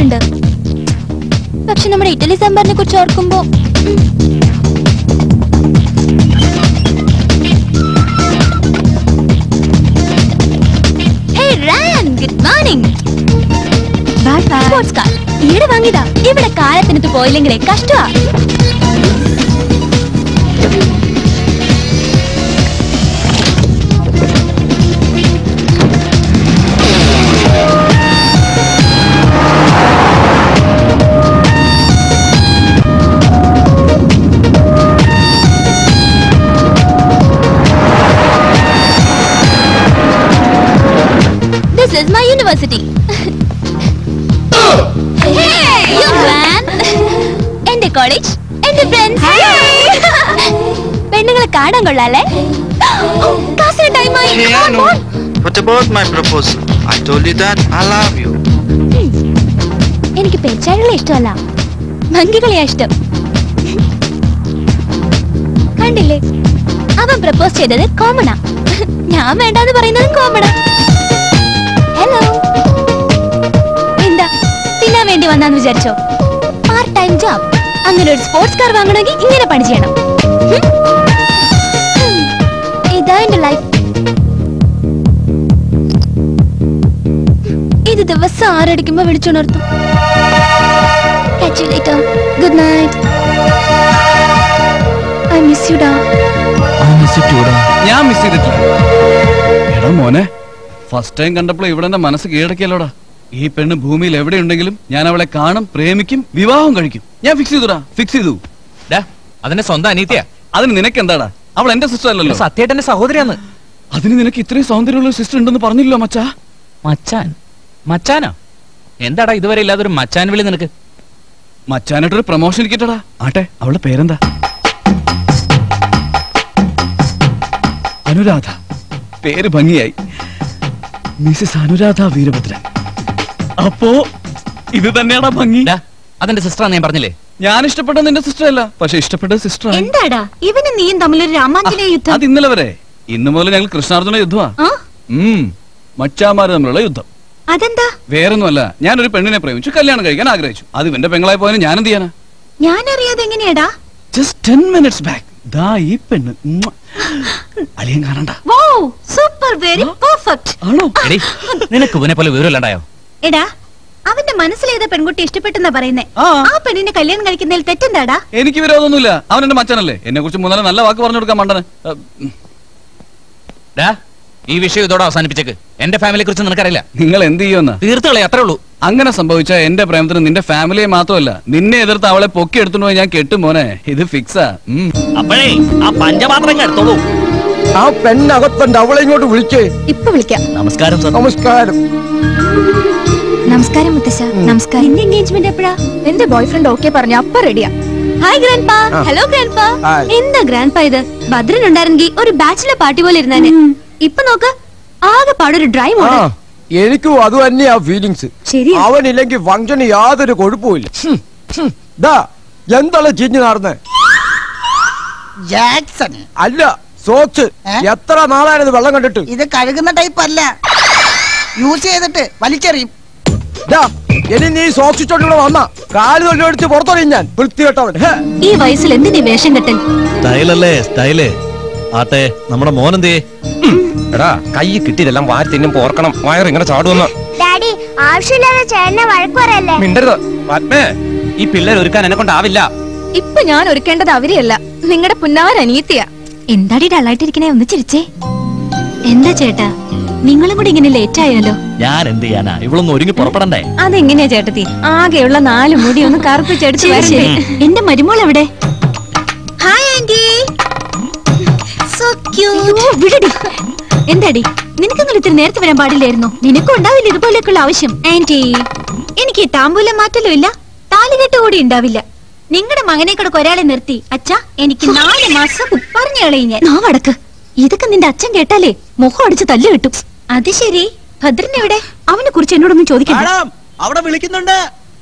കഴിച്ചിട്ടുണ്ട് പക്ഷെ നമ്മുടെ ഇഡ്ഡലി സാമ്പാറിനെ കുറിച്ച് ഓർക്കുമ്പോ ഉം. Hey, Ran, good morning. Sports car. ഈയിടെ വാങ്ങിയതാ ഇവിടെ കാലത്തിനത്ത് പോയില്ലെങ്കിലേ കഷ്ടമാ this is my university You man. എന്റെ കോളേജ് എന്റെ ഫ്രണ്ട്സ് പെണ്ണുങ്ങളെ കാണാൻ കൊള്ളാല്ലേ ക്ലാസ്സിന് ടൈമായി Yeah, no. What about my proposal? I told you that I love you. എനിക്ക് പെച്ചാഴികളെ ഇഷ്ടമല്ല ഭംഗികളെയാ ഇഷ്ടം കണ്ടില്ലേ അവൻ പ്രപ്പോസ് ചെയ്തത് കോമണാ ഞാൻ വേണ്ടാന്ന് പറയുന്നത് കോമണാ ഹലോ എന്താ തിന്നാൻ വേണ്ടി വന്നാന്ന് വിചാരിച്ചോ പാർട്ട് ടൈം ജോബ് അങ്ങനെ ഒരു സ്പോർട്സ് കാർ വാങ്ങണമെങ്കിൽ ഇങ്ങനെ പണി ചെയ്യണം ഹും? ഹും. ഇതാ എന്റെ ലൈഫ് ഇത് ദിവസം ആറടിക്കുമ്പോ വിളിച്ചുണർത്തും Catch you later. Good night. I miss you, da. ഞാൻ മിസ് ചെയ്തിട്ടില്ല എടാ മോനെ ഫസ്റ്റ് ടൈം കണ്ടപ്പോൾ ഇവിടെ എന്റെ മനസ്സ് കീഴടക്കിയല്ലോടാ ഈ പെണ്ണ് ഭൂമിയിൽ എവിടെയുണ്ടെങ്കിലും ഞാൻ അവളെ കാണും പ്രേമിക്കും വിവാഹം കഴിക്കും ഞാൻ ഫിക്സ് ചെയ്തുടാ ഫിക്സ് ചെയ്തു അതിന്റെ സ്വന്തം അനീതിയാ അതിന് നിനക്ക് എന്താടാ അവൾ എന്റെ സിസ്റ്റർ അല്ലല്ലോ സത്യേട്ടന്റെ സഹോദരിയാന്ന് അതിന് നിനക്ക് ഇത്രയും സൗന്ദര്യമുള്ള സിസ്റ്റർ ഉണ്ടെന്ന് പറഞ്ഞില്ലോ മച്ചാ മച്ചാൻ മച്ചാനോ എന്താടാ ഇതുവരെ ഇല്ലാതൊരു മച്ചാൻ വിളി നിനക്ക് മച്ചാനായിട്ടൊരു പ്രൊമോഷൻ കിട്ടടാ ആട്ടെ അവളുടെ പേരെന്താ അനുരാധ പേര് ഭംഗിയായി മിസ്സിസ് അനുരാധ വീരഭദ്രൻ അപ്പോ ഇത് തന്നെയാടാ ഭംഗി ഡാ, അതെന്റെ സിസ്റ്റർ ഞാൻ പറഞ്ഞില്ലേ ഞാൻ ഇഷ്ടപ്പെട്ട നിന്റെ സിസ്റ്റർ അല്ല പക്ഷെ ഇഷ്ടപ്പെട്ട സിസ്റ്റർ എന്താടാ ഇവനും നീയും തമ്മിലൊരു രാമാഞ്ജനേയ യുദ്ധം അത് ഇന്നലെ വരെ ഇന്ന് മുതൽ ഞങ്ങൾ കൃഷ്ണാർജുന യുദ്ധമാ ആ ഉം മച്ചാമാര് തമ്മിലുള്ള യുദ്ധം അതെന്താ വേറൊന്നുമല്ല ഞാനൊരു പെണ്ണിനെ പ്രേമിച്ചു കല്യാണം കഴിക്കാൻ ആഗ്രഹിച്ചു അത് ഇവന്റെ പെങ്ങളായി പോയാലും ഞാൻ എന്ത് ചെയ്യാനാ ഞാൻ അറിയാതെ എങ്ങനെയാടാ ജസ്റ്റ് ടെൻ മിനിറ്റ്സ് ബാക്ക് ദാ ഈ പെണ്ണ് ഉമ്മ. അളിയൻ കാണണ്ട വോ സൂപ്പർ വെരി പെർഫെക്റ്റ് ആണോ എടീ നിനക്ക് ഇവനെ പോലെ വിവരമില്ലാണ്ടായോ എടാ അവന്റെ മനസ്സിലേത പെൺകുട്ടി ഇഷ്ടപ്പെട്ടെന്നാ പറയുന്നേ ആ. ആ പെണ്ണിനെ കല്യാണം കഴിക്കുന്നതിൽ തെറ്റെന്താടാ എനിക്ക് വിരോധമൊന്നുമില്ല അവൻ എന്റെ മച്ചനല്ലേ എന്നെ കുറിച്ച് മൂന്നാല് നല്ല വാക്ക് പറഞ്ഞു കൊടുക്കാൻ മണ്ടന് അഹ്, ഉം. ഡാ ഈ വിഷയം ഇതോടെ അവസാനിപ്പിച്ചേക്ക് എന്റെ ഫാമിലിയെ കുറിച്ച് നിനക്കറിയില്ല നിങ്ങൾ എന്ത് ചെയ്യുമെന്നാ തീർത്തുകളെ അത്രേ ഉള്ളൂ അങ്ങനെ സംഭവിച്ച എന്റെ പ്രേമത്തിന് നിന്റെ ഫാമിലിയെ മാത്രമല്ല നിന്നെ എതിർത്ത് അവളെ പൊക്കി എടുത്തുകൊണ്ട് പോയി ഞാൻ കെട്ടും മോനെ ഇത് ഫിക്സാ ഉം. അപ്പോഴേ ആ പഞ്ചപാത്രം എടുത്തോളൂ ആ പെണ്ണകത്തുണ്ട് അവളെ ഇങ്ങോട്ട് വിളിച്ചേ ഇപ്പൊ വിളിക്കാം നമസ്കാരം സർ നമസ്കാരം നമസ്കാരം മുത്തശ്ശ നമസ്കാരം എന്റെ എൻഗേജ്മെന്റ് എപ്പോഴാ എന്റെ ബോയ് ഫ്രണ്ട് ഓക്കെ പറഞ്ഞു അപ്പ റെഡിയാ hi grandpa hello grandpa hi. എന്താ ഗ്രാൻഡ് പാ ഇത് ഭദ്രൻ ഉണ്ടായിരുന്നെങ്കിൽ ഒരു ബാച്ചിലർ പാർട്ടി പോലെ ഇരുന്നേനെ ഇപ്പൊ നോക്ക് ആകെ പാടൊരു ഡ്രൈ ആ മോഡൽ എനിക്കും അത് തന്നെയാ ഫീലിങ്സ് ശരിയാ അവനില്ലെങ്കിൽ ഫംഗ്ഷന് യാതൊരു കുഴപ്പമില്ല ഹും, ഹും. ദാ എന്താണ് ചിഞ്ഞു നടന്ന് ജാക്സൺ അല്ല സോക്സ് ഏ? എത്ര നാളായത് വെള്ളം കണ്ടിട്ട് ഇത് കഴുകുന്ന ടൈപ്പ് അല്ല യൂസ് ചെയ്തിട്ട് വലിച്ചെറിയും ദാ ഇനി നീ സോക്സ് ഇട്ടോണ്ട് വന്ന കാല് തൊഴിലെടുത്ത് പുറത്തൊഴിയും ഞാൻ വൃത്തികെട്ടവൻ ഹേ. ഈ വയസ്സിൽ എന്തിനീ വേഷം കെട്ടൽ സ്റ്റൈലല്ലേ സ്റ്റൈല് ആട്ടെ നമ്മുടെ മോനെന്തേ എടാ കൈ കിട്ടിയതെല്ലാം വാരി തിന്നും ഓർക്കണം വയർ ഇങ്ങനെ ചാടുവന്ന് ഡാഡി ആവശ്യമില്ലാതെ ചേട്ടനെ വഴക്ക് പറയല്ലേ മിണ്ടരുത് പത്മേ ഈ പിള്ളേർ ഒരുക്കാൻ എന്നെ കൊണ്ടാവില്ല ഇപ്പൊ ഞാൻ ഒരുക്കേണ്ടത് അവരെയല്ല നിങ്ങളുടെ പുന്നാരനിയത്തിയാ എന്താടി ഡള്ളായിട്ടിരിക്കണേ ഒന്ന് ചിരിച്ചേ എന്താ ചേട്ടാ നിങ്ങളും കൂടി ഇങ്ങനെ ലേറ്റ് ആയാലോ ഞാൻ എന്ത് ചെയ്യാനാ ഇവളൊന്ന് ഒരുങ്ങി പുറപ്പെടണ്ടേ അതെങ്ങനെയാ ചേട്ടത്തി ആകെയുള്ള നാല് മുടി ഒന്ന് കറുപ്പിച്ചെടുത്ത് വരണ്ടേ എന്റെ മരുമോൾ എവിടെ ഹായ് ആന്റി സോ വിടടി എന്താടി നിനക്കങ്ങനെ ഇത്തിരി നേരത്തെ വരാൻ പാടില്ലായിരുന്നു നിനക്കും ഉണ്ടാവില്ല ഇതുപോലെയൊക്കെയുള്ള ആവശ്യം ആന്റി എനിക്ക് ഈ താമ്പൂലം മാറ്റലും ഇല്ല താലികെട്ട് കൂടി ഉണ്ടാവില്ല നിങ്ങളുടെ മകനെ കൂടെ ഒരാളെ നിർത്തി അച്ഛാ എനിക്ക് നാല് മാസം പറഞ്ഞു കളയും ഞാൻ നാവടക്ക് ഇതൊക്കെ നിന്റെ അച്ഛൻ കേട്ടാലേ മുഖം അടിച്ച് തല്ലു കിട്ടും അത് ശരി ഭദ്രൻ എവിടെ അവനെ കുറിച്ച് എന്നോടൊന്നും ചോദിക്കണ്ട അവിടെ വിളിക്കുന്നുണ്ട്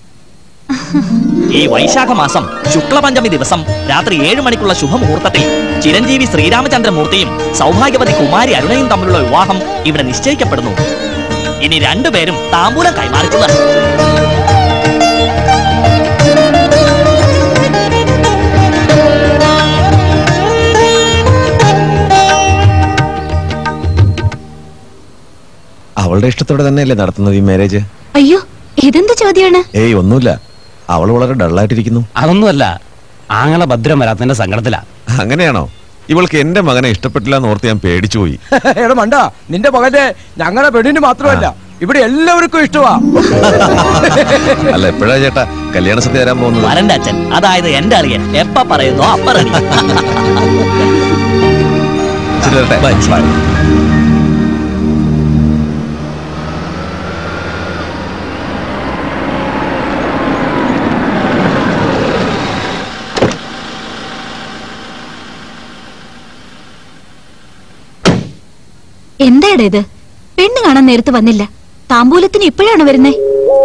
ഈ വൈശാഖ മാസം ശുക്ലപഞ്ചമി ദിവസം രാത്രി ഏഴ് മണിക്കുള്ള ശുഭമുഹൂർത്തത്തിൽ ചിരഞ്ജീവി ശ്രീരാമചന്ദ്രമൂർത്തിയും സൗഭാഗ്യവതി കുമാരി അരുണയും തമ്മിലുള്ള വിവാഹം ഇവിടെ നിശ്ചയിക്കപ്പെടുന്നു ഇനി രണ്ടുപേരും താമ്പൂലം കൈമാറിക്കൊള്ളുക അവളുടെ ഇഷ്ടത്തോടെ തന്നെയല്ലേ നടത്തുന്നത് ഈ മാരേജ് അയ്യോ ഇതെന്ത് ചോദ്യമാണ് ഏയ് ഒന്നുമില്ല അവൾ വളരെ ഡള്ളായിട്ടിരിക്കുന്നു അതൊന്നുമല്ല ആങ്ങളെ ഭദ്രം വരാത്തതിന്റെ സങ്കടത്തിലാ അങ്ങനെയാണോ ഇവൾക്ക് എന്റെ മകനെ ഇഷ്ടപ്പെട്ടില്ല എന്ന് ഓർത്ത് ഞാൻ പേടിച്ചു പോയി എടാ മണ്ട നിന്റെ മകന്റെ ഞങ്ങളുടെ പെണ്ണിന് മാത്രമല്ല ഇവിടെ എല്ലാവർക്കും ഇഷ്ടമാ അല്ല എപ്പോഴാ ചേട്ടാ കല്യാണ സദ്യ തരാൻ പോകുന്നത് വരണ്ട അച്ഛൻ അതായത് എന്റെ അറിയൻ എപ്പ പറയുന്നോ അപ്പ റെഡി ശരി, വരട്ടെ. Bye. എന്താടാ ഇത് പെണ്ണ് കാണാൻ നേരത്ത് വന്നില്ല താമ്പൂലത്തിന് ഇപ്പോഴാണ് വരുന്നേ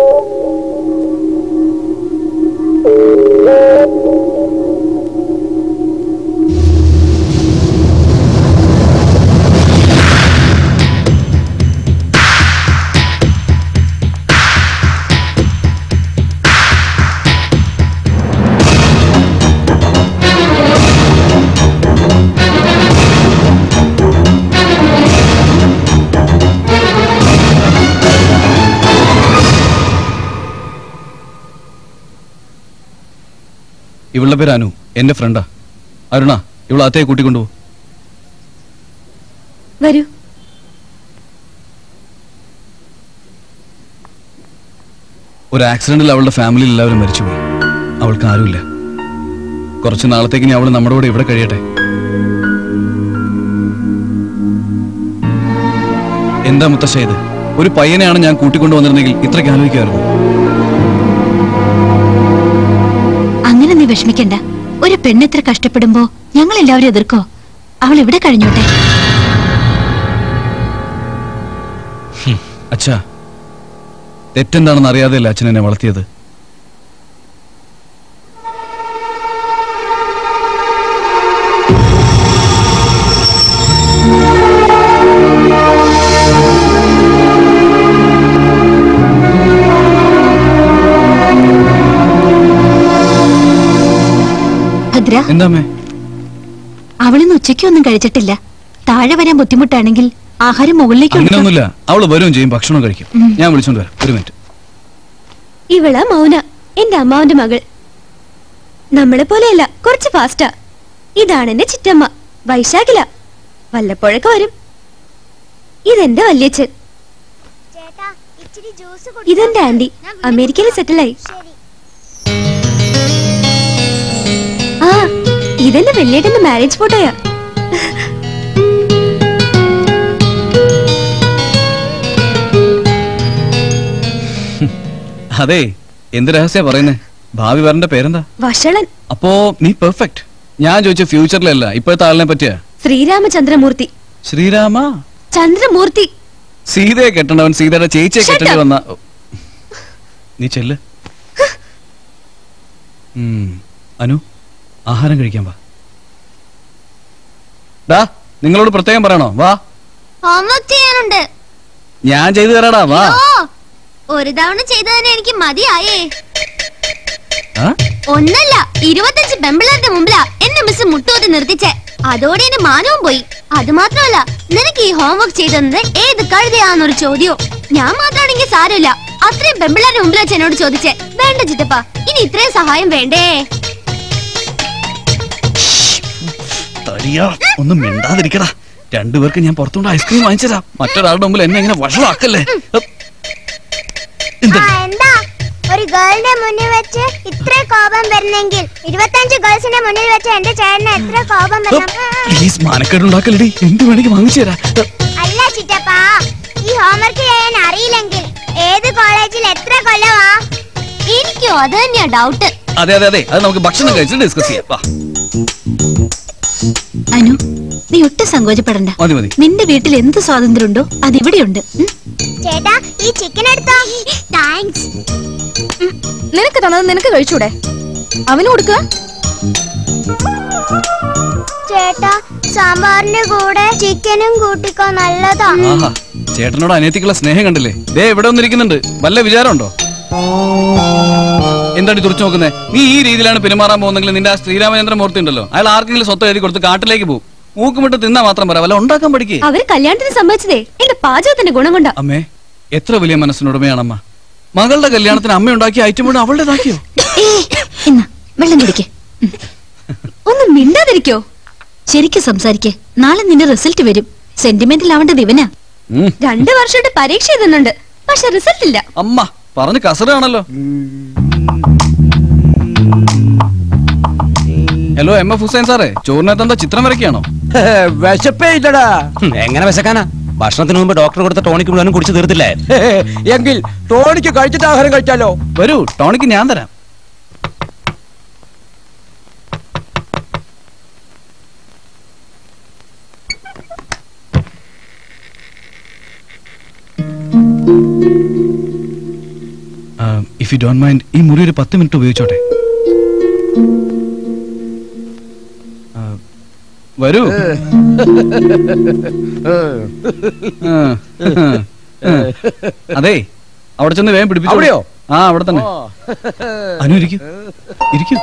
ഇവളുടെ പേര് അനു എന്റെ ഫ്രണ്ടാ അരുണ ഇവൾ അത്തയെ കൂട്ടിക്കൊണ്ടുപോ വരൂ ഒരു ആക്സിഡന്റിൽ അവളുടെ ഫാമിലിയിൽ എല്ലാവരും മരിച്ചുപോയി അവൾക്ക് ആരുമില്ല കുറച്ച് നാളത്തേക്ക് ഇനി അവൾ നമ്മുടെ കൂടെ ഇവിടെ കഴിയട്ടെ എന്താ മുത്തശ്ശ ഇത് ഒരു പയ്യനെയാണ് ഞാൻ കൂട്ടിക്കൊണ്ടു വന്നിരുന്നെങ്കിൽ ഇത്രയ്ക്ക് ആലോചിക്കായിരുന്നു അങ്ങനെ നീ വിഷമിക്കണ്ട ഒരു പെണ്ണെത്ര കഷ്ടപ്പെടുമ്പോ ഞങ്ങൾ എല്ലാവരും എതിർക്കോ അവൾ ഇവിടെ കഴിഞ്ഞോട്ടെ അച്ഛാ തെറ്റെന്താണെന്ന് അറിയാതെയല്ല അച്ഛൻ എന്നെ വളർത്തിയത് ഭദ്ര എന്താമ്മേ അവളിന്ന് ഉച്ചയ്ക്കൊന്നും കഴിച്ചിട്ടില്ല താഴെ വരാൻ ബുദ്ധിമുട്ടാണെങ്കിൽ ആഹാരം മുകളിലേക്ക് കൊടുക്കാം. അങ്ങനെയൊന്നുമില്ല അവള് വരും ചെയ്യും ഭക്ഷണം കഴിക്കും ഉം. ഞാൻ വിളിച്ചോണ്ട് വരാം ഒരു മിനിറ്റ് ഇവളാ മൗന എന്റെ അമ്മാവന്റെ മകൾ നമ്മളെ പോലെയല്ല കുറച്ച് ഫാസ്റ്റാ ഇതാണ് എന്റെ ചിറ്റമ്മ വൈശാഖില വല്ലപ്പോഴൊക്കെ വരും ഇതെന്റെ വല്യച്ഛൻ ചേട്ടാ ഇച്ചിരി ജ്യൂസ് ഇതെന്റെ ആന്റി അമേരിക്കയിൽ സെറ്റിലായി ആ ഇതെന്റെ വെള്ളിയേട്ടന്റെ മാരേജ് ഫോട്ടോയാ അതെ എന്ത് രഹസ്യ പറയുന്നേ ഭാവി വരന്റെ പേരെന്താ വഷളൻ അപ്പോ നീ പെർഫെക്റ്റ് ഞാൻ ചോദിച്ച ഫ്യൂച്ചറിലല്ല ഇപ്പോഴത്തെ ആളിനെ പറ്റിയ ശ്രീരാമചന്ദ്രമൂർത്തി ശ്രീരാമ ചന്ദ്രമൂർത്തി സീതയെ കെട്ടണവൻ സീതയുടെ ചേച്ചിയെ Shut കെട്ടേണ്ടി up. വന്ന നീ ചെല്ല് ഉം. അനു ആഹാരം കഴിക്കാൻ വാ ഡാ നിങ്ങളോട് പ്രത്യേകം പറയണോ വാ ഹോംവർക്ക് ചെയ്യാനുണ്ട് ഞാൻ ചെയ്തു തരാടാ വാ ഓ ഒരു തവണ ചെയ്തതിന് എനിക്ക് മതിയായേ ആ? ഒന്നല്ല ഇരുപത്തഞ്ച് പെമ്പിളാരുടെ മുമ്പിലാ എന്നെ മിസ് മുട്ടോട്ട് നിർത്തിച്ചേ അതോടെ എന്റെ മാനവും പോയി അത് മാത്രമല്ല നിനക്ക് ഈ ഹോംവർക്ക് ചെയ്തത് ഏത് കഴുതയാന്നൊരു ചോദ്യവും ഞാൻ മാത്രമാണെങ്കിൽ സാരമില്ല അത്രയും പെമ്പിളാരുടെ മുമ്പിൽ വെച്ച് എന്നോട് ചോദിച്ചേ വേണ്ട ചിറ്റപ്പ ഇനി ഇത്രയും സഹായം വേണ്ടേ തടിയാ ഒന്നും മിണ്ടാതിരിക്കടാ രണ്ടുപേർക്ക് ഞാൻ പുറത്തുകൊണ്ട് ഐസ്ക്രീം വാങ്ങിച്ചതാ മറ്റൊരാളുടെ മുമ്പിൽ എന്നെ ഇങ്ങനെ വഷളാക്കല്ലേ ആ, എന്താ ഒരു ഗേളിന്റെ മുന്നിൽ വെച്ച് ഇത്ര കോപം വരുന്നെങ്കിൽ ഇരുപത്തഞ്ച് ഗേൾസിന്റെ മുന്നിൽ വെച്ച് എന്റെ ചേട്ടന് എത്ര കോപം വരണം പ്ലീസ് മാനക്കേടുണ്ടാക്കലടി എന്ത് വേണമെങ്കിൽ വാങ്ങിച്ചു തരാം അല്ല ചിറ്റപ്പ ഈ ഹോംവർക്ക് ചെയ്യാൻ അറിയില്ലെങ്കിൽ ഏത് കോളേജിൽ എത്ര കൊല്ലവാ എനിക്കോ അത് തന്നെയാ ഡൗട്ട് അതെ അതെ അതെ അത് നമുക്ക് ഭക്ഷണം കഴിച്ചിട്ട് ഡിസ്കസ് ചെയ്യാം വാ അനു നീ ഒട്ടും സങ്കോചപ്പെടണ്ട മതി മതി നിന്റെ വീട്ടിൽ എന്ത് സ്വാതന്ത്ര്യമുണ്ടോ അതിവിടെയുണ്ട് ഉം? ചേട്ടാ ഈ ചിക്കൻ എടുത്തോ താങ്ക്സ് നിനക്ക് തന്നത് നിനക്ക് കഴിച്ചൂടെ അവന് കൊടുക്കുക ചേട്ടാ സാമ്പാറിന്റെ കൂടെ ചിക്കനും കൂട്ടിക്കോ നല്ലതാ ആഹാ ചേട്ടനോട് അനിയത്തിക്കുള്ള സ്നേഹം കണ്ടില്ലേ ദേ ഇവിടെ വന്നിരിക്കുന്നുണ്ട് വല്ല വിചാരമുണ്ടോ എന്താണ് തുറച്ചു നോക്കുന്നേ നീ ഈ രീതിയിലാണ് പെരുമാറാൻ പോകുന്നെങ്കിൽ നിന്റെ ആ ശ്രീരാമചന്ദ്ര മൂർത്തി ഉണ്ടല്ലോ അയാൾ ആർക്കെങ്കിലും സ്വത്ത് എഴുതി കൊടുത്ത് കാട്ടിലേക്ക് പോകും മൂക്കുമിട്ട് തിന്നാ മാത്രം പറ വല്ല ഉണ്ടാക്കാൻ പഠിക്കേ അവര് കല്യാണത്തിന് സമ്മതിച്ചതേ എന്റെ പാചകത്തിന്റെ ഗുണം കൊണ്ടാ അമ്മേ എത്ര വലിയ മനസ്സിനുടമയാണമ്മ മകളുടെ കല്യാണത്തിന് അമ്മ ഉണ്ടാക്കിയ ഐറ്റം മുഴുവൻ അവളുടേതാക്കിയോ എന്നാ വെള്ളം കുടിക്ക് ഉം. ഒന്ന് മിണ്ടാതിരിക്കോ ശരിക്കും സംസാരിക്കേ നാളെ നിന്റെ റിസൾട്ട് വരും സെന്റിമെന്റിൽ ആവേണ്ടത് ഇവനാ ഉം. രണ്ടു വർഷമായിട്ട് പരീക്ഷ എഴുതുന്നുണ്ട് പക്ഷെ റിസൾട്ട് ഇല്ല അമ്മ പറഞ്ഞു കസറാണല്ലോ ഹലോ എം എഫ് ഹുസൈൻ സാറേ ചോറിനകത്ത് എന്താ ചിത്രം വരയ്ക്കാണോ വിശപ്പേ ഇല്ലടാ എങ്ങനെ വിശക്കാനാ ഭക്ഷണത്തിന് മുമ്പ് ഡോക്ടർ കൊടുത്ത ടോണിക്ക് മുഴുവനും കുടിച്ചു തീർത്തില്ലേ എങ്കിൽ ടോണിക്ക് കഴിച്ചിട്ട് ആഹാരം കഴിച്ചാലോ വരൂ ടോണിക്ക് ഞാൻ തരാം ഇഫ് യു ഡോണ്ട് മൈൻഡ് ഈ മുറി ഒരു പത്ത് മിനിറ്റ് ഉപയോഗിച്ചോട്ടെ ആ, വരൂ ആ, ആ. അതെ അവിടെ ചെന്ന് വേഗം പിടിപ്പിച്ചു അവിടെയോ? ആ അവിടെ തന്നെ അനു ഇരിക്കൂ ഇരിക്കൂ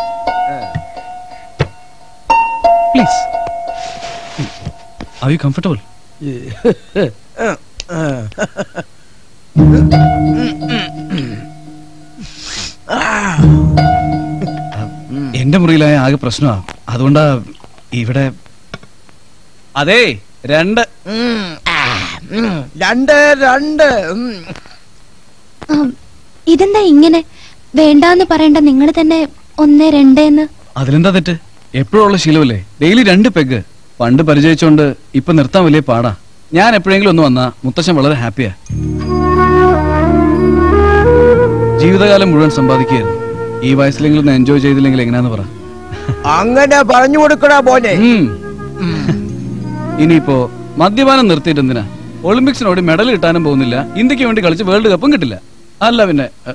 പ്ലീസ് ആർ യു കംഫർട്ടബിൾ എന്റെ മുറിയിലായ ആകെ പ്രശ്നമാ അതുകൊണ്ടാ ഇവിടെ അതെ രണ്ട് രണ്ട് രണ്ട് ഉം. ആം, ഇതെന്താ ഇങ്ങനെ വേണ്ടാന്ന് പറയണ്ട നിങ്ങൾ തന്നെ ഒന്ന് രണ്ട് എന്ന് അതിലെന്താ തെറ്റ് എപ്പോഴുള്ള ശീലമല്ലേ ഡെയിലി രണ്ട് പെഗ് പണ്ട് പരിചയിച്ചോണ്ട് ഇപ്പൊ നിർത്താൻ വലിയ പാടാ ഞാൻ എപ്പോഴെങ്കിലും ഒന്ന് വന്നാ മുത്തശ്ശൻ വളരെ ഹാപ്പിയാ ജീവിതകാലം മുഴുവൻ സമ്പാദിക്കുകയായിരുന്നു ഈ വയസ്സിലെങ്കിലും ഒന്ന് എൻജോയ് ചെയ്തില്ലെങ്കിൽ എങ്ങനെയാന്ന് പറ അങ്ങനെ പറഞ്ഞു കൊടുക്കടാ പോനെ ഉം. ഇനിയിപ്പോ മദ്യപാനം നിർത്തിയിട്ട് എന്തിനാ ഒളിമ്പിക്സിനോട് മെഡൽ കിട്ടാനും പോകുന്നില്ല ഇന്ത്യക്ക് വേണ്ടി കളിച്ച് വേൾഡ് കപ്പും കിട്ടില്ല അല്ല പിന്നെ എ,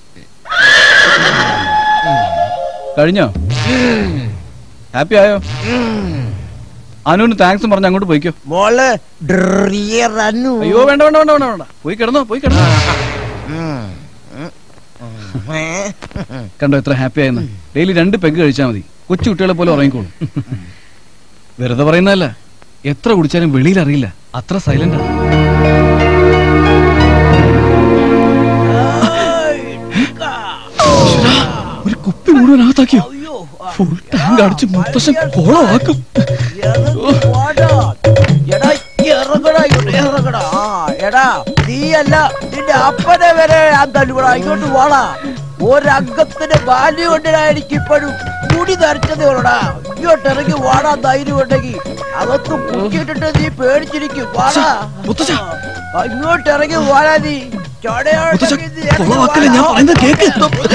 കഴിഞ്ഞോ ഹാപ്പി ആയോ അനുവിന് താങ്ക്സ് പറഞ്ഞ് അങ്ങോട്ട് പോയിക്കോ മോള് ഡ്രിയറന്നു. അയ്യോ വേണ്ട വേണ്ട വേണ്ട വേണ്ട വേണ്ട പോയി കിടന്നോ പോയി കിടന്നോ കണ്ടോ എത്ര ഹാപ്പി ആയെന്ന് ഡെയിലി രണ്ട് പെഗ് കഴിച്ചാൽ മതി കൊച്ചു കുട്ടികളെ പോലെ ഉറങ്ങിക്കോളും വെറുതെ പറയുന്നതല്ല എത്ര കുടിച്ചാലും വെളിയിൽ അറിയില്ല അത്ര സൈലന്റ് ആണ് ഈശ്വരാ, ഒരു കുപ്പി മുഴുവൻ അകത്താക്കിയോ ഫുൾ ടാങ്ക് അടിച്ച് മുത്തശ്ശൻ കോളമാക്കും വാടാ. എടാ ഇറങ്ങടാ ഇങ്ങോട്ട് ഇറങ്ങടാ ആ എടാ നീയല്ല നിന്റെ അപ്പനെ വരെ ഞാൻ തല്ലുകൂടാ ഇങ്ങോട്ട് വാടാ ഒരംഗത്തിന്റെ ബാല്യം കൊണ്ടിടാ എനിക്ക് ഇപ്പോഴും മുടി നരച്ചതേ ഉള്ളടാ ഇങ്ങോട്ട് ഇറങ്ങി വാടാ ധൈര്യം ഉണ്ടെങ്കിൽ അകത്ത് കുക്കിയിട്ടിട്ട് നീ പേടിച്ചിരിക്കും വാടാ ആ, ഇങ്ങോട്ട് ഇറങ്ങി വാടാ നീ ചോടയോട്ടെങ്കിൽ നീ ഇറങ്ങി കൊളവാക്കല്ലേ, ഞാൻ വാടാ. പറയുന്നത് കേക്ക്.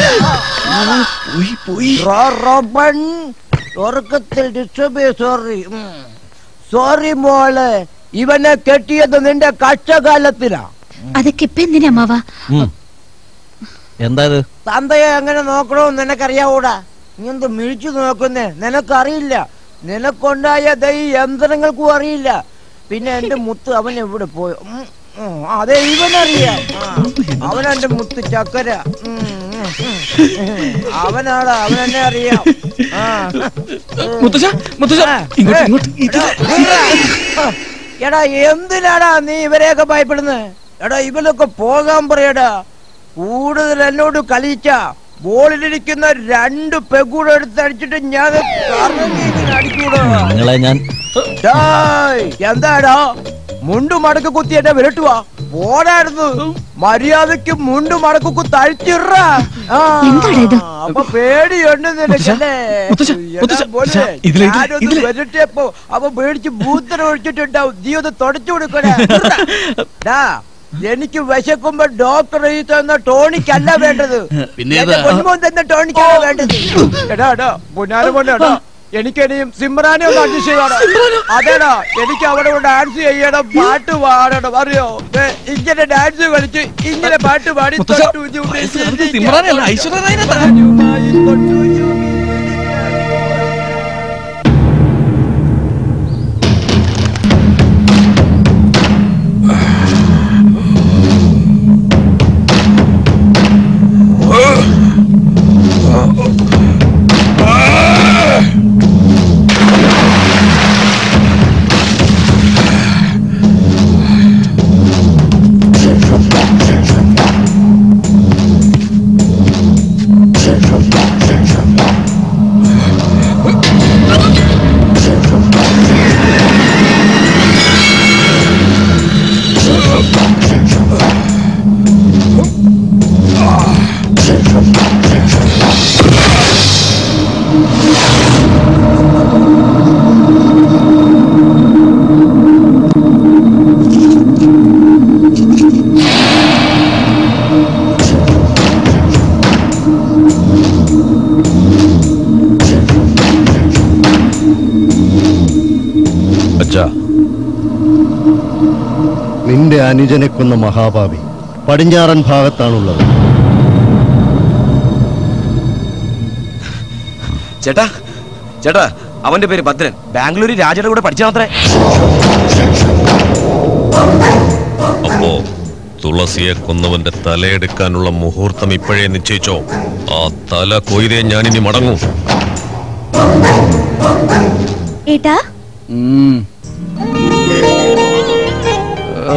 പോയി പോയി റോബൺ ഉറക്കത്തിൽ ഡിസ്റ്റർബ് സോറി സോറി മോള് ഇവനെ കെട്ടിയത് നിന്റെ കഷ്ടകാലത്തിലാ അതൊക്കെ ഇപ്പൊ എന്തിനാ അമ്മാവാ എന്താ ഇത് തന്തയെ എങ്ങനെ നോക്കണമെന്ന് നിനക്കറിയാവൂടാ നീ എന്ത് മിഴിച്ചു നോക്കുന്നേ നിനക്കറിയില്ല നിനക്കൊണ്ടായ ദൈ യന്ത്രങ്ങൾക്കും അറിയില്ല പിന്നെ എന്റെ മുത്ത് അവൻ എവിടെ പോയോ ഉം, ഉം, അതെ ഇവനറിയാം ആ, അവനെന്റെ മുത്ത് ചക്കര ഉം, ഉം, ഉം. അവനാടാ അവനെന്നെ അറിയാം ആ. മുത്തശ്ശ മുത്തശ്ശ ആ, ഇങ്ങോട്ട് ഏ, ഇങ്ങോട്ട് എടാ, ഇറ. എടാ എന്തിനാടാ നീ ഇവരെയൊക്കെ ഭയപ്പെടുന്നത് എടാ ഇവരൊക്കെ പോകാൻ പറയടാ കൂടുതൽ എന്നോട് കളിച്ച ബോളിലിരിക്കുന്ന രണ്ട് പെഗൂടെ എടുത്ത് അടിച്ചിട്ട് ഞാൻ കറങ്ങി ഇങ്ങനെ അടിക്കൂടാ നിങ്ങളെ ഞാൻ ഡേയ്, എന്താടാ മുണ്ടു മടക്ക് കുത്തി എന്നെ വിരട്ടുവാ പോടായിരുന്നു മര്യാദക്ക് മുണ്ടു മടക്ക് കുത്തി അഴിച്ചിറ എന്താടാ ഇത്? അപ്പൊ പേടിയുണ്ട് നിനക്കല്ലേ മുത്തശ്ശ, മുത്തശ്ശ, എടാ മോനെ, മുത്തശ്ശ, ഇതിലെ, ഇതിലെ, ഞാനൊന്ന് ഇതിലെ. വിരട്ടിയപ്പോ അപ്പൊ പേടിച്ച് മൂത്രം ഒഴിച്ചിട്ടുണ്ടാവും നീ ഒന്ന് തുടച്ചു കൊടുക്കണേ ഡാ, എനിക്ക് വിശക്കുമ്പോ ഡോക്ടർ ഈ തന്ന ടോണിക്കല്ല വേണ്ടത് പിന്നെ എന്റെ ഏതാ? പൊന്നുമോൻ തന്നെ ടോണിക്കാണ് വേണ്ടത് എടാ എടാ പുനാരം കൊണ്ടാ എനിക്കിനിയും സിമ്രാനെ ഒന്ന് അഡ്ജസ്റ്റ് ചെയ്യണം അതേടാ എനിക്ക് അവിടെ ഡാൻസ് ചെയ്യണം പാട്ട് പാടണം അറിയോ ദേ, ഇങ്ങനെ ഡാൻസ് കളിച്ച് ഇങ്ങനെ പാട്ട് പാടി മുത്തശ്ശ, തൊട്ടു ചൂണ്ടി വയസ്സുകാലത്ത് സിമ്രാനെയല്ല, ഐശ്വര്യ റായിനെ താ. ഞാനുമായി തൊട്ടു ചൂണ്ടി Thank നിന്റെ അനുജനെ കൊന്ന മഹാപാപി പടിഞ്ഞാറൻ ഭാഗത്താണുള്ളത് ചേട്ടാ ചേട്ടാ അവന്റെ പേര് ഭദ്രൻ ബാംഗ്ലൂർ രാജയുടെ കൂടെ പഠിച്ചാത്രേ അപ്പോ തുളസിയെ കൊന്നവന്റെ തലയെടുക്കാനുള്ള മുഹൂർത്തം ഇപ്പോഴേ നിശ്ചയിച്ചോ ആ തല കൊയ്തേ ഞാനിനി മടങ്ങും ഏട്ടാ ഉം. ഏ,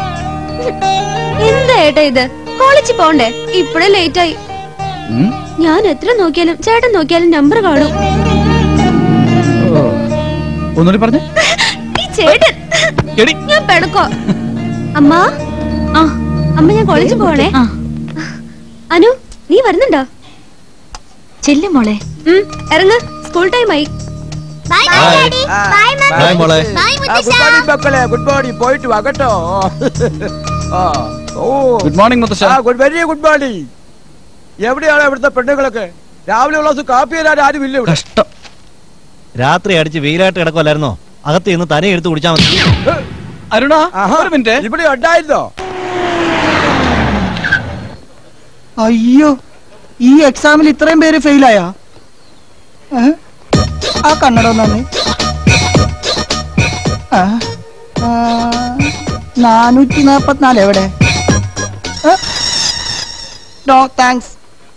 എന്താ ഏട്ടാ ഇത് കോളേജിൽ പോണ്ടേ ഇപ്പഴേ ലേറ്റ് ആയി ഉം. ഞാൻ എത്ര നോക്കിയാലും ചേട്ടൻ നോക്കിയാലും നമ്പർ കാണും ഓ. ഒന്നുകൂടി പറഞ്ഞേ ഈ ചേട്ടൻ എടി ഞാൻ പെടക്കോ അമ്മ ആ അമ്മ ഞാൻ കോളേജിൽ പോവാണേ ആ അനു നീ വരുന്നുണ്ടോ ചെല്ലു മോളെ ഉം, ഇറങ്ങ് സ്കൂൾ ടൈം ആയി bye bye daddy bye mummy bye മോളെ ബൈ ഗുഡ് മുത്തശ്ശ മോർണിംഗ് മക്കളെ ഗുഡ് മോർണിംഗ് പോയിട്ട് വാ കേട്ടോ ആ ഓ ഗുഡ് മോർണിംഗ് മുത്തശ്ശ ആ ഗുഡ് വെരി ഗുഡ് മോർണിംഗ് എവിടെയാണ് ഇവിടുത്തെ പെണ്ണുങ്ങളൊക്കെ രാവിലെ ഉള്ള ദിവസം കാപ്പി തരാൻ ആരും ഇല്ല ഇവിടെ കഷ്ടം രാത്രി അടിച്ച് വെയിലായിട്ട് കിടക്കുമല്ലായിരുന്നോ അകത്ത് നിന്ന് തനെ എടുത്ത് കുടിച്ചാൽ മതി അരുണ ആഹാ, ഒരു മിനിറ്റ് ഇവിടെ ഉണ്ടായിരുന്നോ അയ്യോ ഈ എക്സാമിൽ ഇത്രയും പേര് ഫെയിലായാ ഏ? ആ കണ്ണട ഒന്നെ നാനൂറ്റി നാപ്പത്തിനാല് എവിടെ ഏ? നോ താങ്ക്സ്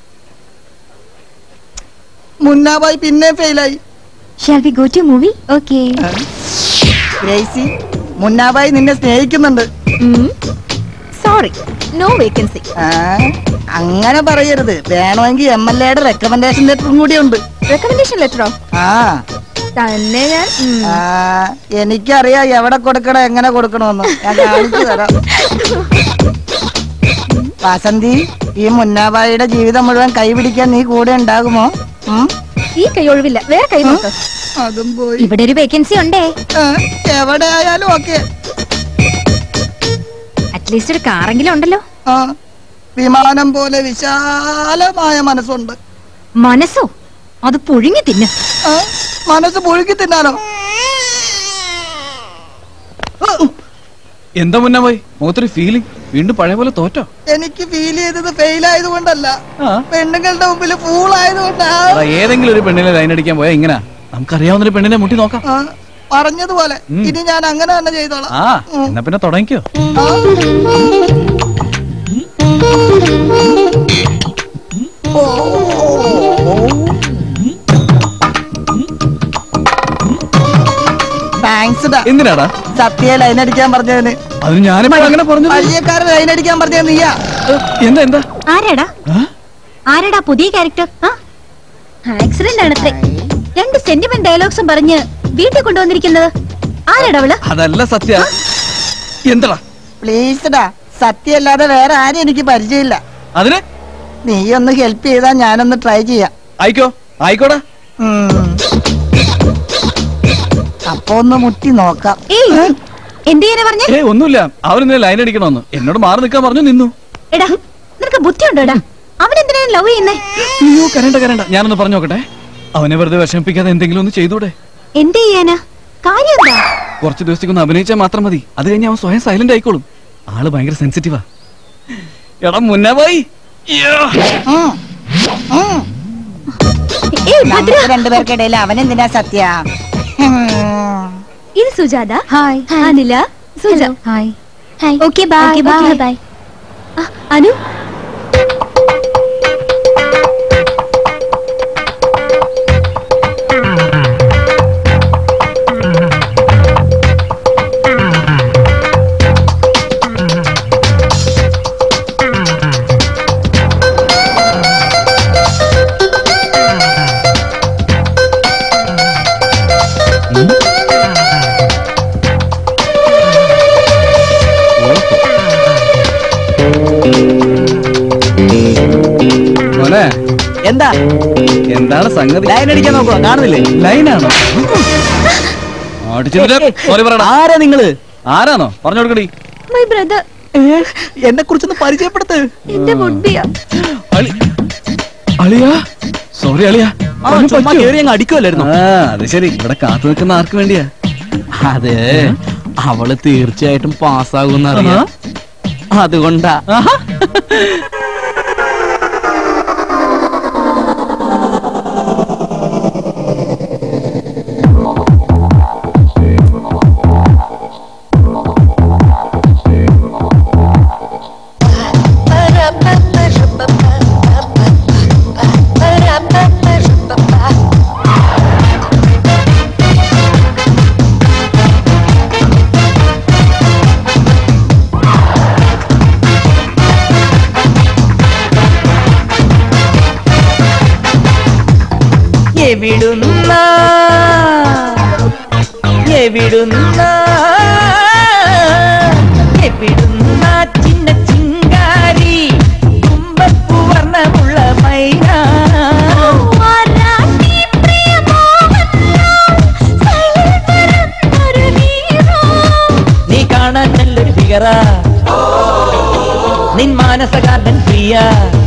മുന്നാബായി പിന്നെ ഫെയിലായി shall we go to movie okay Gracy Munnabhai നിന്നെ സ്നേഹിക്കുന്നുണ്ട് സോറി നോ വേക്കൻസി ആ, അങ്ങനെ പറയരുത് വേണമെങ്കിൽ എം എൽ എയുടെ റെക്കമെൻഡേഷൻ ലെറ്ററും കൂടി ഉണ്ട് റെക്കമെൻഡേഷൻ ലെറ്ററോ ആ തന്നെ ഞാൻ ഉം. ആ, എനിക്കറിയാം എവിടെ കൊടുക്കണം എങ്ങനെ കൊടുക്കണമെന്ന് ഞാൻ കാണിച്ചു തരാം വാസന്തി ഈ മുന്നാബായിയുടെ ജീവിതം മുഴുവൻ കൈപിടിക്കാൻ നീ കൂടെ ഉണ്ടാകുമോ ഉം? ഈ കൈ ഒഴിവില്ല വേറെ കൈ നോക്ക് അതും പോയി ഇവിടെ ഒരു വേക്കൻസി ഉണ്ടേ ആ, എവിടെ ആയാലും ഓക്കെ അറ്റ്ലീസ്റ്റ് ഒരു കാറെങ്കിലും ഉണ്ടല്ലോ ആ വിമാനം പോലെ വിശാലമായ മനസ്സുണ്ട് മനസ്സോ അത് പുഴുങ്ങി തിന്നു ആ, മനസ്സ് പുഴുക്കി തിന്നാലോ എന്താ മുന്നേ പോയി മുഖത്തൊരു ഫീലിംഗ് വീണ്ടും പഴയ പോലെ തോറ്റോ എനിക്ക് ഫീൽ ചെയ്തത് ഫെയിൽ ആയതുകൊണ്ടല്ല ആ. പെണ്ണുങ്ങളുടെ മുമ്പിൽ ഫൂൾ ആയതുകൊണ്ടാ എടാ, ഏതെങ്കിലും ഒരു പെണ്ണിനെ ലൈൻ അടിക്കാൻ പോയാ ഇങ്ങനെ നമുക്കറിയാവുന്ന ഒരു പെണ്ണിനെ മുട്ടി നോക്കാം ആ, പറഞ്ഞതുപോലെ ഉം. ഇനി ഞാൻ അങ്ങനെ തന്നെ ചെയ്തോളാം ആ എന്നാ പിന്നെ തുടങ്ങിക്കോ ആ. ഓ, താങ്ക്സ് ഡാ എന്തിനാടാ സത്യ ലൈൻ അടിക്കാൻ പറഞ്ഞതിന് അത് ഞാനിപ്പോ അങ്ങനെ പറഞ്ഞു പള്ളിയക്കാരൻ ലൈൻ അടിക്കാൻ പറഞ്ഞത് നീയാ എന്താ എന്താ ആരാടാ ആരാടാ പുതിയ ക്യാരക്ടർ ആക്സിഡന്റ് ആണത്രേ രണ്ട് സെന്റിമെന്റ് ഡയലോഗ്സും പറഞ്ഞ് വീട്ടിൽ കൊണ്ടുവന്നിരിക്കുന്നത് ആരാടാ അവള് അതല്ല സത്യ എന്താടാ പ്ലീസ് ഡാ സത്യ അല്ലാതെ വേറെ ആരും എനിക്ക് പരിചയമില്ല അതിന് നീ ഒന്ന് ഹെൽപ്പ് ചെയ്താ ഞാനൊന്ന് ട്രൈ ചെയ്യാം ആയിക്കോ ആയിക്കോടാ ഉം. അപ്പൊ ഒന്ന് മുട്ടി നോക്കാം ഏയ് എന്ത് ചെയ്യാനാ പറഞ്ഞേ ഏ ഒന്നുമില്ല അവരിന്ന് ലൈൻ അടിക്കണമെന്ന് എന്നോട് മാറി നിൽക്കാൻ പറഞ്ഞു നിന്നു എടാ നിനക്ക് ബുദ്ധിയുണ്ടോടാ അവൻ എന്തിനാണ് ലവ് ചെയ്യുന്നേ അയ്യോ കരണ്ട കരണ്ട ഞാനൊന്ന് പറഞ്ഞു നോക്കട്ടെ അവനെ വെറുതെ വിഷമിപ്പിക്കാതെ എന്തെങ്കിലും ഒന്ന് ചെയ്തൂടെ എന്ത് ചെയ്യാനാ കാര്യം എന്താ കുറച്ച് ദിവസത്തേക്ക് ഒന്ന് അഭിനയിച്ചാൽ മാത്രം മതി അത് കഴിഞ്ഞ് അവൻ സ്വയം സൈലന്റ് ആയിക്കോളും ആള് ഭയങ്കര സെൻസിറ്റീവാ എടാ മുന്നേ പോയി ഉം. ഉം. ഏയ് ഭദ്ര നമുക്ക് രണ്ടുപേർക്കിടയിൽ അവൻ എന്തിനാ സത്യ ഇത് Sujatha hi Anila Suja hi hi okay bye bye bye Anu മോനെ എന്താ എന്താണ് സംഗതി ലൈൻ അടിക്കാൻ നോക്കുക കാണുന്നില്ലേ ലൈനാണോ സോറി പറയടാ ആരാ നിങ്ങള് ആരാണോ പറഞ്ഞു കൊടുക്കടി മൈ ബ്രദർ എന്നെ കുറിച്ചൊന്ന് പരിചയപ്പെടുത്ത് എന്റെ മുൻപിയാ അളി- അളിയാ സോറി അളിയാ ആ, ഒന്ന് ചുമ്മാ പറ്റോ? കേറി അങ്ങ് അടിക്കുമല്ലായിരുന്നു ആ അത് ശരി ഇവിടെ കാത്തു നിൽക്കുന്ന ആർക്ക് വേണ്ടിയാ അതെ അവള് തീർച്ചയായിട്ടും പാസ്സാകുമെന്ന് അറിയാം അതുകൊണ്ടാ എവിടുന്ന എവിടുന്ന എവിടുന്ന ചിന്ന ചിങ്കാരി തുമ്പപ്പൂ വർണ്ണമുള്ള മൈന നീ കാണാൻ നല്ലൊരു ഫിഗറ നിൻ മാനസകാരൻ പ്രിയ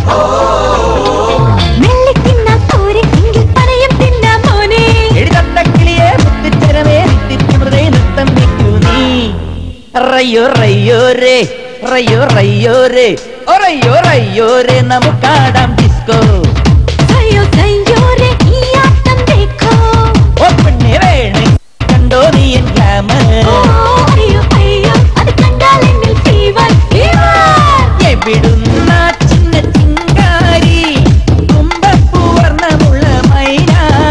എഴുതണ്ടക്കിളിയെ മുത്തിച്ചരമേ നിത്യമൃതേ നൃത്തം വെക്കൂ നീ റയ്യോ റയ്യോ രേ റയ്യോ റയ്യോ രേ ഓ റയ്യോ റയ്യോ രേ നമുക്കാടാം ഡിസ്കോ ഓ പെണ്ണെ വേണേ കണ്ടോ നീ എൻ ഗ്ലാമർ എവിടുന്ന ചിന്ന ചിങ്കാരി തുമ്പപ്പൂ വർണ്ണമുള്ള മൈന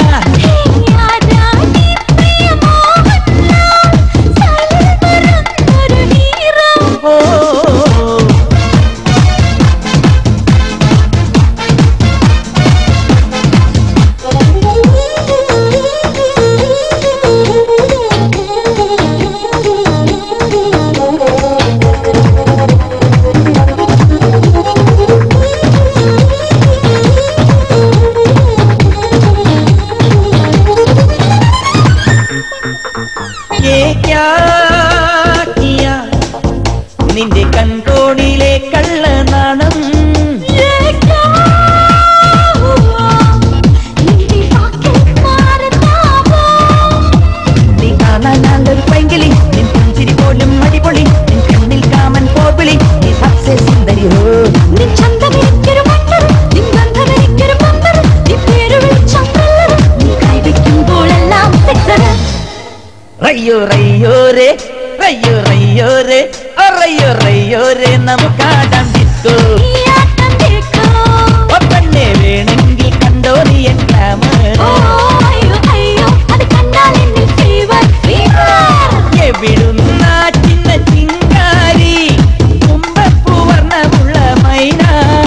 ये क्या किया നിന്റെ കൺകോണിലെ കള്ളനാണം നീ കാണാൻ നല്ലൊരു പൈങ്കിളി നിൻ പുഞ്ചിരി പോലും അടിപൊളി നിൻ കണ്ണിൽ കാമൻ പോർവിളി നീ സബ്സെ സുന്ദരി ഹോ നിൻ ചന്തമെനിക്കൊരു മണ്ടറും നിൻ ഗന്ധമെനിക്കൊരു മമ്പറും നീ പേര് വിളിച്ചാൽ നീ കൈവയ്ക്കുമ്പോഴെല്ലാം റയ്യോ റയ്യോ രേ റയ്യോ റയ്യോ രേ ഓ റയ്യോ റയ്യോ രേ നമുക്കാടാം ഡിസ്കോ ഓ പെണ്ണെ വേണമെങ്കിൽ കണ്ടോ നീ എൻ ഗ്ലാമർ എവിടുന്ന ചിന്ന ചിങ്കാരി തുമ്പപ്പൂ വർണ്ണമുള്ള മൈന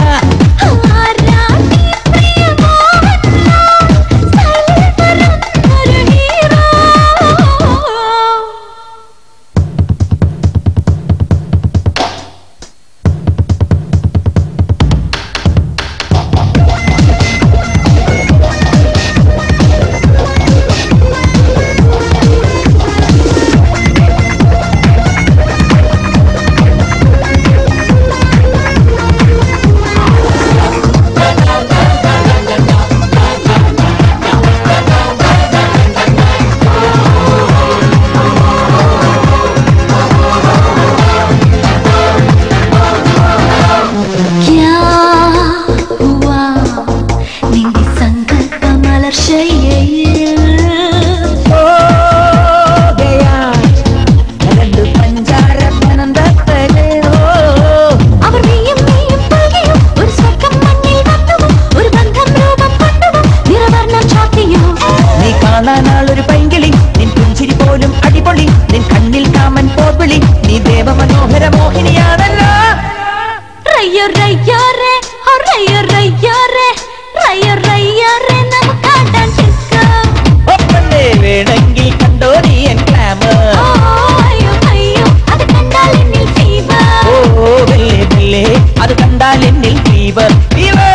क्या हुआ നിന്റെ സങ്കല്പ മലർച്ചയിൽ രണ്ട് പഞ്ചാര പനന്തത്തലോ അവർ നീയും നീയും പുൽകിയും ഒരു സ്വർഗം മണ്ണിൽ വന്നുവോ ഒരു ബന്ധം രൂപം കൊണ്ടുവോ നിറവർണ്ണം ചാത്തിയോ നീ കാണാനാളൊരു പൈങ്കിളി നിൻ പുഞ്ചിരി പോലും അടിപൊളി നിൻ കണ്ണിൽ കാമൻ പോർവിളി നീ ദേവമനോഹര മോഹിനിയാണല്ലോ റയ്യോ റയ്യോ റേ ഓ റയ്യോ റയ്യോ റേ റയ്യോ റയ്യോ റേ നമുക്കാടാൻ ഡിസ്കോ ഒപ്പല്ലേ വേണമെങ്കിൽ കണ്ടോ നീ എൻ ഗ്ലാമർ അയ്യോ അയ്യോ അത് കണ്ടാൽ എന്നിൽ ഫീവർ ഓ വെല്ലേ വെല്ലേ അത് കണ്ടാൽ എന്നിൽ ഫീവർ ഫീവർ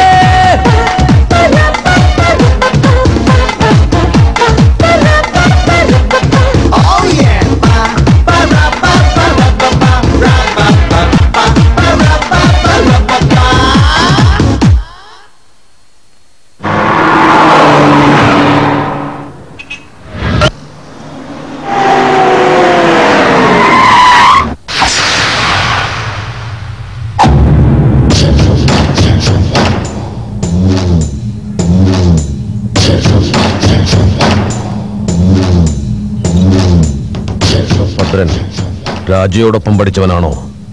ആ രാജയോടൊപ്പം പഠിച്ചവനാണോ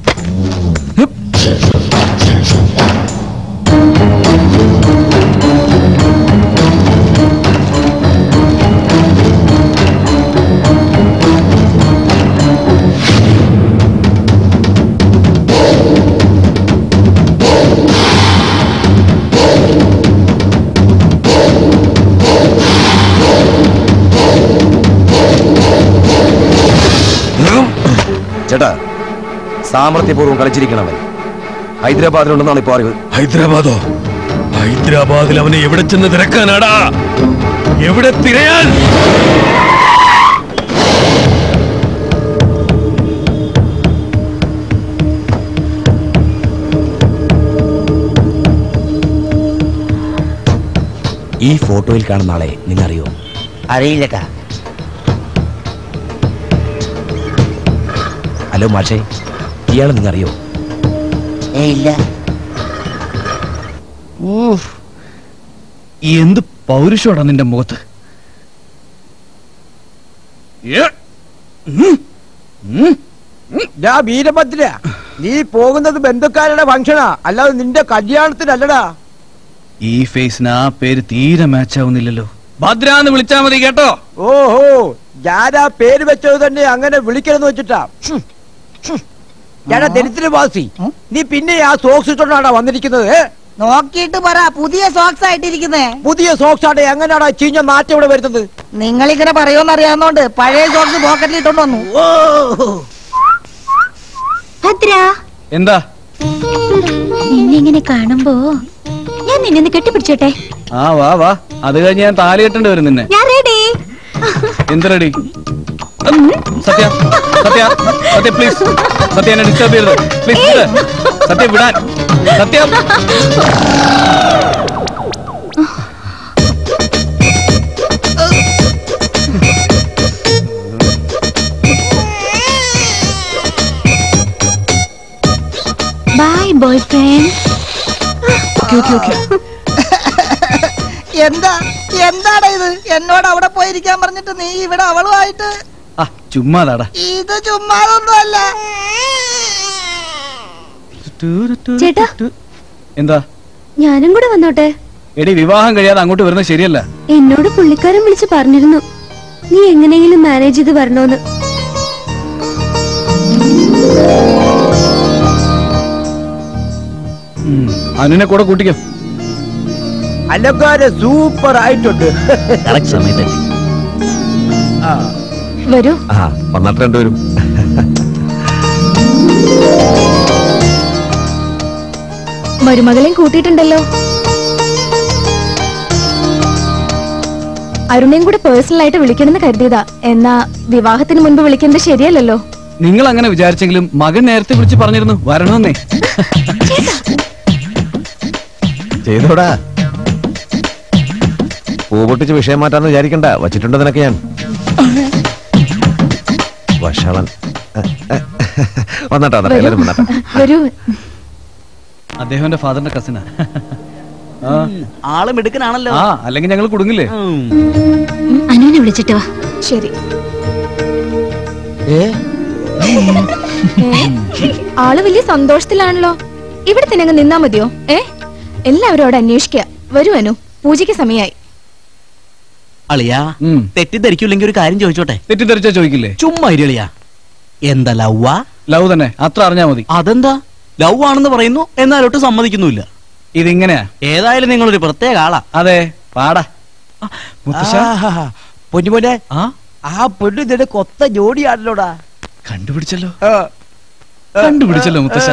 ചേട്ടാ സാമർത്ഥ്യപൂർവ്വം കളിച്ചിരിക്കണവൻ ഹൈദരാബാദിലുണ്ടെന്നാണ് ഇപ്പോ അറിവ് ഹൈദരാബാദോ ഹൈദരാബാദിൽ അവനെ എവിടെ ചെന്ന് തിരക്കാനാടാ എവിടെ തിരയാൻ ഈ ഫോട്ടോയിൽ കാണുന്ന ആളെ നിങ്ങറിയോ അറിയില്ലട്ടാ ഹലോ മാഷേ ഇയാളെ നിങ്ങറിയോ ഏ ഇല്ല എന്ത് പൗരുഷോടാ നിന്റെ മുഖത്ത് ഞാൻ വീരഭദ്ര നീ പോകുന്നത് ബന്ധുക്കാരുടെ ഫംഗ്ഷനാ അല്ലാതെ നിന്റെ കല്യാണത്തിനല്ലടാ ഈ ഫേസിന് ആ പേര് തീരെ മാച്ച് ആവുന്നില്ലല്ലോ ഭദ്രാന്ന് വിളിച്ചാ മതി കേട്ടോ ഓഹോ ഞാൻ ആ പേര് വെച്ചത് തന്നെ അങ്ങനെ വിളിക്കണമെന്ന് വെച്ചിട്ടാ ഹും, ഹും. ഞാനാ ദരിദ്ര വാസി നീ പിന്നെ ആ സോക്സ് ഇട്ടോണ്ടാടാ വന്നിരിക്കുന്നത് ഏ? നോക്കിയിട്ട് പറ പുതിയ സോക്സ് ആയിട്ടിരിക്കുന്നേ പുതിയ സോക്സ് ആടെ എങ്ങനെയാടാ ചീഞ്ഞ നാറ്റം ഇവിടെ വരുന്നത് നിങ്ങൾ ഇങ്ങനെ പറയുമെന്ന് അറിയാവുന്നോണ്ട് പഴയ സോക്സ് പോക്കറ്റിൽ ഇട്ടോണ്ട് വന്നു ഭദ്ര എന്താ നിന്നെ ഇങ്ങനെ കാണുമ്പോ ഞാൻ നിന്നെ ഒന്ന് കെട്ടിപ്പിടിച്ചോട്ടെ ആ വാ വാ അത് കഴിഞ്ഞ് ഞാൻ താലി കെട്ടേണ്ടി വരും നിന്നെ ഞാൻ റെഡി എന്ത് ready Satya Satya Satya please സത്യ എന്നെ ഡിസ്റ്റർബ് ചെയ്യരുത് പ്ലീസ് സത്യ വിടാൻ സത്യം ബൈ ബോയ് ഫ്രണ്ട് എന്താ എന്താടാ ഇത് എന്നോട് അവിടെ പോയിരിക്കാൻ പറഞ്ഞിട്ട് നീ ഇവിടെ അവളുമായിട്ട് ആ ചുമ്മാതാടാ ഇത് ചുമ്മാതൊന്നും അല്ല ചേട്ടാ എന്താ ഞാനും കൂടെ വന്നോട്ടെ എടി വിവാഹം കഴിയാതെ അങ്ങോട്ട് വരുന്നത് ശരിയല്ല എന്നോട് പുള്ളിക്കാരൻ വിളിച്ച് പറഞ്ഞിരുന്നു നീ എങ്ങനെയെങ്കിലും മാനേജ് ചെയ്ത് വരണോന്ന് ഉം, അനുവിനെ കൂടെ കൂട്ടിക്കോ അലങ്കാര സൂപ്പർ ആയിട്ടുണ്ട് കറക്റ്റ് സമയത്തല്ലേ ആ വരൂ ആ വന്നിട്ട് രണ്ടുപേരും മരുമകളെയും കൂട്ടിയിട്ടുണ്ടല്ലോ അരുണയും കൂടെ പേഴ്സണൽ ആയിട്ട് വിളിക്കണമെന്ന് കരുതിയതാ എന്നാ വിവാഹത്തിന് മുൻപ് വിളിക്കുന്നത് ശരിയല്ലല്ലോ നിങ്ങൾ അങ്ങനെ വിചാരിച്ചെങ്കിലും മകൻ നേരത്തെ വിളിച്ച് പറഞ്ഞിരുന്നു വരണമെന്നേ ചെയ്തോടാ പൂ പൊട്ടിച്ച് വിഷയം മാറ്റാന്ന് വിചാരിക്കണ്ട വച്ചിട്ടുണ്ട് നിനക്ക് ഞാൻ വഷളൻ വന്നട്ടാ വന്നട്ടെ എല്ലാരും വന്നട്ടെ വരൂ അദ്ദേഹം എന്റെ ഫാദറിന്റെ കസിനാ ആള് മിടുക്കനാണല്ലോ ആ അല്ലെങ്കിൽ ഞങ്ങൾ കുടുങ്ങില്ലേ അനുവിനെ വിളിച്ചിട്ട് വാ ശരി ആള് വലിയ സന്തോഷത്തിലാണല്ലോ ഇവിടെ തന്നെ അങ്ങ് നിന്നാ മതിയോ ഏ എല്ലാവരും അവിടെ അന്വേഷിക്കുക വരൂ അനു പൂജയ്ക്ക് സമയായി അളിയാ തെറ്റിദ്ധരിക്കില്ലെങ്കിൽ ഒരു കാര്യം ചോദിച്ചോട്ടെ തെറ്റിദ്ധരിച്ചാ ചോദിക്കില്ലേ ചുമ്മാ ഇരി അളിയാ എന്താ ലവ്വാ ലവ് തന്നെ അത്ര അറിഞ്ഞാ മതി അതെന്താ ലവ് ആണെന്ന് പറയുന്നു എന്നാലോട്ട് സമ്മതിക്കുന്നുമില്ല ഇതിങ്ങനെയാ ഏതായാലും നിങ്ങളൊരു പ്രത്യേക ആളാ അതെ പാടാ മുത്തശ്ശ ആഹാ. പൊന്നുമോനെ ആ പെണ്ണ് നിന്റെ കൊത്ത ജോഡിയാണല്ലോടാ കണ്ടുപിടിച്ചല്ലോ ആ. കണ്ടുപിടിച്ചല്ലോ മുത്തശ്ശ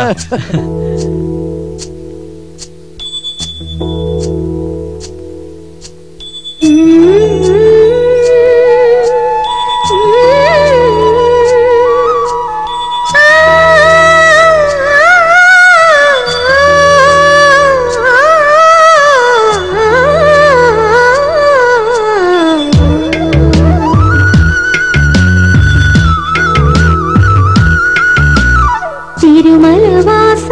തിരുമലവാസ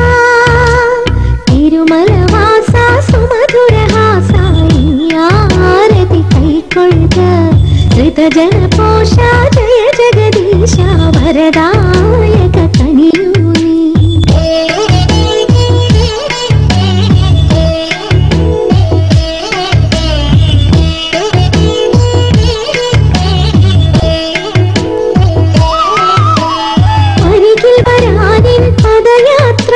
തിരുമലവാസ സുമധുരഹാസ ആരതി കൈക്കൊള്ളുക ഋതജനപോഷ ജയ ജഗദീശ വരദായക കനിയൂ നീ അരികിൽ വരാനിൻ പദയാത്ര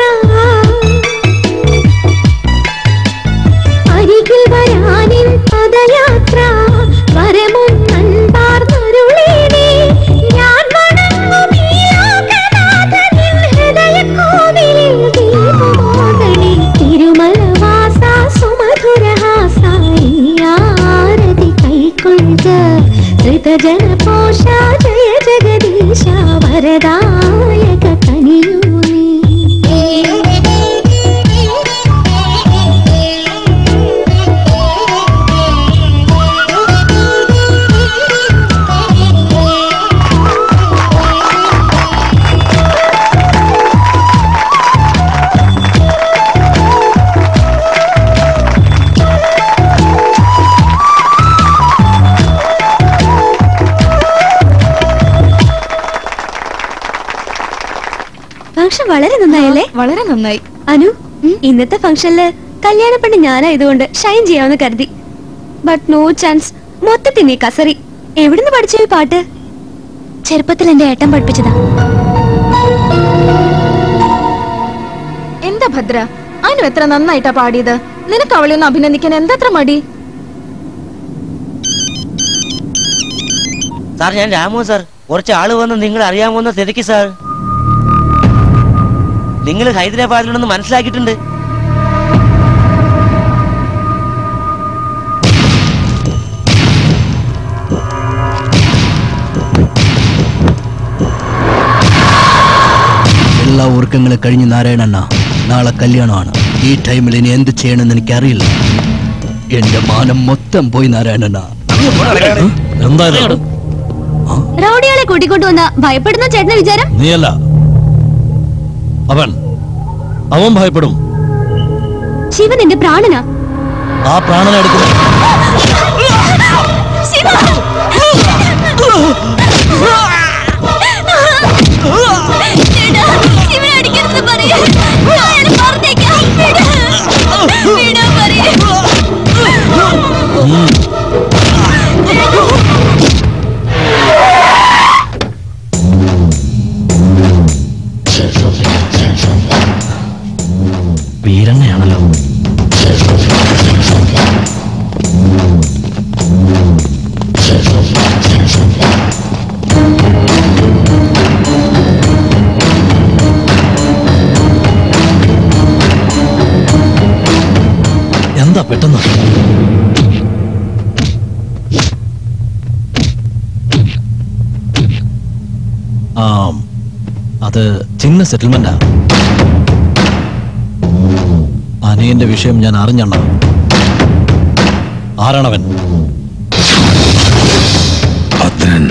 അരികിൽ വരാനിൻ പദയാത്ര വരമും അൻപാർന്നരുളേനേ ഞാൻ വണങ്ങും ഈ ലോകനാഥനിൻ ഹൃദയക്കോവിലിൽ ദീപമാകണേ തിരുമലവാസ സുമധുരഹാസ ഈ ആരതി കൈക്കൊള്ളുക ധൃതജനപോഷ ജയ ജഗദീശ വരദായക കനിയൂ നീ ഫംഗ്ഷൻ വളരെ നന്നായല്ലേ വളരെ നന്നായി അനു ഇന്നത്തെ ഫംഗ്ഷനില് കല്യാണ പെണ്ണ് ഞാനായതുകൊണ്ട് ഷൈൻ ചെയ്യാമെന്ന് കരുതി ബട്ട് നോ ചാൻസ് മൊത്തത്തിൽ നീ കസറി എവിടുന്ന് പഠിച്ച ഈ പാട്ട് ചെറുപ്പത്തിൽ എന്റെ ഏട്ടൻ പഠിപ്പിച്ചതാ എന്താ ഭദ്ര അനു എത്ര നന്നായിട്ടാ പാടിയത് നിനക്ക് അവളെ ഒന്ന് അഭിനന്ദിക്കാൻ എന്തത്ര മടി സാർ ഞാൻ രാമു സാർ കുറച്ച് ആള് വന്ന് നിങ്ങൾ അറിയാമോന്ന് തിരക്കി സാർ നിങ്ങൾ ഹൈദരാബാദിലുണ്ടെന്ന് മനസ്സിലാക്കിയിട്ടുണ്ട് എല്ലാ ഒരുക്കങ്ങളും കഴിഞ്ഞ് നാരായണണ്ണ നാളെ കല്യാണമാണ് ഈ ടൈമിൽ ഇനി എന്ത് ചെയ്യണമെന്ന് എനിക്കറിയില്ല എന്റെ മാനം മൊത്തം പോയി നാരായണണ്ണ എന്തായാലും റൗഡികളെ കൂട്ടിക്കൊണ്ടുവന്ന ഭയപ്പെടുന്ന ചേട്ടന്റെ വിചാരം നീയല്ല അവൻ അവൻ ഭയപ്പെടും ശിവൻ എന്റെ പ്രാണനാ ആ പ്രാണനെ എടുക്കുന്ന വീരണ്ണയാണല്ലോ എന്താ പെട്ടെന്ന് ആ അത് ചിന്ന സെറ്റിൽമെന്റാ അനിയന്റെ വിഷയം ഞാൻ അറിഞ്ഞണ്ണ ആരാണവൻ ഭദ്രൻ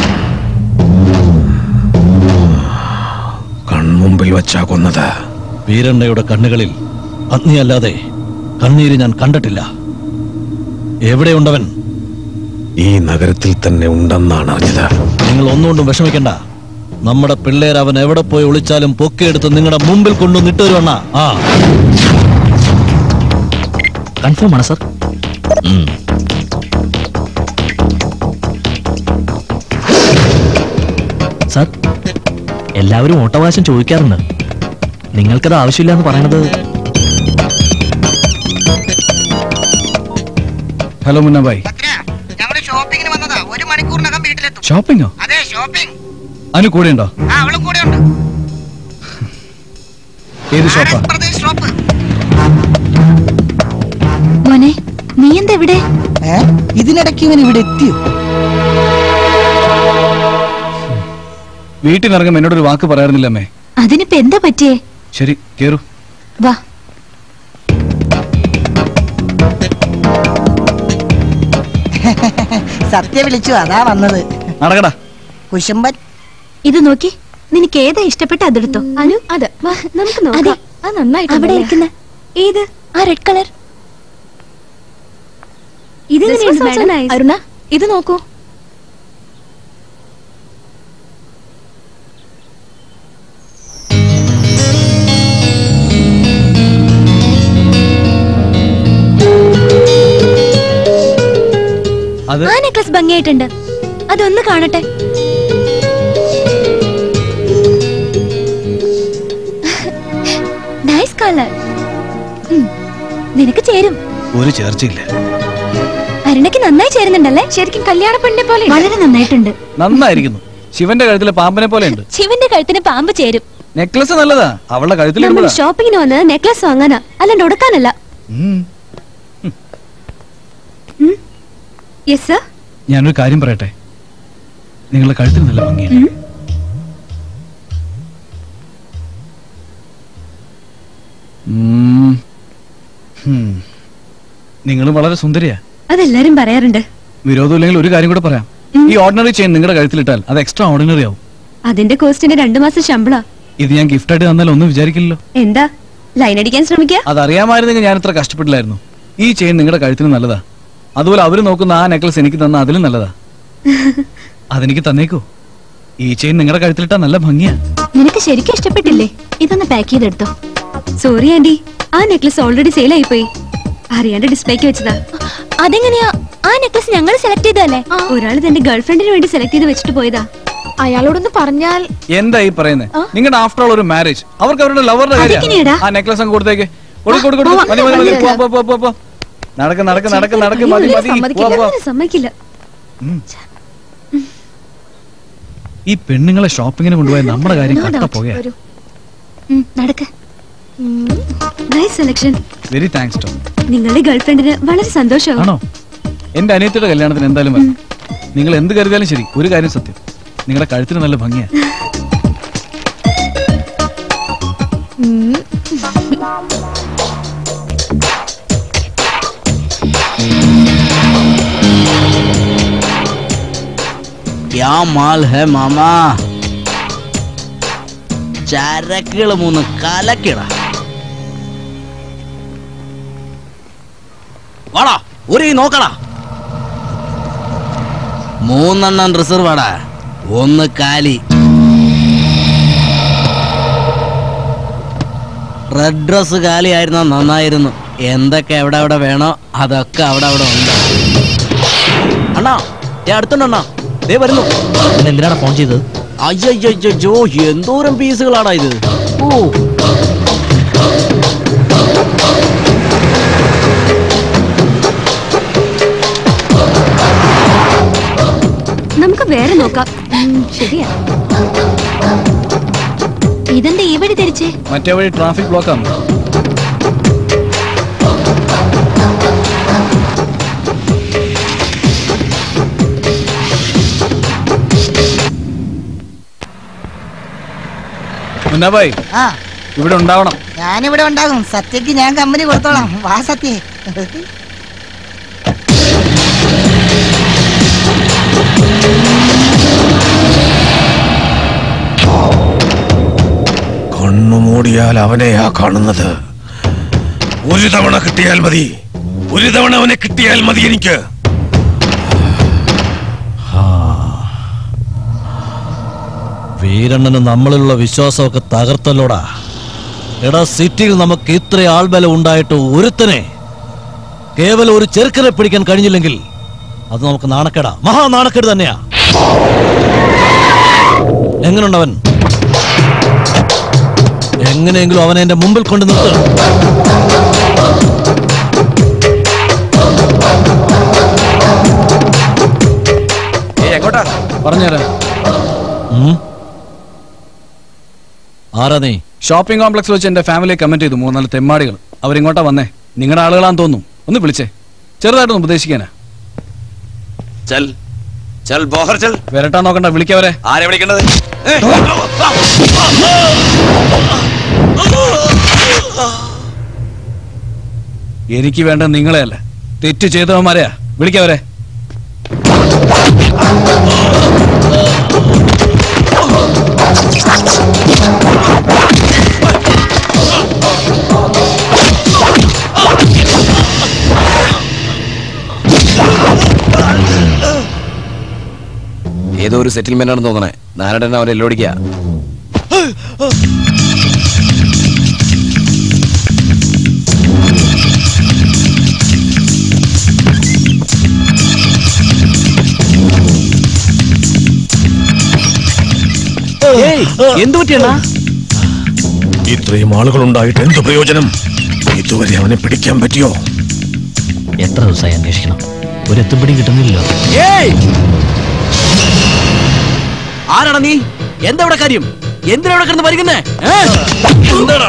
കൺമുമ്പിൽ വച്ചാ കൊന്നത് വീരണ്ണയുടെ കണ്ണുകളിൽ അഗ്നിയല്ലാതെ കണ്ണീര് ഞാൻ കണ്ടിട്ടില്ല എവിടെയുണ്ടവൻ ഈ നഗരത്തിൽ തന്നെ ഉണ്ടെന്നാണ് അറിഞ്ഞത് നിങ്ങൾ ഒന്നുകൊണ്ടും വിഷമിക്കണ്ട നമ്മുടെ പിള്ളേർ അവൻ എവിടെ പോയി ഒളിച്ചാലും പൊക്കിയെടുത്ത് നിങ്ങളുടെ മുമ്പിൽ കൊണ്ടു നിട്ടുവരുവണ്ണ ആ കൺഫേം ആണ് സർ സർ എല്ലാവരും ഓട്ടവകാശം ചോദിക്കാറുണ്ട് നിങ്ങൾക്കത് ആവശ്യമില്ല എന്ന് പറയണത് ഹലോ മുന്നബായി ഞങ്ങള് ഷോപ്പിങ്ങിന് വന്നതാ ഒരു മണിക്കൂറിനകം വീട്ടിലെത്തും ഷോപ്പിംഗോ അതെ ഷോപ്പിംഗ് അനു കൂടെ ഉണ്ടോ ആ അവളും കൂടെ ഉണ്ട് ഏത് ഷോപ്പാ പ്രദേശ് ഷോപ്പ് മോനെ നീ എന്താ ഇവിടെ ഇതിനിടയ്ക്ക് ഇവൻ ഇവിടെ എത്തിയോ വീട്ടിലിറങ്ങും എന്നോടൊരു വാക്ക് പറയാറുന്നില്ല അമ്മേ അതിനിപ്പോ എന്താ പറ്റിയേ ശരി കേറൂ വാ സത്യ വിളിച്ചു അതാ വന്നത് നടക്കടാ കുശുമ്പൻ ഇത് നോക്കി നിനക്ക് ഏതാ ഇഷ്ടപ്പെട്ട അതെടുത്തോ അനു അത് വാ നമുക്ക് നോക്കാം അത് നന്നായിട്ട് അവിടെ ഇരിക്കുന്ന ഏത് ആ റെഡ് കളർ ഇത് This was എങ്ങനെയുണ്ട് also madam? nice. അരുണ ഇത് നോക്കൂ അത് ആ നെക്ലസ് ഭംഗിയായിട്ടുണ്ട് അതൊന്ന് കാണട്ടെ നൈസ് കളർ നിനക്ക് ചേരും ഒരു ചേർച്ചയില്ല അരുണയ്ക്ക് നന്നായി ചേരുന്നുണ്ടല്ലേ ശരിക്കും കല്യാണ പെണ്ണിനെ പോലെ വളരെ നന്നായിട്ടുണ്ട് നന്നായിരിക്കുന്നു ശിവന്റെ കഴുത്തിലെ പാമ്പിനെ പോലെ ഉണ്ട് ശിവന്റെ കഴുത്തിന് പാമ്പ് ചേരും നെക്ലസ് നല്ലതാ അവളുടെ നമ്മൾ കഴുത്തിലിടുമ്പോഴാ ഷോപ്പിങ്ങിന് വന്നത് നെക്ലസ് വാങ്ങാനാ അല്ലാണ്ട് ഉടക്കാനല്ല ഉം. യെസ് സർ ഞാനൊരു കാര്യം പറയട്ടെ നിങ്ങളുടെ കഴുത്തിന് നല്ല ഭംഗിയാണ് നിങ്ങൾ വളരെ സുന്ദരിയാ അതെല്ലാരും പറയാറുണ്ട് വിരോധമില്ലെങ്കിൽ ഒരു കാര്യം കൂടെ പറയാം ഈ ഓർഡിനറി ചെയിൻ നിങ്ങളുടെ കഴുത്തിലിട്ടാൽ അത് എക്സ്ട്രാ ഓർഡിനറി ആവും അതിന്റെ കോസ്റ്റിന് രണ്ടു മാസം ശമ്പള ഇത് ഞാൻ ഗിഫ്റ്റ് ആയിട്ട് തന്നാൽ ഒന്നും വിചാരിക്കില്ലല്ലോ എന്താ ലൈൻ അടിക്കാൻ ശ്രമിക്കുക അതറിയാമായിരുന്നെങ്കിൽ ഞാൻ ഇത്ര കഷ്ടപ്പെട്ടില്ലായിരുന്നു ഈ ചെയിൻ നിങ്ങളുടെ കഴുത്തിന് നല്ലതാ അതുപോലെ അവര് നോക്കുന്ന ആ നെക്ലസ് എനിക്ക് തന്ന അതിലും നല്ലതാ അതെനിക്ക് തന്നേക്കോ ഈ ചെയിൻ നിങ്ങളുടെ കഴുത്തിലിട്ടാ നല്ല ഭംഗിയാ നിനക്ക് ശരിക്കും ഇഷ്ടപ്പെട്ടില്ലേ ഇതൊന്ന് പാക്ക് ചെയ്തെടുത്തോ സോറി ആന്റി ആ നെക്ലസ് ഓൾറെഡി സെയിൽ ആയിപ്പോയി അറിയാണ്ട് ഡിസ്പ്ലേക്ക് വെച്ചതാ അതെങ്ങനെയാ ആ നെക്ലസ് ഞങ്ങൾ സെലക്ട് ചെയ്തല്ലേ ഒരാൾ തന്റെ ഗേൾഫ്രണ്ടിന് വേണ്ടി സെലക്ട് ചെയ്ത് വെച്ചിട്ട് പോയതാ അയാളോടൊന്ന് പറഞ്ഞാൽ എന്താ ഈ പറയുന്നത് നിങ്ങളുടെ ആഫ്റ്റർ ഓൾ ഒരു മാരേജ് അവർക്ക് അവരുടെ ലവറുടെ അതെങ്ങനെയാടാ? ആ നെക്ലസ് അങ്ങ് കൊടുത്തേക്ക് കൊടു കൊടു കൊടു മതി മതി മതി പോ പോ പോ പോ പോ നടക്ക് നടക്ക് നടക്ക് നടക്ക് മതി മതി പോ പോ സമ്മതിക്കില്ല സമ്മതിക്കില്ല ഈ പെണ്ണുങ്ങളെ ഷോപ്പിങ്ങിന് കൊണ്ടുപോയ നമ്മുടെ കാര്യം No കട്ട doubt. പോകയാ വരൂ. ഉം, നടക്ക് നൈസ് സെലക്ഷൻ വെരി താങ്ക്സ് ടോ നിങ്ങളുടെ ഗേൾഫ്രണ്ടിന് വളരെ സന്തോഷമാവും ആണോ എന്റെ അനിയത്തിയുടെ കല്യാണത്തിന് എന്തായാലും വരണം നിങ്ങൾ എന്ത് കരുതിയാലും ശരി ഒരു കാര്യം സത്യം നിങ്ങളുടെ കഴുത്തിന് നല്ല ഭംഗിയാ ക്യാ മാൽ ഹെ മാമാ ചരക്കുകൾ മൂന്ന് കലക്കിട വാടാ ഒരു നോക്കടാ മൂന്നെണ്ണം റിസർവ് ആടാ ഒന്ന് കാലി റെഡ് ഡ്രസ് കാലിയായിരുന്ന നന്നായിരുന്നു എന്തൊക്കെ എവിടെ എവിടെ വേണോ അതൊക്കെ അവിടെ അവിടെ ഉണ്ട് അണ്ണാ ഞാൻ അടുത്തുണ്ട് അണ്ണാ ദേ വരുന്നു എന്തിനാണ് ഫോൺ ചെയ്തത് അയ്യോ എന്തോരം പീസുകളാടാ ഇത് ഓ നമുക്ക് വേറെ നോക്കാം ഉം, ശരിയാ ഇതെന്താ ഈ വഴി തിരിച്ചേ മറ്റേ വഴി ട്രാഫിക് ബ്ലോക്ക് ആണ് മുന്നാബായി ആ ഇവിടെ ഉണ്ടാവണം ഞാനിവിടെ ഉണ്ടാകും സത്യക്ക് ഞാൻ കമ്പനി കൊടുത്തോളാം വാ സത്യ കണ്ണുമൂടിയാൽ അവനെയാ കാണുന്നത് ഒരു തവണ കിട്ടിയാൽ മതി ഒരു തവണ അവനെ കിട്ടിയാൽ മതി എനിക്ക് വീരണ്ണന് നമ്മളിലുള്ള വിശ്വാസമൊക്കെ തകർത്തല്ലോടാ എടാ സിറ്റിയിൽ നമുക്ക് ഇത്ര ആൾബലം ഉണ്ടായിട്ട് ഒരുത്തനെ കേവലം ഒരു ചെറുക്കനെ പിടിക്കാൻ കഴിഞ്ഞില്ലെങ്കിൽ അത് നമുക്ക് നാണക്കേടാ മഹാ നാണക്കേട് തന്നെയാ എങ്ങനുണ്ടവൻ എങ്ങനെയെങ്കിലും അവനെ എന്റെ മുമ്പിൽ കൊണ്ട് നിർത്ത് എങ്ങോട്ടാ പറഞ്ഞുതരാം ആരാ നീ ഷോപ്പിംഗ് കോംപ്ലക്സ് വെച്ച് എന്റെ ഫാമിലിയെ കമന്റ് ചെയ്തു മൂന്നാല് തെമ്മാടികൾ അവരിങ്ങോട്ടാ വന്നേ നിങ്ങളുടെ ആളുകളാന്ന് തോന്നുന്നു ഒന്ന് വിളിച്ചേ ചെറുതായിട്ടൊന്ന് ഉപദേശിക്കാനാ ചൽ ചൽ ബോഹർ ചൽ വരട്ടാ നോക്കണ്ട വിളിക്കവരെ ആരെ വിളിക്കേണ്ടത് എനിക്ക് വേണ്ട നിങ്ങളെയല്ല തെറ്റ് ചെയ്തവന്മാരെയാ വിളിക്കവരെ ഏതോ ഒരു സെറ്റിൽമെന്റ് ആണെന്ന് തോന്നണേ നാരായണൻ അവരെ എല്ലോടിക്കുക എന്തു പറ്റിയണ്ണാ ഇത്രയും ആളുകൾ ഉണ്ടായിട്ട് എന്ത് പ്രയോജനം ഇതുവരെ അവനെ പിടിക്കാൻ പറ്റിയോ എത്ര ദിവസമായി അന്വേഷിക്കണം ഒരു എത്തുംപിടി കിട്ടുന്നില്ലല്ലോ ഏയ് ആരാണ് നീ എന്താ ഇവിടെ കാര്യം എന്തിനാ ഇവിടെ കിടന്ന് പരിക്കുന്നേ എന്താടാ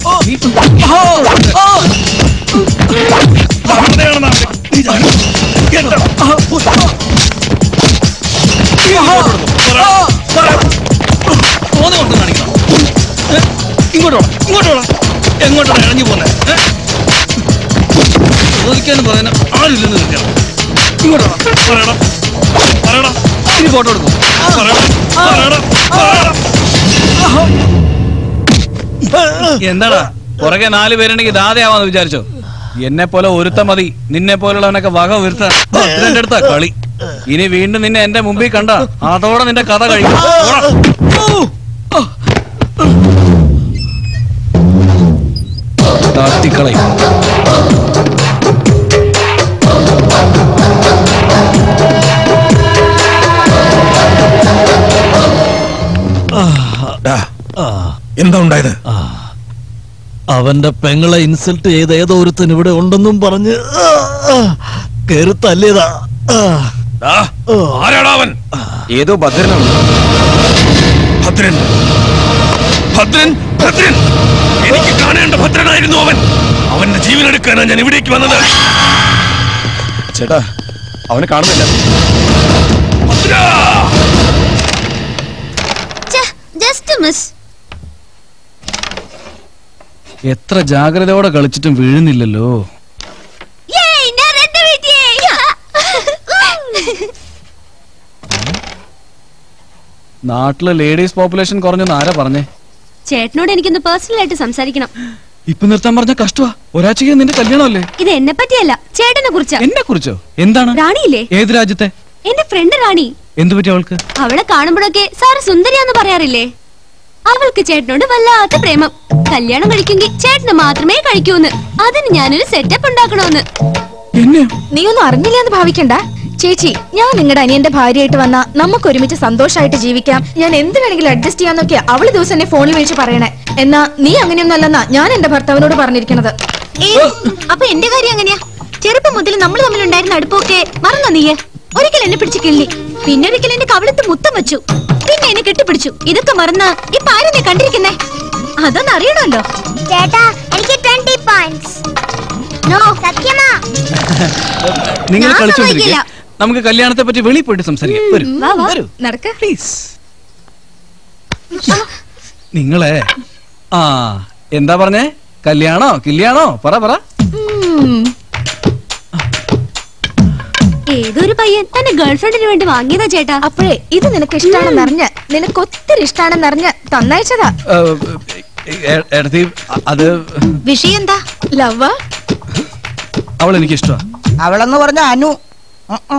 ഇങ്ങോട്ടോ ഇങ്ങോട്ടോ എങ്ങോട്ടാണ് ഇഴഞ്ഞു പോന്നെ ചോദിക്കാനും പറയാനും ആരില്ലെന്ന് നിൽക്കണം ഇങ്ങോട്ടോ പറയണം പറയണം ഇനി ഫോട്ടോ എടുക്കും പറയണം പറയണം പറയണം എന്താടാ പുറകെ നാല് പേരുണ്ടെങ്കിൽ ദാതയാവാന്ന് വിചാരിച്ചോ എന്നെ പോലെ ഒരുത്ത മതി നിന്നെ പോലുള്ളവനൊക്കെ വക വരുത്താൻ എന്റെ അടുത്താ കളി ഇനി വീണ്ടും നിന്നെ എന്റെ മുമ്പിൽ കണ്ട അതോടെ നിന്റെ കഥ കഴിയും പോടാ. താഴ്ത്തിക്കളയും ഡാ, എന്താ ഉണ്ടായത് അവന്റെ പെങ്ങളെ ഇൻസൾട്ട് ചെയ്ത ഏതോ ഒരുത്തൻ ഇവിടെ ഉണ്ടെന്നും പറഞ്ഞ് കേറി തല്ലിയതാ ഡാ, ആരാടാ അവൻ ഏതോ ഭദ്രനാണ് ഭദ്രൻ ഭദ്രൻ ഭദ്രൻ എനിക്ക് കാണേണ്ട ഭദ്രനായിരുന്നു അവൻ അവന്റെ ജീവൻ എടുക്കാനാണ് ഞാൻ ഇവിടേക്ക് വന്നത് ചേട്ടാ അവനെ കാണുന്നില്ല ജസ്റ്റ് മിസ് എത്ര ജാഗ്രതയോടെ കളിച്ചിട്ടും വീഴുന്നില്ലല്ലോ നാട്ടില് ലേഡീസ് പോപ്പുലേഷൻ കുറഞ്ഞെന്ന് ആരാ പറഞ്ഞേ ചേട്ടനോട് എനിക്കൊന്ന് പേഴ്സണൽ ആയിട്ട് സംസാരിക്കണം ഇപ്പൊ നിർത്താൻ പറഞ്ഞ കഷ്ടമാ ഒരാഴ്ചക്ക് നിന്റെ കല്യാണമല്ലേ ഇത് എന്നെ പറ്റിയല്ല ചേട്ടനെ കുറിച്ചാ എന്നെ കുറിച്ചോ എന്താണ് റാണിയില്ലേ ഏത് രാജ്യത്തെ എന്റെ ഫ്രണ്ട് റാണി എന്തു പറ്റി അവൾക്ക് അവളെ കാണുമ്പോഴൊക്കെ സാറ് സുന്ദരിയാന്ന് പറയാറില്ലേ അവൾക്ക് ചേട്ടനോട് വല്ലാത്ത പ്രേമം കല്യാണം കഴിക്കുമെങ്കിൽ ചേട്ടന് മാത്രമേ കഴിക്കൂന്ന് അതിന് ഞാനൊരു സെറ്റപ്പ് ഉണ്ടാക്കണോന്ന് നീ ഒന്നും അറിഞ്ഞില്ല എന്ന് ഭാവിക്കണ്ട ചേച്ചി ഞാൻ നിങ്ങളുടെ അനിയന്റെ ഭാര്യയായിട്ട് വന്ന നമുക്ക് ഒരുമിച്ച് സന്തോഷമായിട്ട് ജീവിക്കാം ഞാൻ എന്ത് വേണമെങ്കിലും അഡ്ജസ്റ്റ് ചെയ്യാന്നൊക്കെ അവള് ദിവസം എന്നെ ഫോണിൽ വിളിച്ച് പറയണേ എന്നാ നീ അങ്ങനെയൊന്നും അല്ലെന്നാ ഞാൻ എന്റെ ഭർത്താവിനോട് പറഞ്ഞിരിക്കണത് അപ്പൊ എന്റെ കാര്യം എങ്ങനെയാ ചെറുപ്പം മുതൽ നമ്മൾ തമ്മിലുണ്ടായിരുന്ന അടുപ്പൊക്കെ മറന്നോ നീയെ ഒരിക്കൽ എന്നെ പിടിച്ച് കിള്ളി പിന്നെ ഒരിക്കൽ എന്റെ കവിളത്ത് മുത്തം വെച്ചു പിന്നെ എന്നെ കെട്ടിപ്പിടിച്ചു ഇതൊക്കെ മറന്ന് ഇപ്പൊ ആരും നീ കണ്ടിരിക്കുന്നേ അതൊന്നും അറിയണമല്ലോ ചേട്ടാ എനിക്ക് ട്വന്റി പോയിന്റ്സ് നോ സത്യമാ നിങ്ങൾ ഞാൻ കളിച്ചോണ്ടിരിക്കെ സമ്മതിക്കില്ല. നമുക്ക് കല്യാണത്തെ പറ്റി വെളിയിൽ പോയിട്ട് സംസാരിക്കാം വരൂ വാ വാ നടക്ക പ്ലീസ് നിങ്ങളെ ആ എന്താ പറഞ്ഞേ കല്യാണോ കില്യാണോ പറ പറ ഏതൊരു പയ്യൻ തന്റെ ഗേൾഫ്രണ്ടിന് വേണ്ടി വാങ്ങിയതാ ചേട്ടാ അപ്പോഴേ ഇത് നിനക്ക് ഇഷ്ടാണെന്നറിഞ്ഞ് നിനക്ക് ഒത്തിരി ഇഷ്ടാണെന്നറിഞ്ഞ് തന്നയച്ചതാ എടുത്തി അത് വിഷയം എന്താ ലവ്വ അവൾ എനിക്ക് ഇഷ്ടമാ അവളെന്ന് പറഞ്ഞ അനു ഉം ഉം.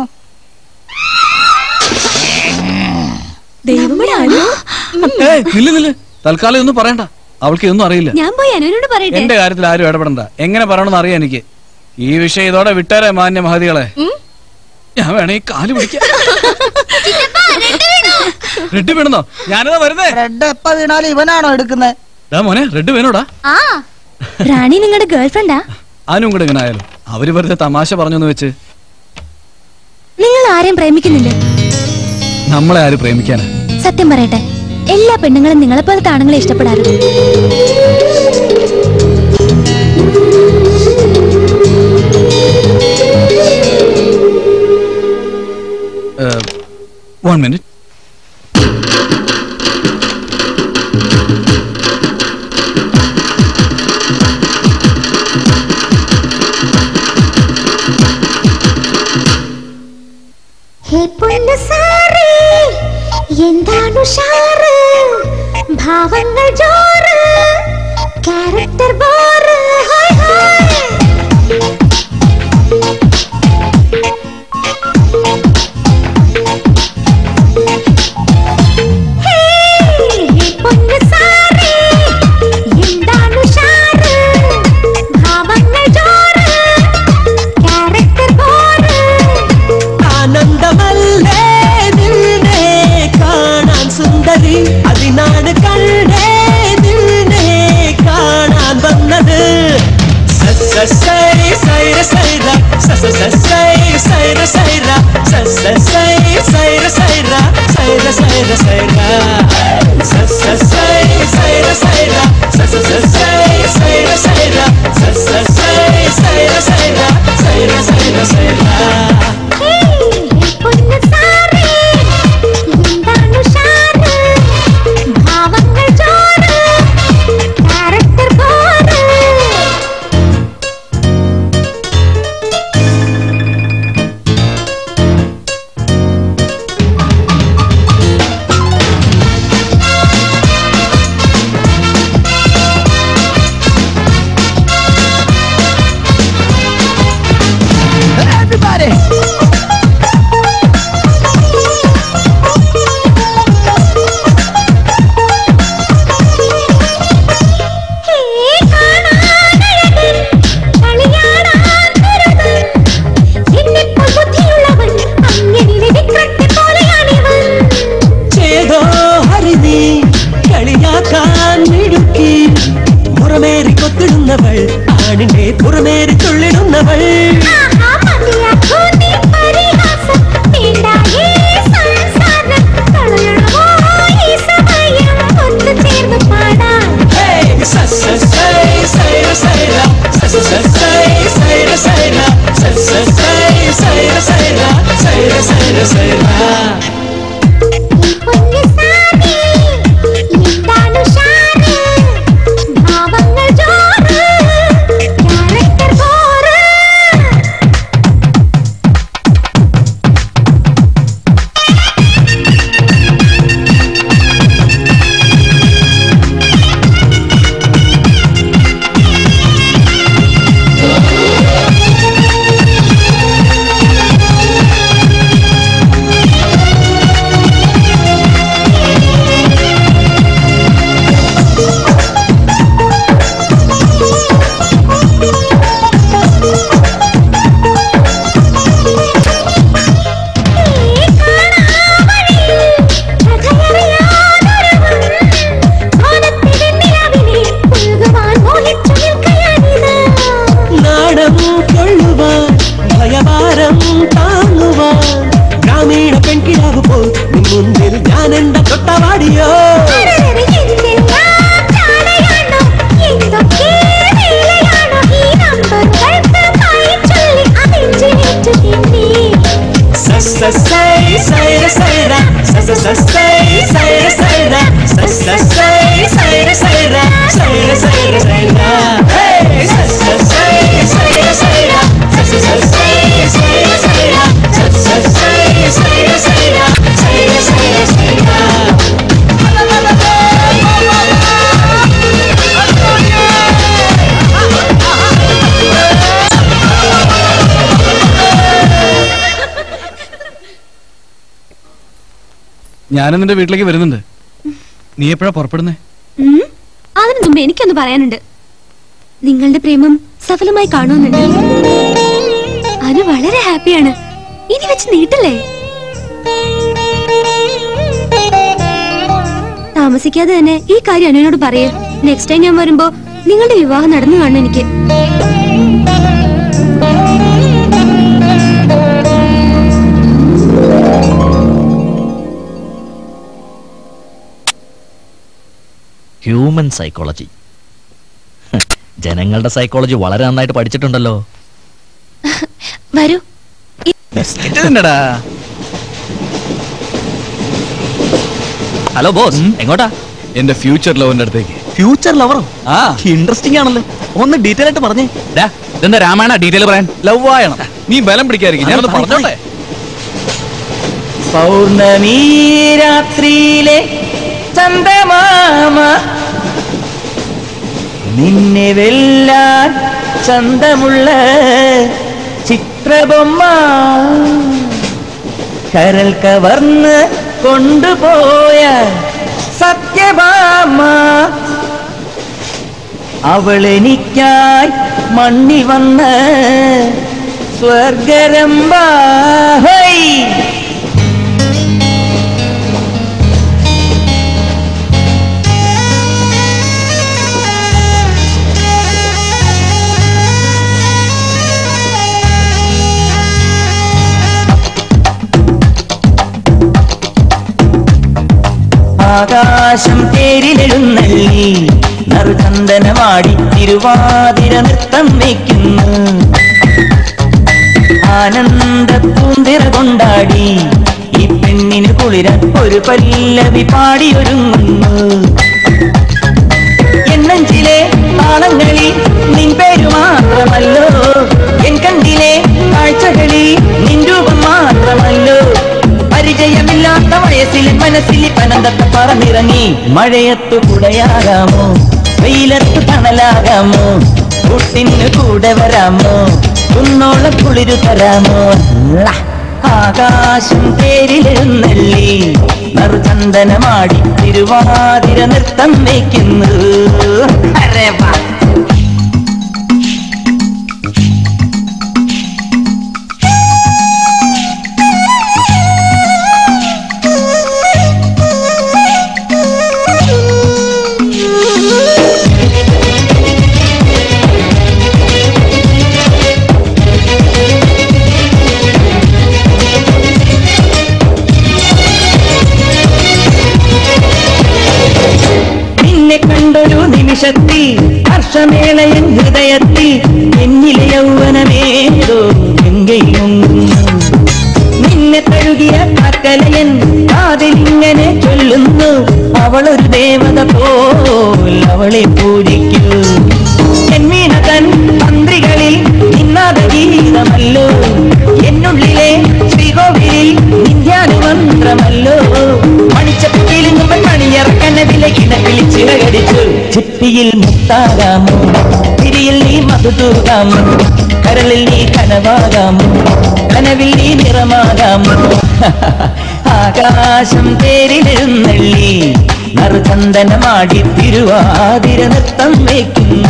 ദൈവമേ അനു ഏയ്, നില്ല് നില്ല് തൽക്കാലം ഒന്നും പറയണ്ട അവൾക്ക് ഇതൊന്നും അറിയില്ല ഞാൻ പോയി അനുവിനോട് പറയട്ടെ എന്റെ കാര്യത്തിൽ ആരും ഇടപെടണ്ട എങ്ങനെ പറയണമെന്ന് അറിയാം എനിക്ക് ഈ വിഷയം ഇതോടെ വിട്ടേരെ മാന്യ മഹതികളെ ഞാൻ വേണേ ഈ കാല് പിടിക്കാം റെഡ് വീണോ ഞാനതാ വരുന്നേ ബ്രെഡ് എപ്പ വീണാലും ഇവനാണോ എടുക്കുന്നത് ഡാ മോനെ റെഡ് വേണോടാ ആ റാണി നിങ്ങളുടെ ഗേൾഫ്രണ്ടാ ആനും കൂടെ ഇങ്ങനെ ആയാലും അവര് വെറുതെ തമാശ പറഞ്ഞെന്ന് വെച്ച് നിങ്ങൾ ആരെയും പ്രേമിക്കുന്നില്ലേ നമ്മളെ ആര് പ്രേമിക്കാനാ സത്യം പറയട്ടെ എല്ലാ പെണ്ണുങ്ങളും നിങ്ങളെ പോലത്തെ ആണുങ്ങളെ ഇഷ്ടപ്പെടാറുണ്ട് വൺ മിനിറ്റ് ഹേ പൊന്നു സാറേ എന്താണ് ഉഷാറ് ഭാവങ്ങൾ ജോറ് ഭാവങ്ങൾ ചോറ് ക്യാരക്ടർ ബോറ് Everybody! ചേതോ ഹരിതി കളിയാക്കാൻ മിടുക്കി പുറമേറി കൊത്തിടുന്നവൾ ആണിന്റെ പുറമേറി തുള്ളിടുന്നവൾ ഭാവങ്ങൾ ചോറ് ക്യാരക്ടർ ബോറ് നാണം കൊള്ളുവാൻ ഭയഭാരം താങ്ങുവാൻ ഗ്രാമീണ പെൺകിടാവ് പോ നിൻ മുന്നിൽ ഞാൻ എന്താ തൊട്ടവാടിയോ ഞാനും നിന്റെ വീട്ടിലേക്ക് വരുന്നുണ്ട് നീ എപ്പോഴാ പുറപ്പെടുന്നേ ഉം, അതിനു മുമ്പ് എനിക്കൊന്ന് പറയാനുണ്ട് നിങ്ങളുടെ പ്രേമം സഫലമായി കാണുന്നുണ്ട് അനു വളരെ ഹാപ്പിയാണ് ഇനി വെച്ച് നീട്ടില്ലേ താമസിക്കാതെ തന്നെ ഈ കാര്യം അനുവിനോട് പറയേ നെക്സ്റ്റ് ടൈം ഞാൻ വരുമ്പോ നിങ്ങളുടെ വിവാഹം നടന്നു കാണണം എനിക്ക് ഹ്യൂമൻ സൈക്കോളജി ജനങ്ങളുടെ സൈക്കോളജി വളരെ നന്നായിട്ട് പഠിച്ചിട്ടുണ്ടല്ലോ വരൂ ഹലോ ബോസ് എങ്ങോട്ടാ എന്റെ ഫ്യൂച്ചർ ലവന്റെ അടുത്തേക്ക് ഫ്യൂച്ചർ ലവറോ ആ ഇൻട്രസ്റ്റിംഗ് ആണല്ലോ ഒന്ന് ഡീറ്റെയിൽ ആയിട്ട് പറഞ്ഞേ ഇതെന്താ രാമായണ ഡീറ്റെയിൽ പറയാൻ ലവ് ആയണം നീ ബലം പിടിക്കാതിരിക്കും ഞാനൊന്ന് പറഞ്ഞോട്ടെ പൗർണമി രാത്രിയിലെ ചന്ദമാമ നിന്നെ വെല്ലാൻ ചന്തമുള്ള ചിത്രബൊമ്മ കരൽ കവർന്ന് കൊണ്ടുപോയ സത്യഭാമ അവളെനിക്കായി മണ്ണിൽ വന്ന് സ്വർഗരംബാഹൈ ആകാശം തേരിലെഴുന്നള്ളി നറുചന്ദനമാടി തിരുവാതിര നൃത്തം വയ്ക്കുന്നു ആനന്ദ പൂന്തിര കൊണ്ടാടി ഈ പെണ്ണിന് കുളിരാൻ ഒരു പല്ലവി പാടിയൊരുങ്ങുന്നു എണ്ണഞ്ചിലെ താളങ്ങളിൽ നിൻ പേരു മാത്രമല്ലോ എൻ കണ്ടിലെ കാഴ്ചകളിൽ നിൻ രൂപം മാത്രമല്ലോ പരിചയമില്ലാത്ത വയസ്സിൽ മനസ്സിൽ പനന്തത്തെ പറന്നിറങ്ങി മഴയത്തു കുടയാകാമോ വെയിലത്ത് തണലാകാമോ കുട്ടിന് കൂടെ വരാമോ കുന്നോളം കുളിരു തരാമോ ലാ. ആകാശം പേരിലെഴുന്നള്ളി നറുചന്ദനമാടി തിരുവാതിര നൃത്തം വയ്ക്കുന്നു അരേ വാ നിന്നെ കണ്ടൊരു നിമിഷത്തിൽ ഹർഷമേളയൻ ഹൃദയത്തിൽ എന്നിലെ യൗവനമേതോ ഗംഗയിൽ മുങ്ങുന്നു നിന്നെ തഴുകിയ കാക്കലയൻ കാതിലിങ്ങനെ ചൊല്ലുന്നു അവളൊരു ദേവത പോൽ അവളെ പൂജിക്കൂ എന്മീന തൻ തന്ത്രികളിൽ നിന്നാത ഗീതമല്ലോ എന്നുള്ളിലെ ശ്രീകോവിലിൽ നിന്ധ്യാനുമന്ത്രമല്ലോ മണിച്ചപ്പിലിങ്ങുമ്പൻ മണിയറക്കനതിലെ കിടക്കിൽ ചിറകടിച്ചു ചിപ്പിയിൽ മുത്താകാമോ തിരിയിൽ നീ മധുതൂകാമോ കരളിൽ നീ കനവാകാമോ കനവിൽ നീ നിറമാകാമോ ആകാശം തേരിലെഴുന്നള്ളി നറുചന്ദനമാടി തിരുവാതിര നൃത്തം വയ്ക്കുന്നു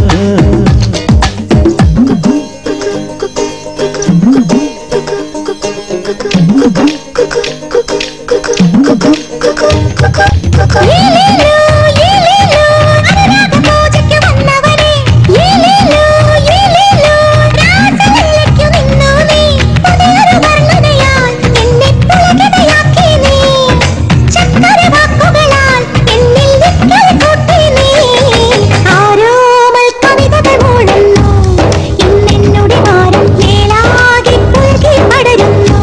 ആരോമൽ കവിതകൾ മൂളുന്നു ഇന്നെന്നുടെ ഭാരം മേലാകെ പുൽകി പടരുന്നു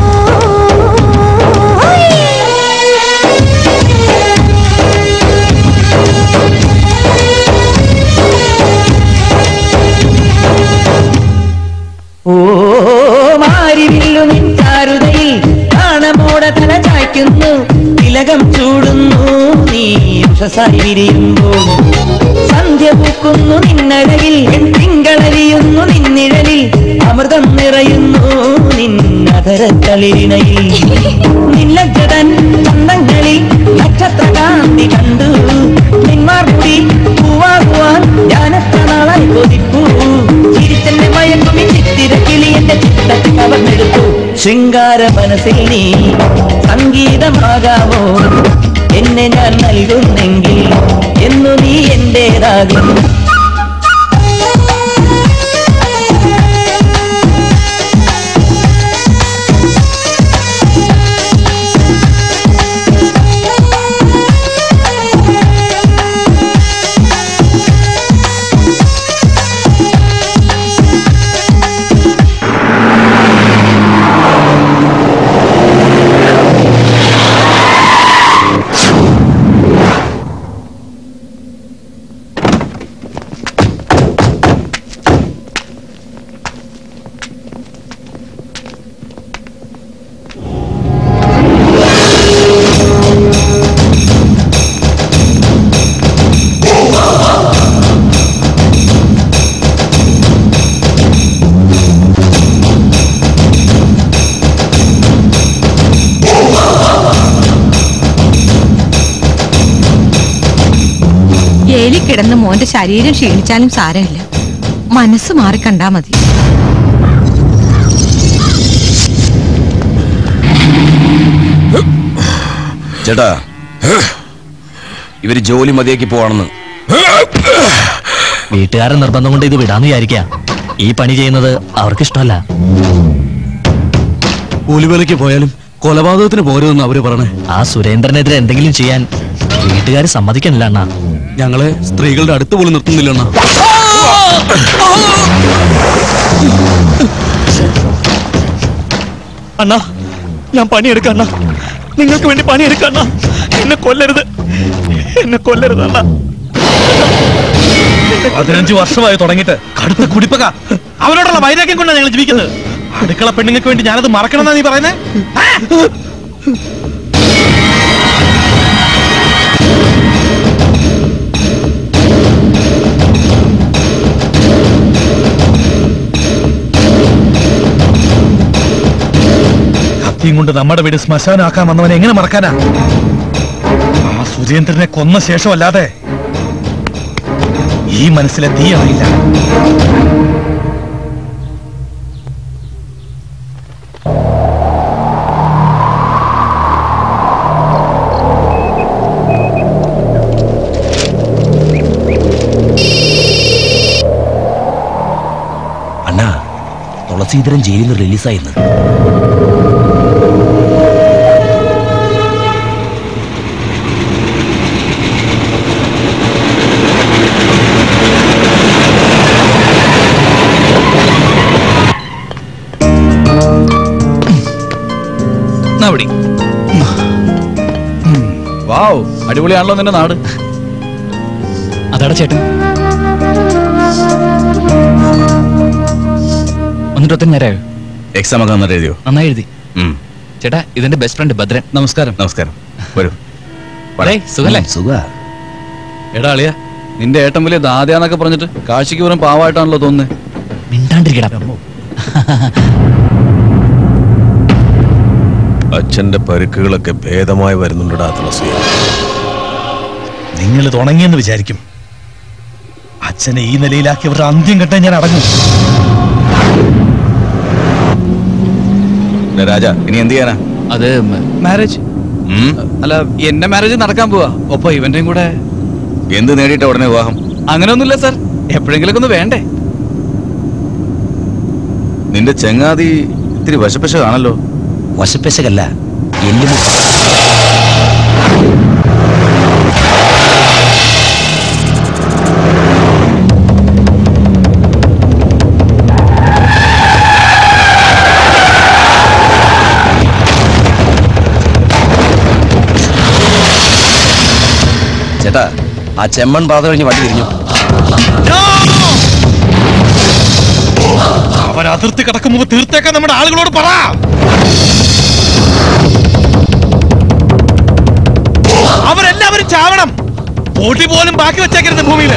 ഓ മാരിവില്ലു നിൻ ചാരുതയിൽ കാണമോടെ തല ചായ്ക്കുന്നു തിലകം ചൂടുന്നു നീ ഉഷസായി വിരിയുമ്പോൾ സന്ധ്യ പൂക്കുന്നു നിന്നഴകിൽ എൻ തിങ്കളരിയുന്നു നിന്നിഴലിൽ അമൃതം നിറയുന്നു നിന്നധരത്തളിരിണയിൽ നില്ലജതൻ ചന്തങ്ങളിൽ നക്ഷത്രകാന്തി കണ്ടു നിന്മാർമുടി പൂവാകുവാൻ ഞാനത്ര നാളായി കൊതിപ്പൂ ചിരിച്ചെന്നെ മയക്കുമി ചിത്തിര കിളി എന്റെ ചിത്തത്തിൽ കവർന്നെടുത്തു ശൃംഗാര മനസ്സിൽ നീ സംഗീതമാകാമോ എന്നെ ഞാൻ നൽകുന്നെങ്കിൽ എന്നു നീ എന്റേതാകും ജയിലിൽ കിടന്ന് മോന്റെ ശരീരം ക്ഷീണിച്ചാലും സാരമില്ല മനസ്സ് മാറി കണ്ടാ മതി ചേട്ടാ ഇവര് ജോലി മതിയാക്കി പോവാണെന്ന് വീട്ടുകാരൻ നിർബന്ധം കൊണ്ട് ഇത് വിടാന്ന് വിചാരിക്കാം ഈ പണി ചെയ്യുന്നത് അവർക്ക് ഇഷ്ടമല്ല കൂലിവേലയ്ക്ക് പോയാലും കൊലപാതകത്തിന് പോരുതെന്ന് അവര് പറഞ്ഞേ ആ സുരേന്ദ്രനെതിരെ എന്തെങ്കിലും ചെയ്യാൻ വീട്ടുകാർ സമ്മതിക്കണില്ല അണ്ണാ ഞങ്ങളെ സ്ത്രീകളുടെ അടുത്ത് പോലും നിർത്തുന്നില്ല അണ്ണാ അണ്ണാ ഞാൻ പണിയെടുക്കാം അണ്ണാ നിങ്ങൾക്ക് വേണ്ടി പണിയെടുക്കാം അണ്ണാ എന്നെ കൊല്ലരുത് എന്നെ കൊല്ലരുത് അണ്ണാ പതിനഞ്ച് വർഷമായി തുടങ്ങിയിട്ട് കടുത്ത കുടിപ്പക അവനോടുള്ള വൈരാഗ്യം കൊണ്ടാണ് ഞങ്ങൾ ജീവിക്കുന്നത് അടുക്കള പെണ്ണുങ്ങൾക്ക് വേണ്ടി ഞാനത് മറക്കണമെന്നാ നീ പറയുന്നേ കത്തിയും കൊണ്ട് നമ്മുടെ വീട് ശ്മശാനാക്കാൻ വന്നവനെ എങ്ങനെ മറക്കാനാ ആ സുരേന്ദ്രനെ കൊന്ന ശേഷമല്ലാതെ ഈ മനസ്സിലെ തീ അറിയില്ല അണ്ണാ തുളസീധരൻ ജയിലിൽ നിന്ന് റിലീസായിരുന്നു അവിടെ വാവ് അടിപൊളിയാണല്ലോ നിന്റെ നാട് അതാടാ ചേട്ടൻ ഒന്നിട്ടൊത്തിന് നേരമായോ എക്സാം ഒക്കെ നന്നായിട്ട് എഴുതിയോ നന്നായി എഴുതി ഉം. ചേട്ടാ ഇതെന്റെ ബെസ്റ്റ് ഫ്രണ്ട് ഭദ്രൻ നമസ്കാരം നമസ്കാരം വരൂ അതെ സുഖല്ലേ സുഖ എടാ അളിയ നിന്റെ ഏട്ടൻ വലിയ ദാതയാന്നൊക്കെ പറഞ്ഞിട്ട് കാഴ്ചക്ക് വെറും പാവായിട്ടാണല്ലോ തോന്നുന്നത് മിണ്ടാണ്ടിരിക്കടാ അച്ഛന്റെ പരുക്കുകളൊക്കെ ഭേദമായി വരുന്നുണ്ടടാ തുളസി നിങ്ങൾ തുടങ്ങിയെന്ന് വിചാരിക്കും അച്ഛനെ ഈ നിലയിലാക്കിയവരുടെ അന്ത്യം കെട്ടാൻ ഞാൻ അടങ്ങും ദേ രാജ ഇനി എന്ത് ചെയ്യാനാ അത് മാരേജ് അല്ല എന്റെ മാരേജ് നടക്കാൻ പോവാ ഒപ്പം ഇവന്റെയും കൂടെ എന്ത് നേടിയിട്ട ഉടനെ വിവാഹം അങ്ങനെയൊന്നുമില്ല സാർ എപ്പോഴെങ്കിലൊക്കെ ഒന്ന് വേണ്ടേ നിന്റെ ചെങ്ങാതി ഇത്തിരി വശപ്പശ കാണല്ലോ വശപ്പശകല്ല എല്ലുമു ചേട്ടാ ആ ചെമ്മൺ പാത കഴിഞ്ഞ് വണ്ടി തിരിഞ്ഞു അവർ അതിർത്തി കടക്കും മുമ്പ് തീർത്തേക്കാൻ നമ്മുടെ ആളുകളോട് പറ അവരെല്ലാവരും ചാവണം പൊടി പോലും ബാക്കി വെച്ചേക്കരുത് ഭൂമിയിൽ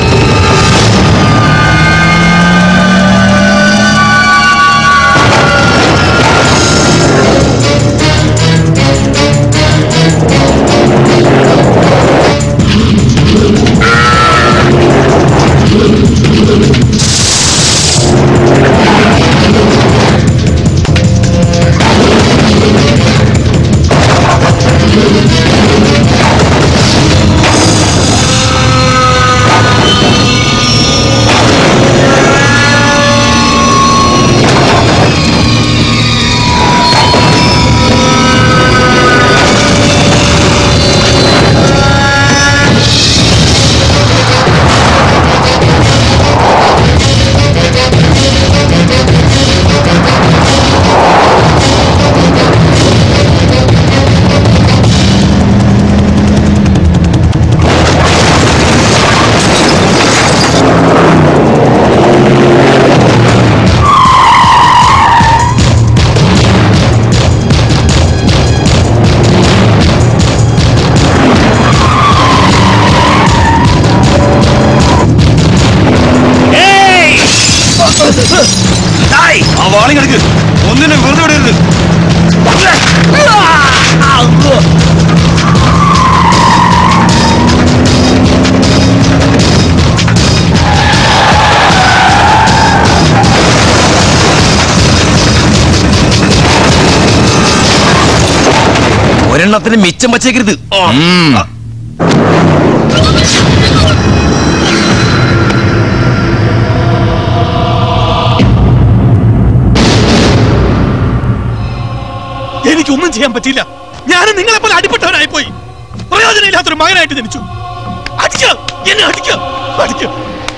ആ വാളി കിടക്ക് ഒന്നിനെ വെറുതെ വിടരുത് ഒരെണ്ണത്തിന് മിച്ചം വച്ചേക്കരുത് എനിക്കൊന്നും ചെയ്യാൻ പറ്റില്ല ഞാനും നിങ്ങളെ പോലെ അടിപ്പെട്ടവനായി പോയി പ്രയോജനം യാതനയില്ലാത്തൊരു മകനായിട്ട് ജനിച്ചു അടിക്ക എന്നെ അടിക്ക അടിക്ക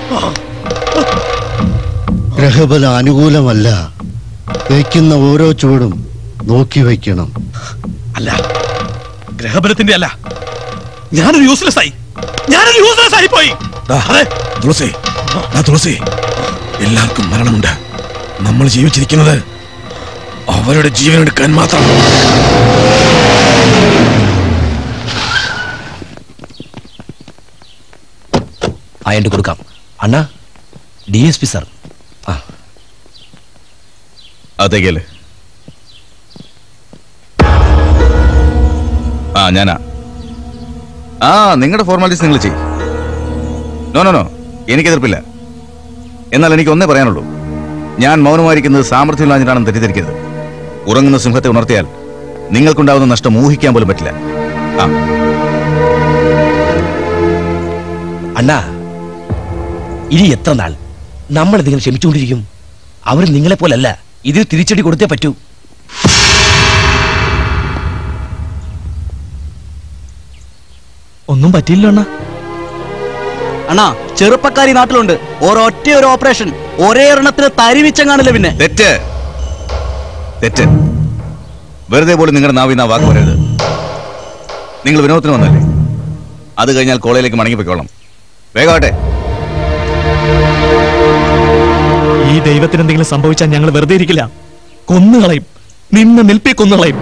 ഗ്രഹബലം അനുകൂലമല്ല വയ്ക്കുന്ന ഓരോ ചുവടും നോക്കി വയ്ക്കണം അല്ല ഗ്രഹബലത്തിന്റെ അല്ല ഞാനൊരു യൂസ്ലെസ് ആയി ഞാനൊരു യൂസ്ലെസ് ആയി പോയി അതെ തുളസി ആ തുളസി എല്ലാവർക്കും മരണമുണ്ട് നമ്മൾ ജീവിച്ചിരിക്കുന്നത് അവരുടെ ജീവൻ എടുക്കാൻ മാത്രം അയണ്ട് കൊടുക്കാം അണ്ണാ ഡി എസ് പി സാർ അകത്തേക്കല്ലേ ആ ഞാനാ ആ നിങ്ങളുടെ ഫോർമാലിറ്റീസ് നിങ്ങൾ ചെയ്യും നോ നോ നോ എനിക്ക് എതിർപ്പില്ല എന്നാൽ എനിക്ക് ഒന്നേ പറയാനുള്ളൂ ഞാൻ മൗനമായിരിക്കുന്നത് സാമർഥ്യമില്ലാഞ്ഞിട്ടാണെന്ന് തെറ്റിദ്ധരിക്കരുത് ഉറങ്ങുന്ന സിംഹത്തെ ഉണർത്തിയാൽ നിങ്ങൾക്കുണ്ടാവുന്ന നഷ്ടം ഊഹിക്കാൻ പോലും പറ്റില്ല ആ അണ്ണാ ഇനി എത്ര നാൾ നമ്മൾ ഇതിങ്ങനെ ക്ഷമിച്ചുകൊണ്ടിരിക്കും അവർ നിങ്ങളെ പോലല്ല ഇതിൽ തിരിച്ചടി കൊടുത്തേ പറ്റൂ ഒന്നും പറ്റിയില്ല അണ്ണാ അണ്ണാ ചെറുപ്പക്കാരി നാട്ടിലുണ്ട് ഒരൊറ്റ ഒരു ഓപ്പറേഷൻ ഒരേ എണ്ണത്തിന് തരിമിച്ചം കാണില്ല പിന്നെ തെറ്റ് തെറ്റ് വെറുതെ പോലും നിങ്ങളുടെ നാവിൽ നിന്ന് ആ വാക്ക് പറയരുത് നിങ്ങൾ വിനോദത്തിന് വന്നല്ലേ അത് കഴിഞ്ഞാൽ കോളേജിലേക്ക് മടങ്ങിപ്പോയിക്കോളാം വേഗമാട്ടെ ഈ ദൈവത്തിന് എന്തെങ്കിലും സംഭവിച്ചാൽ ഞങ്ങൾ വെറുതെ ഇരിക്കില്ല കൊന്നുകളയും നിന്ന് നിൽപ്പി കൊന്നുകളയും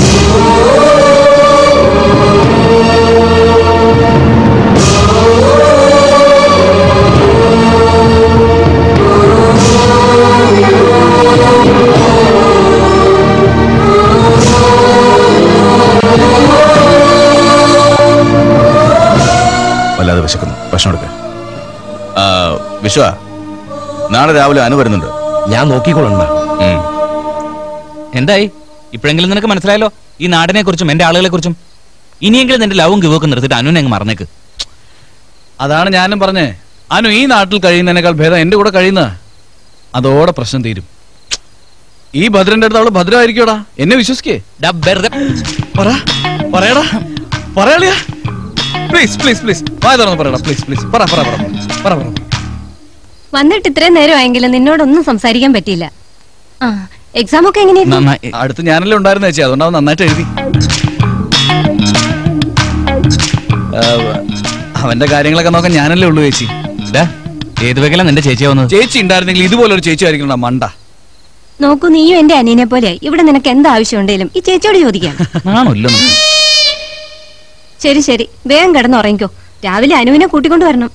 വല്ലാതെ വിശക്കുന്നു ഭക്ഷണം എടുക്ക വിശ്വ നാളെ രാവിലെ അനു വരുന്നുണ്ട് ഞാൻ നോക്കിക്കൊള്ളണ്ട എന്തായി ഇപ്പോഴെങ്കിലും നിനക്ക് മനസ്സിലായല്ലോ ഈ നാടിനെ കുറിച്ചും എന്റെ ആളുകളെ കുറിച്ചും ഇനിയെങ്കിലും നിന്റെ ലവും ഗിവൊക്കെ നിർത്തിയിട്ട് അനുവിനെ അങ്ങ് മറന്നേക്ക് അതാണ് ഞാനും പറഞ്ഞേ അനു ഈ നാട്ടിൽ കഴിയുന്നതിനേക്കാൾ ഭേദം എന്റെ കൂടെ കഴിയുന്ന അതോടെ പ്രശ്നം തീരും ഈ ഭദ്രന്റെ അടുത്ത് അവള് ഭദ്രമായിരിക്കോടാ എന്നെ വിശ്വസിക്കേ പറ പറയടാ പറയാളിയാ പ്ലീസ് പ്ലീസ് പ്ലീസ് വായ തുറന്ന് പറയടാ പ്ലീസ് പ്ലീസ് പറ പറ പറ പറ പറ വന്നിട്ട് ഇത്രയും നേരമായെങ്കിലും നിന്നോടൊന്നും സംസാരിക്കാൻ പറ്റിയില്ല ആ എക്സാം ഒക്കെ എങ്ങനെയായിരുന്നു അടുത്ത് ഞാനല്ലേ ഉണ്ടായിരുന്ന ചേച്ചി അതുകൊണ്ട് അവൻ നന്നായിട്ട് എഴുതി ആ, അവന്റെ കാര്യങ്ങളൊക്കെ നോക്കാൻ ഞാനല്ലേ ഉള്ളൂ ചേച്ചി ഏത് വകയില നിന്റെ ചേച്ചി വന്നത് ചേച്ചി ഉണ്ടായിരുന്നെങ്കിൽ ഇതുപോലെ ഒരു ചേച്ചി ആയിരിക്കണം മണ്ട നോക്കൂ നീയും എന്റെ അനിയനെ പോലെ ഇവിടെ നിനക്ക് എന്ത് ആവശ്യമുണ്ടെങ്കിലും ഈ ചേച്ചിയോട് ചോദിക്കാം ആണല്ലോ ശരി ശരി വേഗം കിടന്നുറങ്ങിക്കോ രാവിലെ അനുവിനെ കൂട്ടിക്കൊണ്ട് വരണം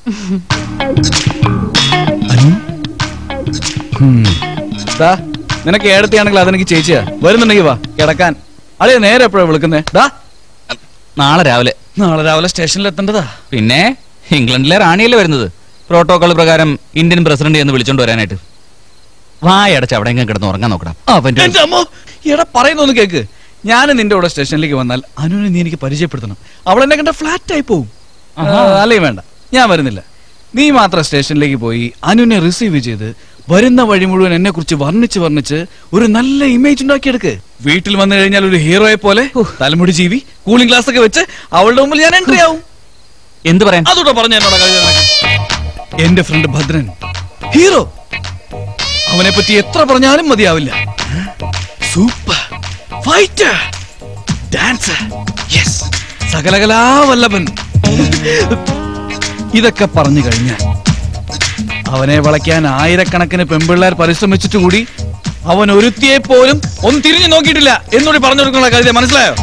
ദാ, നിനക്ക് ഏടത്തിയാണെങ്കിൽ അതെനിക്ക് ചേച്ചിയാ വരുന്നുണ്ടെങ്കിൽ വാ കിടക്കാൻ അളിയ നേരെ എപ്പോഴാ വിളിക്കുന്നേ ഡാ നാളെ രാവിലെ നാളെ രാവിലെ സ്റ്റേഷനിൽ എത്തേണ്ടതാ പിന്നെ ഇംഗ്ലണ്ടിലെ റാണിയല്ലേ വരുന്നത് പ്രോട്ടോകോൾ പ്രകാരം ഇന്ത്യൻ പ്രസിഡന്റ് എന്ന് വിളിച്ചോണ്ട് വരാനായിട്ട് വായടച്ച് അവിടെ എങ്ങനെ കിടന്ന് ഉറങ്ങാൻ നോക്കണം അവന്റെ എന്റെ അമ്മോ എടാ പറയുന്നൊന്ന് കേക്ക് ഞാൻ നിന്റെ കൂടെ സ്റ്റേഷനിലേക്ക് വന്നാൽ അനുവിനെ നീ എനിക്ക് പരിചയപ്പെടുത്തണം അവൾ എന്നെ കണ്ട ഫ്ലാറ്റ് ആയി പോവും ആഹാ. അല്ലെങ്കിൽ വേണ്ട ഞാൻ വരുന്നില്ല നീ മാത്രം സ്റ്റേഷനിലേക്ക് പോയി അനുവിനെ റിസീവ് ചെയ്ത് വരുന്ന വഴി മുഴുവൻ എന്നെ കുറിച്ച് വർണ്ണിച്ച് വർണ്ണിച്ച് ഒരു നല്ല ഇമേജ് ഉണ്ടാക്കിയെടുക്ക് വീട്ടിൽ വന്നു കഴിഞ്ഞാൽ ഒരു ഹീറോയെ പോലെ തലമുടി ജീവി കൂളിംഗ് ഗ്ലാസ് ഒക്കെ വെച്ച് അവളുടെ മുമ്പിൽ ഞാൻ എൻട്രി ആവും എന്ത് പറയാൻ അതോടെ പറഞ്ഞു എന്നോട് എന്റെ ഫ്രണ്ട് ഭദ്രൻ ഹീറോ അവനെ പറ്റി എത്ര പറഞ്ഞാലും മതിയാവില്ല സൂപ്പർ ഫൈറ്റർ ഡാൻസർ യെസ് സകലകലാ വല്ലഭൻ ഇതൊക്കെ പറഞ്ഞു കഴിഞ്ഞാൽ അവനെ വളയ്ക്കാൻ ആയിരക്കണക്കിന് പെമ്പിള്ളേർ പരിശ്രമിച്ചിട്ട് കൂടി അവൻ ഒരുത്തിയെ പോലും ഒന്ന് തിരിഞ്ഞു നോക്കിയിട്ടില്ല എന്നോട് പറഞ്ഞു കൊടുക്കാനുള്ള കരുതിയ മനസ്സിലായോ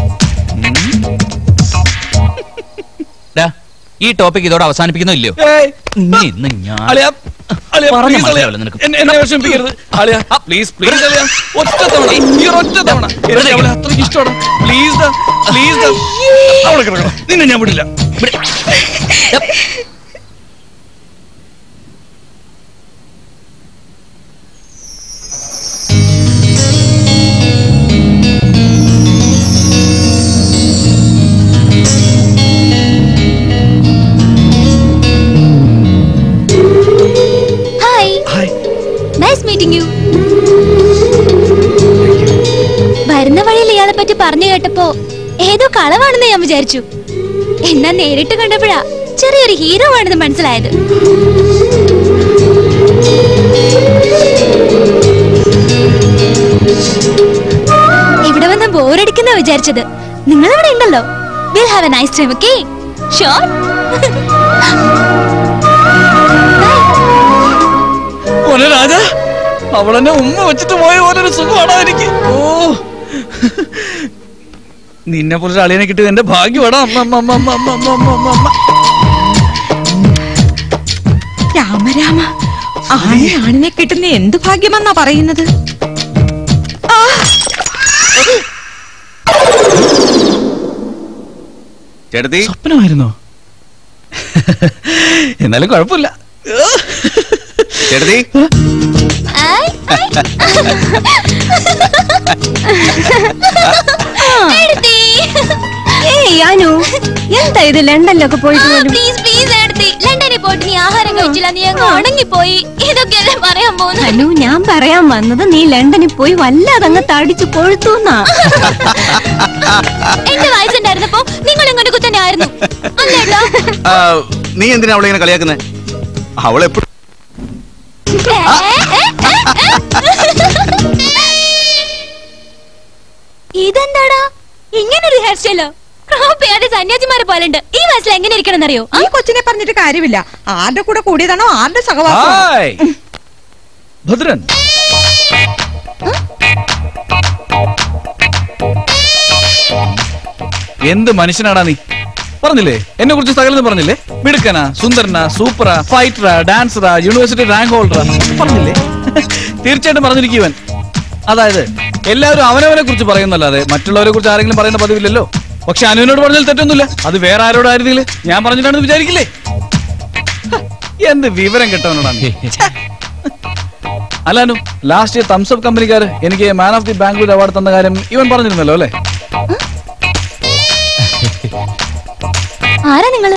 ഡാ, ഈ ടോപ്പിക് ഇതോടെ അവസാനിപ്പിക്കുന്നോ ഇല്ലയോ ഏയ്, ഇന്ന് ഇന്ന് ഞാൻ അളിയാ, അളിയാ, പറഞ്ഞ please അളിയാ. മനസ്സിലാവില്ല നിനക്ക്. എന്നെ എന്നെ വിഷമിപ്പിക്കരുത് അളിയാ പ്ലീസ് പ്ലീസ് അളിയാ ഒറ്റ തവണ ഈ ഒറ്റ തവണ എനിക്ക് അവളെ അത്രയ്ക്ക് ഇഷ്ടമാണ് പ്ലീസ് പ്ലീസ് അവിടെ കിടക്കണം നിന്നെ ഞാൻ വിടില്ല ഹായ് നൈസ് മീറ്റിംഗ് യു വരുന്ന വഴിയിൽ ഇയാളെ പറ്റി പറഞ്ഞു കേട്ടപ്പോ ഏതോ കളവാണെന്ന് ഞാൻ വിചാരിച്ചു എന്നാ നേരിട്ട് കണ്ടപ്പോഴാ ചെറിയൊരു ഹീറോ ആണെന്ന് മനസ്സിലായത് ഇവിടെ വന്ന് ബോറടിക്കുന്ന വിചാരിച്ചത് നിങ്ങൾ ഇവിടെ ഉണ്ടല്ലോ will have a nice time okay sure ഓനെ രാജ അവളെന്നെ ഉമ്മ വെച്ചിട്ട് പോയ പോലൊരു സുഖമാണോ എനിക്ക് ഓ നിന്നെ പോലെ അളിയനെ കിട്ടിയത് എന്റെ ഭാഗ്യമാടാ അമ്മ അമ്മ അമ്മ അമ്മ അമ്മ അമ്മ അമ്മ അമ്മ അമ്മ രാമരാമ ആണിനെ ആണിനെ കിട്ടുന്ന എന്ത് ഭാഗ്യമെന്നാ പറയുന്നത് ചേട്ടത്തി സ്വപ്നമായിരുന്നോ എന്നാലും കുഴപ്പമില്ല ചേട്ടത്തി ഏയ് അനു എന്താ ഇത് ലണ്ടനിലൊക്കെ പോയിട്ട് പോലും പ്ലീസ് പ്ലീസ് എടുത്തി ലണ്ടനിൽ പോയിട്ട് നീ ആഹാരം കഴിച്ചില്ല നീ അങ്ങ് ഉണങ്ങിപ്പോയി ഇതൊക്കെയല്ലേ പറയാൻ പോകുന്നു അനു ഞാൻ പറയാൻ വന്നത് നീ ലണ്ടനിൽ പോയി വല്ലാതെ അങ്ങ് തടിച്ചു കൊഴുത്തൂന്നാ എന്റെ വയസ്സുണ്ടായിരുന്നപ്പോ നിങ്ങൾ ഇങ്ങോട്ട് കുത്തന്നെ ആയിരുന്നു അല്ലേട്ടോ ആ, നീ എന്തിനാ അവളെ ഇങ്ങനെ കളിയാക്കുന്നേ അവളെപ്പോഴും ഇതെന്താടാ ഇങ്ങനൊരു ഹെയർ സ്റ്റൈലോ ക്രോപ്പ് ചെയ്യാതെ സന്യാസിമാരെ പോലുണ്ട് ഈ വയസ്സിൽ എങ്ങനെ ഇരിക്കണം അറിയോ ഈ കൊച്ചിനെ പറഞ്ഞിട്ട് കാര്യമില്ല ആരുടെ കൂടെ കൂടിയതാണോ ആരുടെ സഹവാസം ഹായ് ഭദ്രൻ എന്ത് മനുഷ്യനാടാ നീ പറഞ്ഞില്ലേ എന്നെ കുറിച്ച് സകലം പറഞ്ഞില്ലേ മിടുക്കനാ സുന്ദരനാ സൂപ്പറാ ഫൈറ്ററാ ഡാൻസറാ യൂണിവേഴ്സിറ്റി റാങ്ക് ഹോൾഡറാ പറഞ്ഞില്ലേ തീർച്ചയായിട്ടും പറഞ്ഞിരിക്കുവൻ അതായത് എല്ലാവരും അവനവനെ കുറിച്ച് പറയുന്നല്ലാതെ മറ്റുള്ളവരെ കുറിച്ച് ആരെങ്കിലും പറയുന്ന പതിവില്ലല്ലോ പക്ഷെ അനുവിനോട് പറഞ്ഞാൽ തെറ്റൊന്നുമില്ല അത് വേറെ ആരോടായിരുന്നെങ്കിൽ ഞാൻ പറഞ്ഞിട്ടാണെന്ന് വിചാരിക്കില്ലേ ഹ, എന്ത് വിവരം കിട്ടവനോടാ നീ അല്ലാനു ലാസ്റ്റ് ഇയർ തംസ് അപ്പ് കമ്പനിക്കാര് എനിക്ക് man of the Bangalore award തന്ന കാര്യം ഇവൻ പറഞ്ഞിരുന്നല്ലോ അല്ലേ ആരാ നിങ്ങൾ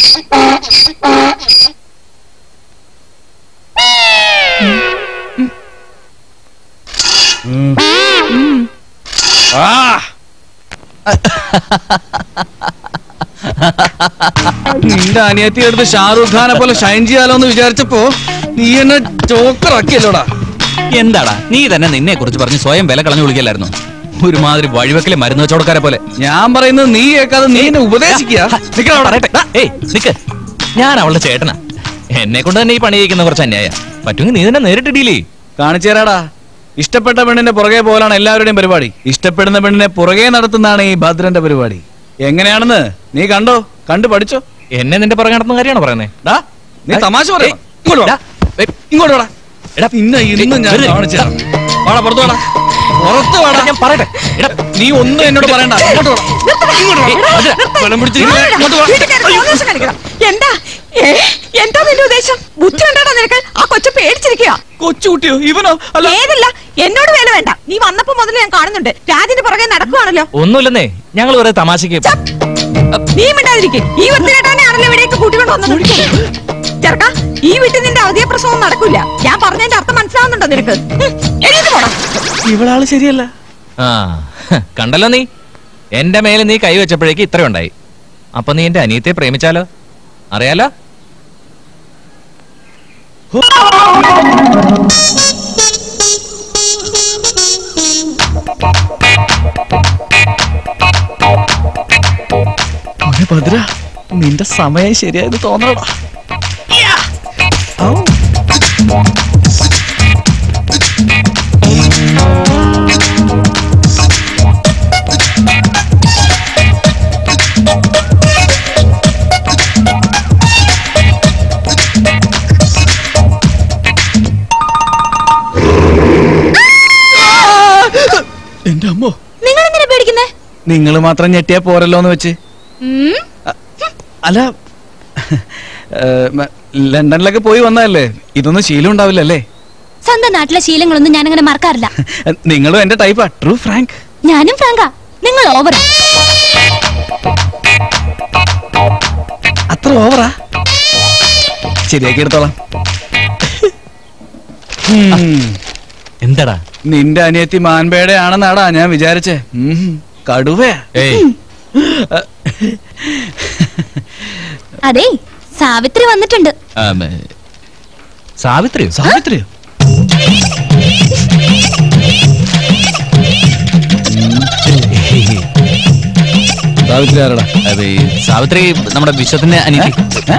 നിന്റെ അനിയത്തി എടുത്ത് ഷാറൂഖ് ഖാനെ പോലെ ഷൈൻ ചെയ്യാലോ എന്ന് വിചാരിച്ചപ്പോ നീ എന്നെ ചോക്കറാക്കിയല്ലോടാ എന്താടാ നീ തന്നെ നിന്നെ കുറിച്ച് പറഞ്ഞ് സ്വയം വില കളഞ്ഞു വിളിക്കല്ലായിരുന്നു ഒരുമാതിരി വഴിവെക്കലെ മരുന്ന് വെച്ചോടക്കാരെ പോലെ ഞാൻ പറയുന്നത് നീ കേൾക്കാതെ നീ എന്നെ ഉപദേശിക്കുക പറയട്ടെ ഏയ് നിക്ക് ഞാൻ അവളുടെ ചേട്ടനാ എന്നെ കൊണ്ട് തന്നെ ഈ പണി ചെയ്യിക്കുന്ന കുറച്ച് അന്യായ പറ്റുമെങ്കിൽ നീ തന്നെ നേരിട്ട് ഡീൽ ചെയ്യ് കാണിച്ചു തരാടാ ഇഷ്ടപ്പെട്ട പെണ്ണിന്റെ പുറകെ പോലാണ് എല്ലാവരുടെയും പരിപാടി ഇഷ്ടപ്പെടുന്ന പെണ്ണിനെ പുറകെ നടത്തുന്നതാണ് ഈ ഭദ്രന്റെ പരിപാടി എങ്ങനെയാണെന്ന് നീ കണ്ടോ കണ്ടു പഠിച്ചോ എന്നെ നിന്റെ പുറകെ നടത്തുന്ന കാര്യമാണോ പറയുന്നത് ഡാ നീ തമാശ പറയാ ഇങ്ങോട്ട് വാടാ ഇങ്ങോട്ട് വാടാ എടാ ഇന്ന് ഇന്ന് ഞാൻ വെറുതെ. കാണിച്ചു തരാം വാടാ പുറത്തു വാടാ പുറത്ത് വാടാ ഞാൻ പറയട്ടെ എടാ നീ ഒന്നും എന്നോട് പറയണ്ട ഇങ്ങോട്ട് വാടാ ഇങ്ങോട്ട് വാ. വെള്ളം പിടിച്ചിരിക്കില്ല ഇങ്ങോട്ട് വാ വീട്ടിൽ കയറി തോന്നിയാസം കാണിക്കണം. എന്താ ഏ, എന്താ നിന്റെ ഉദ്ദേശം ബുദ്ധി ഉണ്ടാടാ നിനക്ക് ആ കൊച്ചു പേടിച്ചിരിക്കുക കൊച്ചുകുട്ടിയോ ഇവനോ അല്ല ഏതില്ല എന്നോട് വേല വേണ്ട നീ വന്നപ്പോ മുതൽ ഞാൻ കാണുന്നുണ്ട് രാജിന്റെ പുറകെ നടക്കുവാണല്ലോ ഒന്നുമില്ലെന്നേ ഞങ്ങൾ വെറുതെ തമാശക്ക് നീ മിണ്ടാതിരിക്കും ഈ വൃത്തികെട്ടാണല്ലോ ഇവിടേക്ക് കൂട്ടിക്കൊണ്ട് വന്നത് ചെറുക്ക ഈ വീട്ടിൽ നിന്റെ അവധിയ പ്രസവം നടക്കില്ല ഞാൻ പറഞ്ഞതിന്റെ അർത്ഥം മനസ്സിലാവുന്നുണ്ടോ നിനക്ക് ഹും, എഴുതി പോടാ ഇവളാള് ശരിയല്ല ആ ഹ, കണ്ടല്ലോ നീ എന്റെ മേലെ നീ കൈ വെച്ചപ്പോഴേക്ക് ഇത്ര ഉണ്ടായി അപ്പൊ നീ എന്റെ അനിയത്തെ പ്രേമിച്ചാലോ അറിയാലോ മോനെ ഭദ്ര നിന്റെ സമയം ശരിയായത് തോന്നണടാ എന്റെ അമ്മോ നിങ്ങൾ എന്തിനാ പേടിക്കുന്നേ നിങ്ങൾ മാത്രം ഞെട്ടിയാ പോരല്ലോ എന്ന് വെച്ച് അല്ല ഏ, മ- ലണ്ടനിലൊക്കെ പോയി വന്നതല്ലേ ഇതൊന്നും ശീലം ഉണ്ടാവില്ലല്ലേ സ്വന്തം നാട്ടിലെ ശീലങ്ങളൊന്നും ഞാൻ അങ്ങനെ മറക്കാറില്ല നിങ്ങളും എന്റെ ടൈപ്പാ ട്രൂ ഫ്രാങ്ക് ഞാനും ഫ്രാങ്ക നിങ്ങൾ ഓവർ അത്ര ഓവറാ ശരിയാക്കി എടുത്തോളാം ഉം. എന്താടാ നിന്റെ അനിയത്തി മാൻപേടെ ആണെന്നാടാ ഞാൻ വിചാരിച്ചേ ഉം. കടുവയാ ഏയ് അതെ സാവിത്രി വന്നിട്ടുണ്ട് സാവിത്രിയോ സാവിത്രിയോ സാവിത്രി ആരടാ അതെ സാവിത്രി നമ്മുടെ വിശ്വത്തിന്റെ അനിയത്തി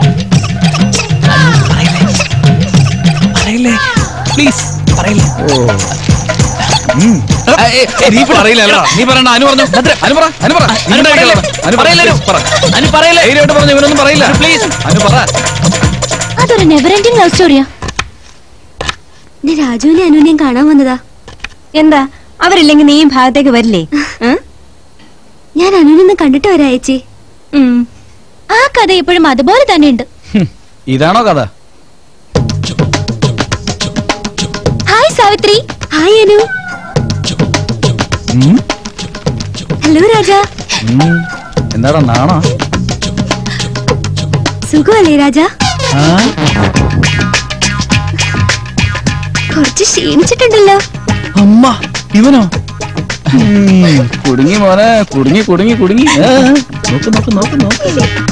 പറയില്ലേ പ്ലീസ് പറയില്ലേ നീ പറയില്ല നീ പറയണ്ട അനു പറഞ്ഞു അനു പറ അനു പറ നിങ്ങളുടെ കയ്യിലുള്ള- അനു പറ, പറയില്ല, please, പറ. അനു പറയില്ല. ധൈര്യമായിട്ട് പറഞ്ഞു ഇവനൊന്നും പറയില്ല പ്ലീസ് അനു പറ അതൊരു നെവർ എൻഡിങ് ലവ് സ്റ്റോറിയാ ഞാൻ രാജുവിനെ അനുവിനെയും കാണാൻ വന്നതാ എന്താ അവരില്ലെങ്കിൽ നീയും ഭാഗത്തേക്ക് വരില്ലേ ഞാൻ അനുവിനെ കണ്ടിട്ട് വരാ ചേച്ചി ആ കഥ ഇപ്പോഴും അതുപോലെ തന്നെ ഉണ്ട് ഇതാണോ കഥ ഹായ് സാവിത്രി ഹായ് അനു ഉം, ഹലോ രാജാ ഉം. എന്താടാ നാണോ സുഖമല്ലേ രാജാ ആ? കുറച്ച് ക്ഷീണിച്ചിട്ടുണ്ടല്ലോ അമ്മ ഇവനോ ഉം, കുടുങ്ങി മോനെ കുടുങ്ങി കുടുങ്ങി കുടുങ്ങി ആ, നോക്ക് നോക്ക് നോക്ക് നോക്ക്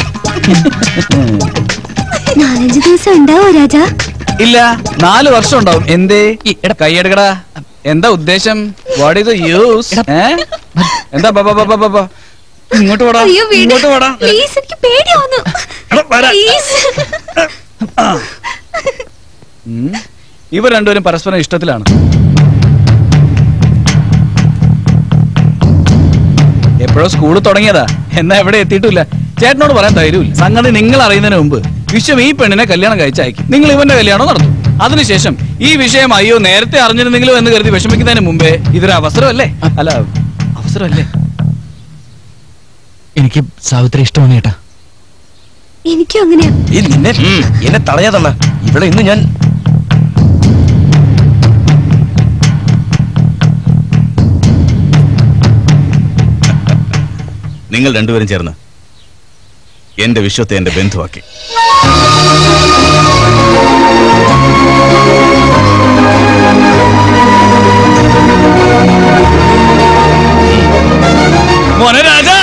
നാലഞ്ച് ദിവസം ഉണ്ടാവോ രാജാ ഇല്ല നാല് വർഷം ഉണ്ടാവും എന്തേ കൈയെടുക്കടാ എന്താ ഉദ്ദേശം വാട്ട് ഈസ് യൂസ് എന്താ ബ, ബ, ബ, ബ, ബ, ബ. ഇങ്ങോട്ട് പോടാ അയ്യോ വീട് ഇങ്ങോട്ട് പോടാ പ്ലീസ് എനിക്ക് പേടിയാവുന്നു പ്ലീസ് ഉം. ഇവർ രണ്ടുപേരും പരസ്പരം ഇഷ്ടത്തിലാണ് എപ്പോഴോ സ്കൂൾ തുടങ്ങിയതാ എന്നാ എവിടെ എത്തിയിട്ടില്ല ചേട്ടനോട് പറയാൻ ധൈര്യമില്ല സംഗതി നിങ്ങൾ അറിയുന്നതിന് മുമ്പ് വിശ്വം ഈ പെണ്ണിനെ കല്യാണം കഴിച്ചയക്കും നിങ്ങൾ ഇവന്റെ കല്യാണം നടന്നു അതിനുശേഷം ഈ വിഷയം അയ്യോ നേരത്തെ അറിഞ്ഞിരുന്നെങ്കിലും എന്ന് കരുതി വിഷമിക്കുന്നതിന് മുമ്പേ ഇതൊരു അവസരമല്ലേ അല്ല അവസരമല്ലേ എനിക്ക് സാവിത്രി ഇഷ്ടമാണ് ചേട്ടാ എനിക്കും അങ്ങനെയാ ഈ നിന്നെ എന്നെ തടയാതണ്ണ ഇവിടെ ഇന്ന് ഞാൻ നിങ്ങൾ രണ്ടുപേരും ചേർന്ന് എന്റെ വിശ്വത്തെ എന്റെ ബന്ധുവാക്കി മോനെ രാജാ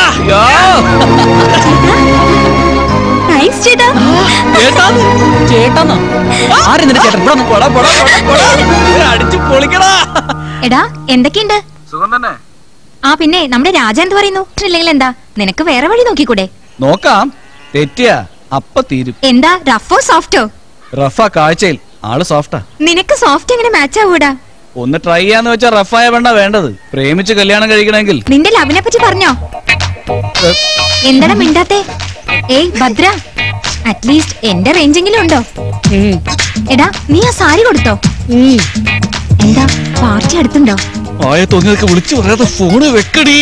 താങ്ക്സ് ചേട്ടാ ചേട്ടാന്ന് ചേട്ടാന്നോ ആരെന്നിട്ട് ചേട്ടൻ ഇവിടെ വന്ന് പോടാ പോടാ പോടാ പോടാ അടിച്ചു പൊളിക്കടാ എടാ എന്തൊക്കെയുണ്ട് സുഖം തന്നെ ആ പിന്നെ നമ്മുടെ രാജ എന്ത് പറയുന്നു ഇല്ലെങ്കിൽ എന്താ നിനക്ക് വേറെ വഴി നോക്കിക്കൂടെ നോക്കാം തെറ്റിയാ അപ്പ തീരും എന്താ റഫോ സോഫ്റ്റോ റഫ കാഴ്ചയിൽ ആള് സോഫ്റ്റാ നിനക്ക് സോഫ്റ്റ് എങ്ങനെ മാച്ച് ആവൂടാ ഒന്ന് ട്രൈ ചെയ്യാന്ന് വെച്ചാ റഫായ വേണ്ട വേണ്ടത് പ്രേമിച്ച് കല്യാണം കഴിക്കണമെങ്കിൽ നിന്റെ ലവിനെ പറ്റി പറഞ്ഞോ എന്താടാ മിണ്ടാത്തെ ഏയ് ഭദ്ര അറ്റ്ലീസ്റ്റ് എന്റെ റേഞ്ചെങ്കിലും ഉണ്ടോ എടാ നീ ആ സാരി കൊടുത്തോ എന്താ പാർട്ടി അടുത്തുണ്ടോ ആയ തോന്നിയതൊക്കെ വിളിച്ചു പറയാതെ ഫോണ് വെക്കടി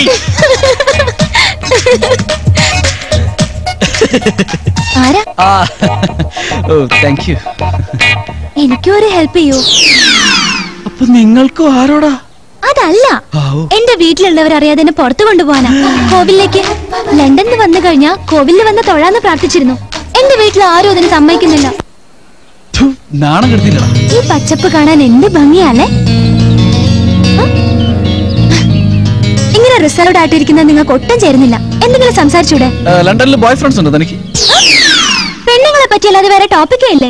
ആരാ ആ ഓ താങ്ക് യു എനിക്കും ഒരു ഹെൽപ്പ് ചെയ്യൂ അപ്പൊ നിങ്ങൾക്കും ആരോടാ അതല്ല എന്റെ വീട്ടിലുള്ളവർ അറിയാതെ എന്നെ പുറത്തു കൊണ്ടുപോകാനാ കോവിലിലേക്ക് ലണ്ടനിൽ വന്നു കഴിഞ്ഞാ കോവിലിൽ വന്ന് തൊഴാന്ന് പ്രാർത്ഥിച്ചിരുന്നു എന്റെ വീട്ടിൽ ആരും അതിന് സമ്മതിക്കുന്നില്ല നാണം കെടുത്തില്ലടാ ഈ പച്ചപ്പ് കാണാൻ എന്ത് ഭംഗിയാലേ ഉം? ഇങ്ങനെ റിസർവ്ഡ് ആയിട്ടിരിക്കുന്നത് നിങ്ങൾക്ക് ഒട്ടും ചേരുന്നില്ല എന്തെങ്കിലും സംസാരിച്ചൂടെ ആ, ലണ്ടനിൽ ബോയ് ഫ്രണ്ട്സ് ഉണ്ടോ തനിക്ക് പെണ്ണുങ്ങളെ പറ്റിയല്ലാതെ വേറെ ടോപ്പിക്കേ ഇല്ലേ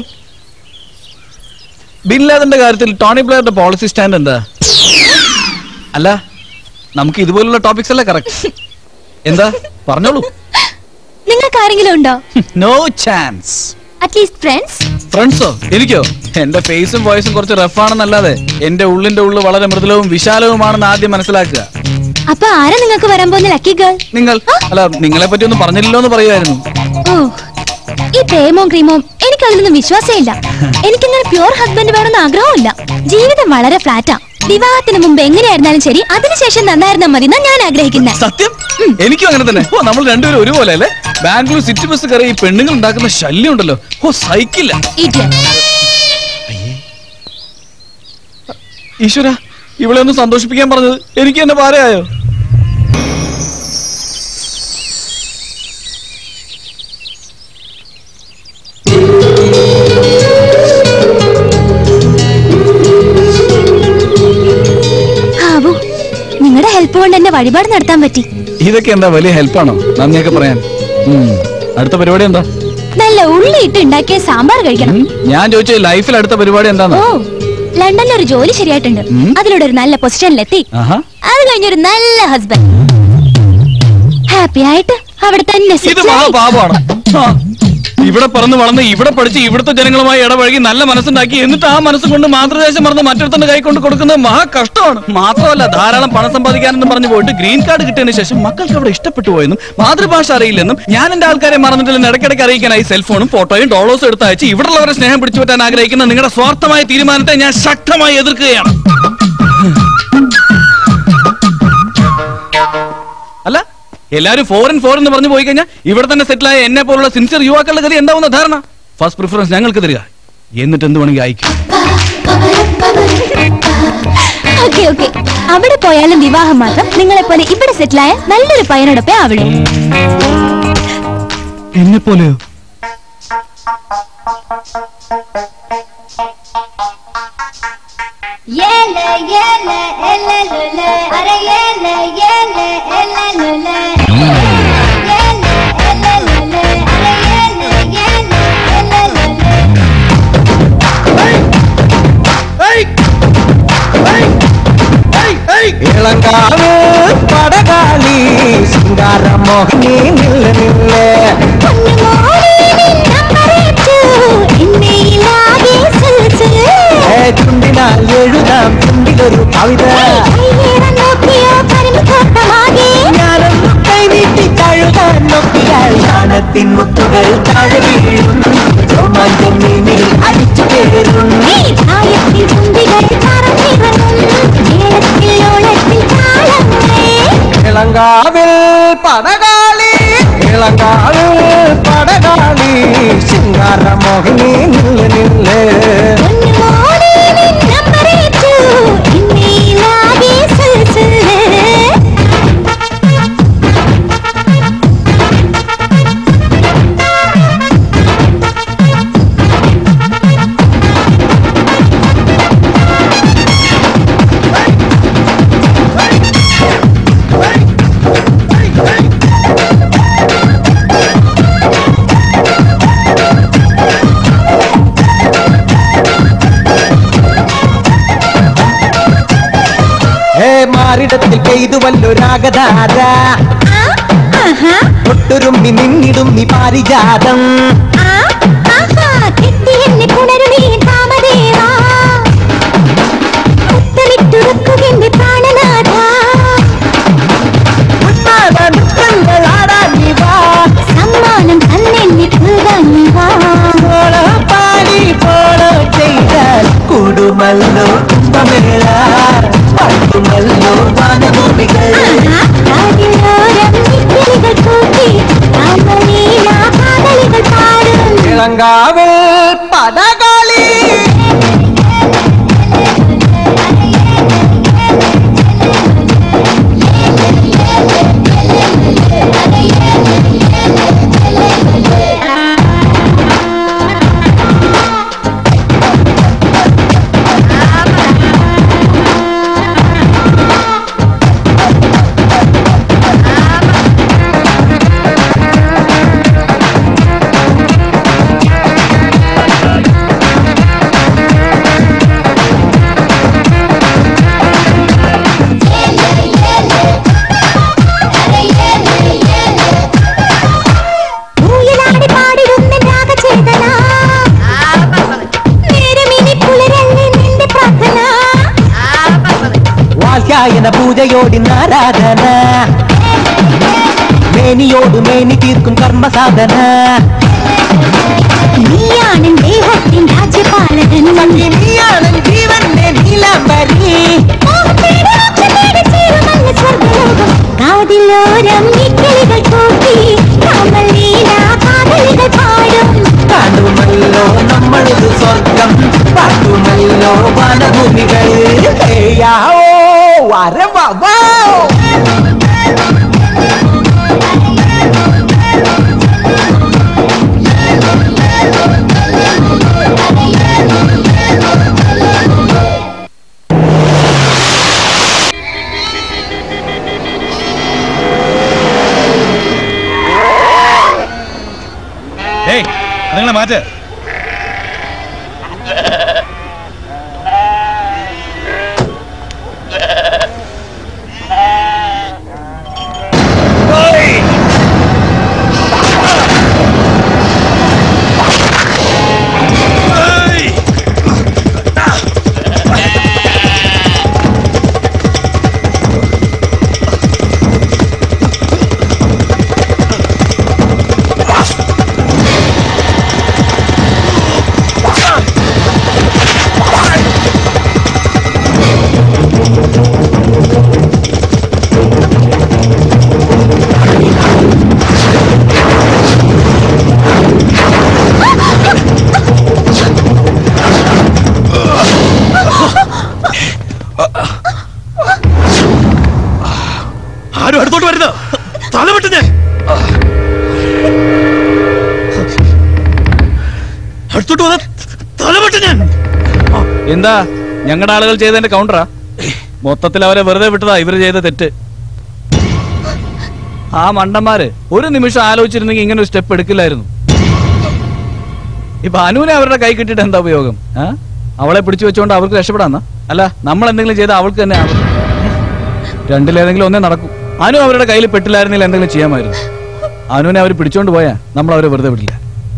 ബിൻ ലാദന്റെ കാര്യത്തിൽ ടോണി ബ്ലെയറുടെ പോളിസി സ്റ്റാൻഡ് എന്താ അല്ല നമുക്ക് ഇതുപോലുള്ള ടോപ്പിക്സ് അല്ലേ കറക്റ്റ് എന്താ പറഞ്ഞോളൂ നിങ്ങൾക്ക് ആരെങ്കിലും ഉണ്ടോ നോ ചാൻസ് അറ്റ്ലീസ്റ്റ് ഫ്രണ്ട്സ് ഫ്രണ്ട്സോ എനിക്കോ എന്റെ ഫേസും വോയിസും കുറച്ച് റഫാണെന്നല്ലാതെ എന്റെ ഉള്ളിന്റെ ഉള്ളു വളരെ മൃദുലവും വിശാലവുമാണെന്ന് ആദ്യം മനസ്സിലാക്കുക അപ്പൊ ആരാ നിങ്ങൾക്ക് വരാൻ പോകുന്ന ലക്കി ഗേൾ നിങ്ങൾ അല്ല നിങ്ങളെ പറ്റി ഒന്നും പറഞ്ഞില്ലല്ലോ എന്ന് പറയുമായിരുന്നു ഓ ഈ പ്രേമവും ക്രീമവും എനിക്ക് അതിലൊന്നും വിശ്വാസമില്ല എനിക്കിങ്ങനെ പ്യൂർ ഹസ്ബൻഡ് വേണമെന്ന് ആഗ്രഹമില്ല ജീവിതം വളരെ ഫ്ലാറ്റാ വിവാഹത്തിന് മുമ്പ് എങ്ങനെയായിരുന്നാലും ശരി അതിനുശേഷം നന്നായിരുന്നാ മതി എന്നാ ഞാൻ ആഗ്രഹിക്കുന്നത് സത്യം എനിക്കും അങ്ങനെ തന്നെ ഓ നമ്മൾ രണ്ടുപേരും ഒരുപോലെ അല്ലേ ബാംഗ്ലൂർ സിറ്റി ബസ് കയറി ഈ പെണ്ണുങ്ങൾ ഉണ്ടാക്കുന്ന ശല്യം ഉണ്ടല്ലോ ഓ സൈക്കില്ല ഈശ്വര ഇവളെ ഒന്ന് സന്തോഷിപ്പിക്കാൻ പറഞ്ഞത് എനിക്ക് എന്നെ ഭാരയായോ ഹാവു നിങ്ങളുടെ ഹെൽപ്പ് കൊണ്ട് എന്നെ വഴിപാട് നടത്താൻ പറ്റി ഇതൊക്കെ എന്താ വലിയ ഹെൽപ്പാണോ നന്ദിയൊക്കെ പറയാൻ ഉം. അടുത്ത പരിപാടി എന്താ നല്ല ഉള്ളി ഇട്ട് ഉണ്ടാക്കിയ സാമ്പാർ കഴിക്കണം ഞാൻ ചോദിച്ചത് ലൈഫിൽ അടുത്ത പരിപാടി എന്താന്ന് ഓ ലണ്ടനിൽ ഒരു ജോലി ശരിയായിട്ടുണ്ട് അതിലൂടെ ഒരു നല്ല പൊസിഷനിലെത്തി ആഹാ അത് കഴിഞ്ഞൊരു നല്ല ഹസ്ബൻഡ് ഹാപ്പി ആയിട്ട് അവിടെ തന്നെ ഇത് settle ആയി. മഹാപാപമാണ് ആ. ഇവിടെ പറന്ന് വളർന്ന് ഇവിടെ പഠിച്ച് ഇവിടുത്തെ ജനങ്ങളുമായി ഇടപഴകി നല്ല മനസ്സുണ്ടാക്കി എന്നിട്ട് ആ മനസ്സ് കൊണ്ട് മാതൃദേശം മറന്ന് മറ്റൊരുത്തന്റെ കൈ കൊണ്ട് കൊടുക്കുന്നത് മഹാ കഷ്ടമാണ് മാത്രമല്ല ധാരാളം പണം സമ്പാദിക്കാനെന്ന് പറഞ്ഞു പോയിട്ട് ഗ്രീൻ കാർഡ് കിട്ടിയതിനു ശേഷം മക്കൾക്ക് അവിടെ ഇഷ്ടപ്പെട്ടു പോയെന്നും മാതൃഭാഷ അറിയില്ലെന്നും ഞാൻ എന്റെ ആൾക്കാരെ മറന്നിട്ടില്ലെന്ന് ഇടയ്ക്കിടയ്ക്ക് അറിയിക്കാനായി സെൽഫോണും ഫോട്ടോയും ഡോളേഴ്സും എടുത്ത് അയച്ച് ഇവിടെയുള്ളവരെ സ്നേഹം പിടിച്ചു പറ്റാൻ ആഗ്രഹിക്കുന്ന നിങ്ങളുടെ സ്വാർത്ഥമായ തീരുമാനത്തെ ഞാൻ ശക്തമായി എതിർക്കുകയാണ് അല്ല എല്ലാരും ഫോറിൻ ഫോറിൻ എന്ന് പറഞ്ഞു പോയി കഴിഞ്ഞാൽ ഇവിടെ തന്നെ സെറ്റിൽ ആയ എന്നെ പോലുള്ള സിൻസിയർ യുവാക്കളുടെ ഗതി എന്താവുന്ന ധാരണ ഫസ്റ്റ് പ്രിഫറൻസ് ഞങ്ങൾക്ക് തരിക എന്നിട്ട് എന്ത് വേണമെങ്കിൽ അയക്കും ഓക്കെ ഓക്കെ അവിടെ പോയാലും വിവാഹം മാത്രം നിങ്ങളെ പോലെ ഇവിടെ സെറ്റിലായ നല്ലൊരു പയ്യനോടൊപ്പേ ആവുള്ളൂ എന്നെ പോലെയോ Yele yele ele lele are yele yele ele lele Yele ele lele are yele yele ele lele Ilankavu പടകാളി ശൃംഗാരമോഹിനി നില്ല നില്ലേ ഏ, ചുണ്ടിനാൽ എഴുതാം ചുണ്ടിലൊരു കവിത ഞാനൊന്നു കൈനീട്ടി കഴുകാൻ നോക്കിയാൽ ജ്ഞാനത്തിൻ മുത്തുകൾ താഴെ വീഴും രോമാഞ്ചം നീനിൽ അടിച്ചു കയറും ഇളങ്കാവിൽ പടകാളി ഇളങ്കാവിൽ പടകാളി ശൃംഗാരമോഹിനി നില്ല നില്ലേ ഏ മാറിടത്തിൽ പെയ്തു വല്ലൊരാഗധാര ഒട്ടുരുമ്മി നിന്നിടും നീ പാരിജാതം സമ്മാനം തന്നെ പാടി പോളോ ചെയ്താൽ കൂടുമല്ലോ കുംഭമേള പാട്ടുമല്ലോ വാനഭൂമികൾ ഇളങ്കാവിൽ പടകാളി വാത്യായന പൂജയോടിന്ന് ആരാധന മേനിയോട് മേനി തീർക്കും കർമ്മസാധന നീയാണ് ദേഹത്തിൻ രാജ്യപാലകൻ നീയാണ് ജീവന്റെ നീലാംബരി കാതിലോരം നിക്കലുകൾ കൂട്ടി നമ്മൾ ലീലാ കാതലുകൾ പാടും കാണുമല്ലോ നമ്മളൊരു സ്വർഗം പാട്ടുമല്ലോ വനഭൂമികൾ ഏയാവോ വരവോ മാറ്റ് ആരും അടുത്തോട്ട് വരുന്നത് തലവിട്ട് ഞാൻ അടുത്തോട്ട് വന്ന തലവിട്ട് ഞാൻ എന്താ ഞങ്ങളുടെ ആളുകൾ ചെയ്തതിന്റെ കൗണ്ടറാ മൊത്തത്തിൽ അവരെ വെറുതെ വിട്ടതാ ഇവര് ചെയ്ത തെറ്റ് ആ മണ്ടന്മാര് ഒരു നിമിഷം ആലോചിച്ചിരുന്നെങ്കിൽ ഇങ്ങനെ ഒരു സ്റ്റെപ്പ് എടുക്കില്ലായിരുന്നു ഇപ്പൊ അനുവിനെ അവരുടെ കൈ കിട്ടിയിട്ട് എന്താ ഉപയോഗം ആ? അവളെ പിടിച്ചു വെച്ചുകൊണ്ട് അവർക്ക് രക്ഷപ്പെടാന്ന അല്ല നമ്മൾ എന്തെങ്കിലും ചെയ്താൽ അവൾക്ക് തന്നെ ആവും രണ്ടിലേതെങ്കിലും ഒന്നേ നടക്കും അനു അവരുടെ കയ്യിൽ പെട്ടില്ലായിരുന്നെങ്കിൽ എന്തെങ്കിലും ചെയ്യാമായിരുന്നു അനുവിനെ അവർ പിടിച്ചോണ്ട് പോയാ നമ്മൾ അവരെ വെറുതെ വിടില്ല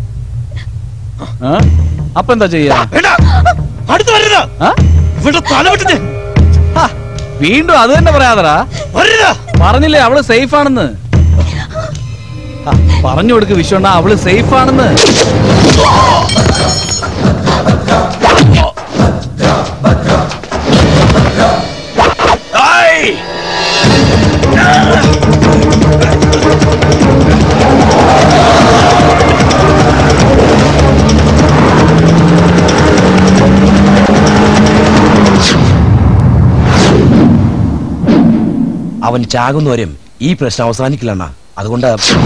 ആ? അപ്പൊ എന്താ ചെയ്യാ അടുത്ത് വരരുത് ഇവിടെ തലവിട്ട് ഞാൻ വീണ്ടും അത് തന്നെ പറയാതടാ പറഞ്ഞില്ലേ അവള് സേഫ് ആണെന്ന് ആ, പറഞ്ഞു കൊടുക്ക് വിശ്വണ്ണ അവള് സേഫ് ആണെന്ന് അവൻ ചാകുന്നവരും ഈ പ്രശ്നം അവസാനിക്കില്ലണ്ണ അതുകൊണ്ട്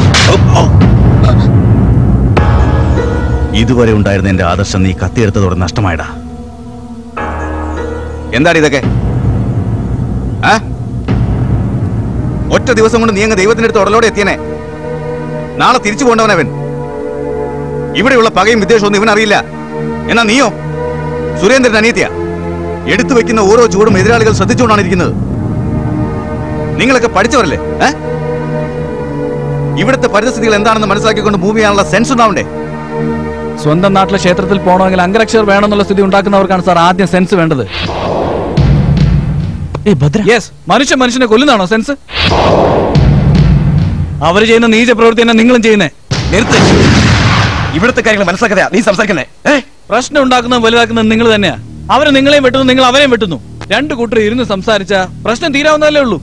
ഇതുവരെ ഉണ്ടായിരുന്ന എന്റെ ആദർശം നീ കത്തിയെടുത്തതോടെ നഷ്ടമായടാ എന്താണ് ഇതൊക്കെ ആ? ഒറ്റ ദിവസം കൊണ്ട് നീ അങ്ങ് ദൈവത്തിന്റെ അടുത്ത് ഉടലോടെ എത്തിയനെ നാളെ തിരിച്ചു പോകണ്ടവനവൻ ഇവിടെയുള്ള പകയും വിദ്വേഷവും ഒന്നും ഇവനറിയില്ല എന്നാ നീയോ സുരേന്ദ്രൻ അനിയത്തിയ എടുത്തു വെക്കുന്ന ഓരോ ചൂടും എതിരാളികൾ ശ്രദ്ധിച്ചുകൊണ്ടാണ് ഇരിക്കുന്നത് നിങ്ങളൊക്കെ പഠിച്ചവരല്ലേ ഏ? ഇവിടുത്തെ പരിസ്ഥിതികൾ എന്താണെന്ന് മനസ്സിലാക്കിക്കൊണ്ട് മൂവ് ചെയ്യാനുള്ള സെൻസ് ഉണ്ടാവണ്ടേ സ്വന്തം നാട്ടിലെ ക്ഷേത്രത്തിൽ പോകണമെങ്കിൽ അംഗരക്ഷർ വേണമെന്നുള്ള സ്ഥിതി ഉണ്ടാക്കുന്നവർക്കാണ് സാർ ആദ്യം സെൻസ് വേണ്ടത് യെസ് മനുഷ്യ മനുഷ്യനെ കൊല്ലുന്നതാണോ സെൻസ് അവര് ചെയ്യുന്ന നീച പ്രവൃത്തി തന്നെ നിങ്ങളും ചെയ്യുന്നേ നിർത്ത് ഇവിടുത്തെ കാര്യങ്ങൾ മനസ്സിലാക്കാതെയാ നീ സംസാരിക്കുന്നേ പ്രശ്നം ഉണ്ടാക്കുന്നതും വലുതാക്കുന്നതും നിങ്ങൾ തന്നെയാ അവര് നിങ്ങളെയും വെട്ടുന്നു നിങ്ങൾ അവരെയും വെട്ടുന്നു രണ്ടു കൂട്ടർ ഇരുന്ന് സംസാരിച്ച പ്രശ്നം തീരാവുന്നതല്ലേ ഉള്ളൂ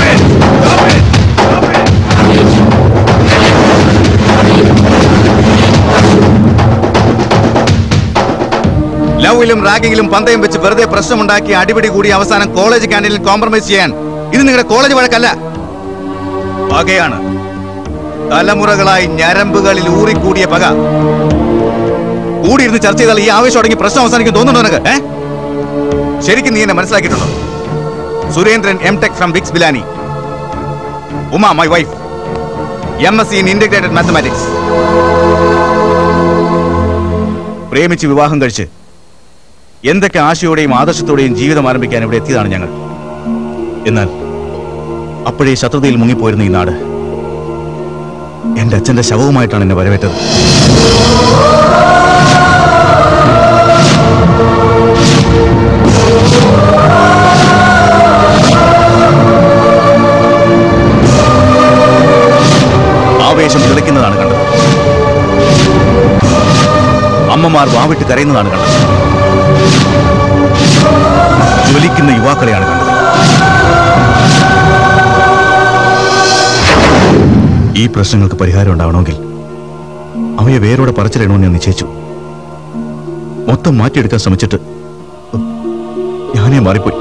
ലവിലും റാഗിങ്ങിലും പന്തയം വെച്ച് വെറുതെ പ്രശ്നമുണ്ടാക്കി അടിപിടി കൂടി അവസാനം കോളേജ് ക്യാൻറ്റീനിൽ കോംപ്രമൈസ് ചെയ്യാൻ ഇത് നിങ്ങളുടെ കോളേജ് വഴക്കല്ല പകയാണ് തലമുറകളായി ഞരമ്പുകളിൽ ഊറിക്കൂടിയ പക കൂടിയിരുന്ന് ചർച്ച ചെയ്താൽ ഈ ആവേശം അടങ്ങി പ്രശ്നം അവസാനിക്കും തോന്നുന്നുണ്ടോ നിനക്ക് ഏ ശരിക്കും നീ എന്നെ മനസ്സിലാക്കിയിട്ടുണ്ടോ സുരേന്ദ്രൻ എം ടെക് ഫ്രം വിക്സ് Pilani Uma my wife M S C in integrated mathematics പ്രേമിച്ച് വിവാഹം കഴിച്ച് എന്തൊക്കെ ആശയോടെയും ആദർശത്തോടെയും ജീവിതം ആരംഭിക്കാൻ ഇവിടെ എത്തിയതാണ് ഞങ്ങൾ എന്നാൽ അപ്പോഴേ ശത്രുതയിൽ മുങ്ങിപ്പോയിരുന്ന ഈ നാട് എന്റെ അച്ഛന്റെ ശവവുമായിട്ടാണ് എന്നെ വരവേറ്റത് ആവേശം തിളയ്ക്കുന്നതാണ് കണ്ടത് അമ്മമാർ വാവിട്ട് കരയുന്നതാണ് കണ്ടത് ജ്വലിക്കുന്ന യുവാക്കളെയാണ് കണ്ടത് ഈ പ്രശ്നങ്ങൾക്ക് പരിഹാരം ഉണ്ടാവണമെങ്കിൽ അവയെ വേരോടെ പറിച്ചിടണമെന്ന് ഞാൻ നിശ്ചയിച്ചു മൊത്തം മാറ്റിയെടുക്കാൻ ശ്രമിച്ചിട്ട് ഞാനേ മാറിപ്പോയി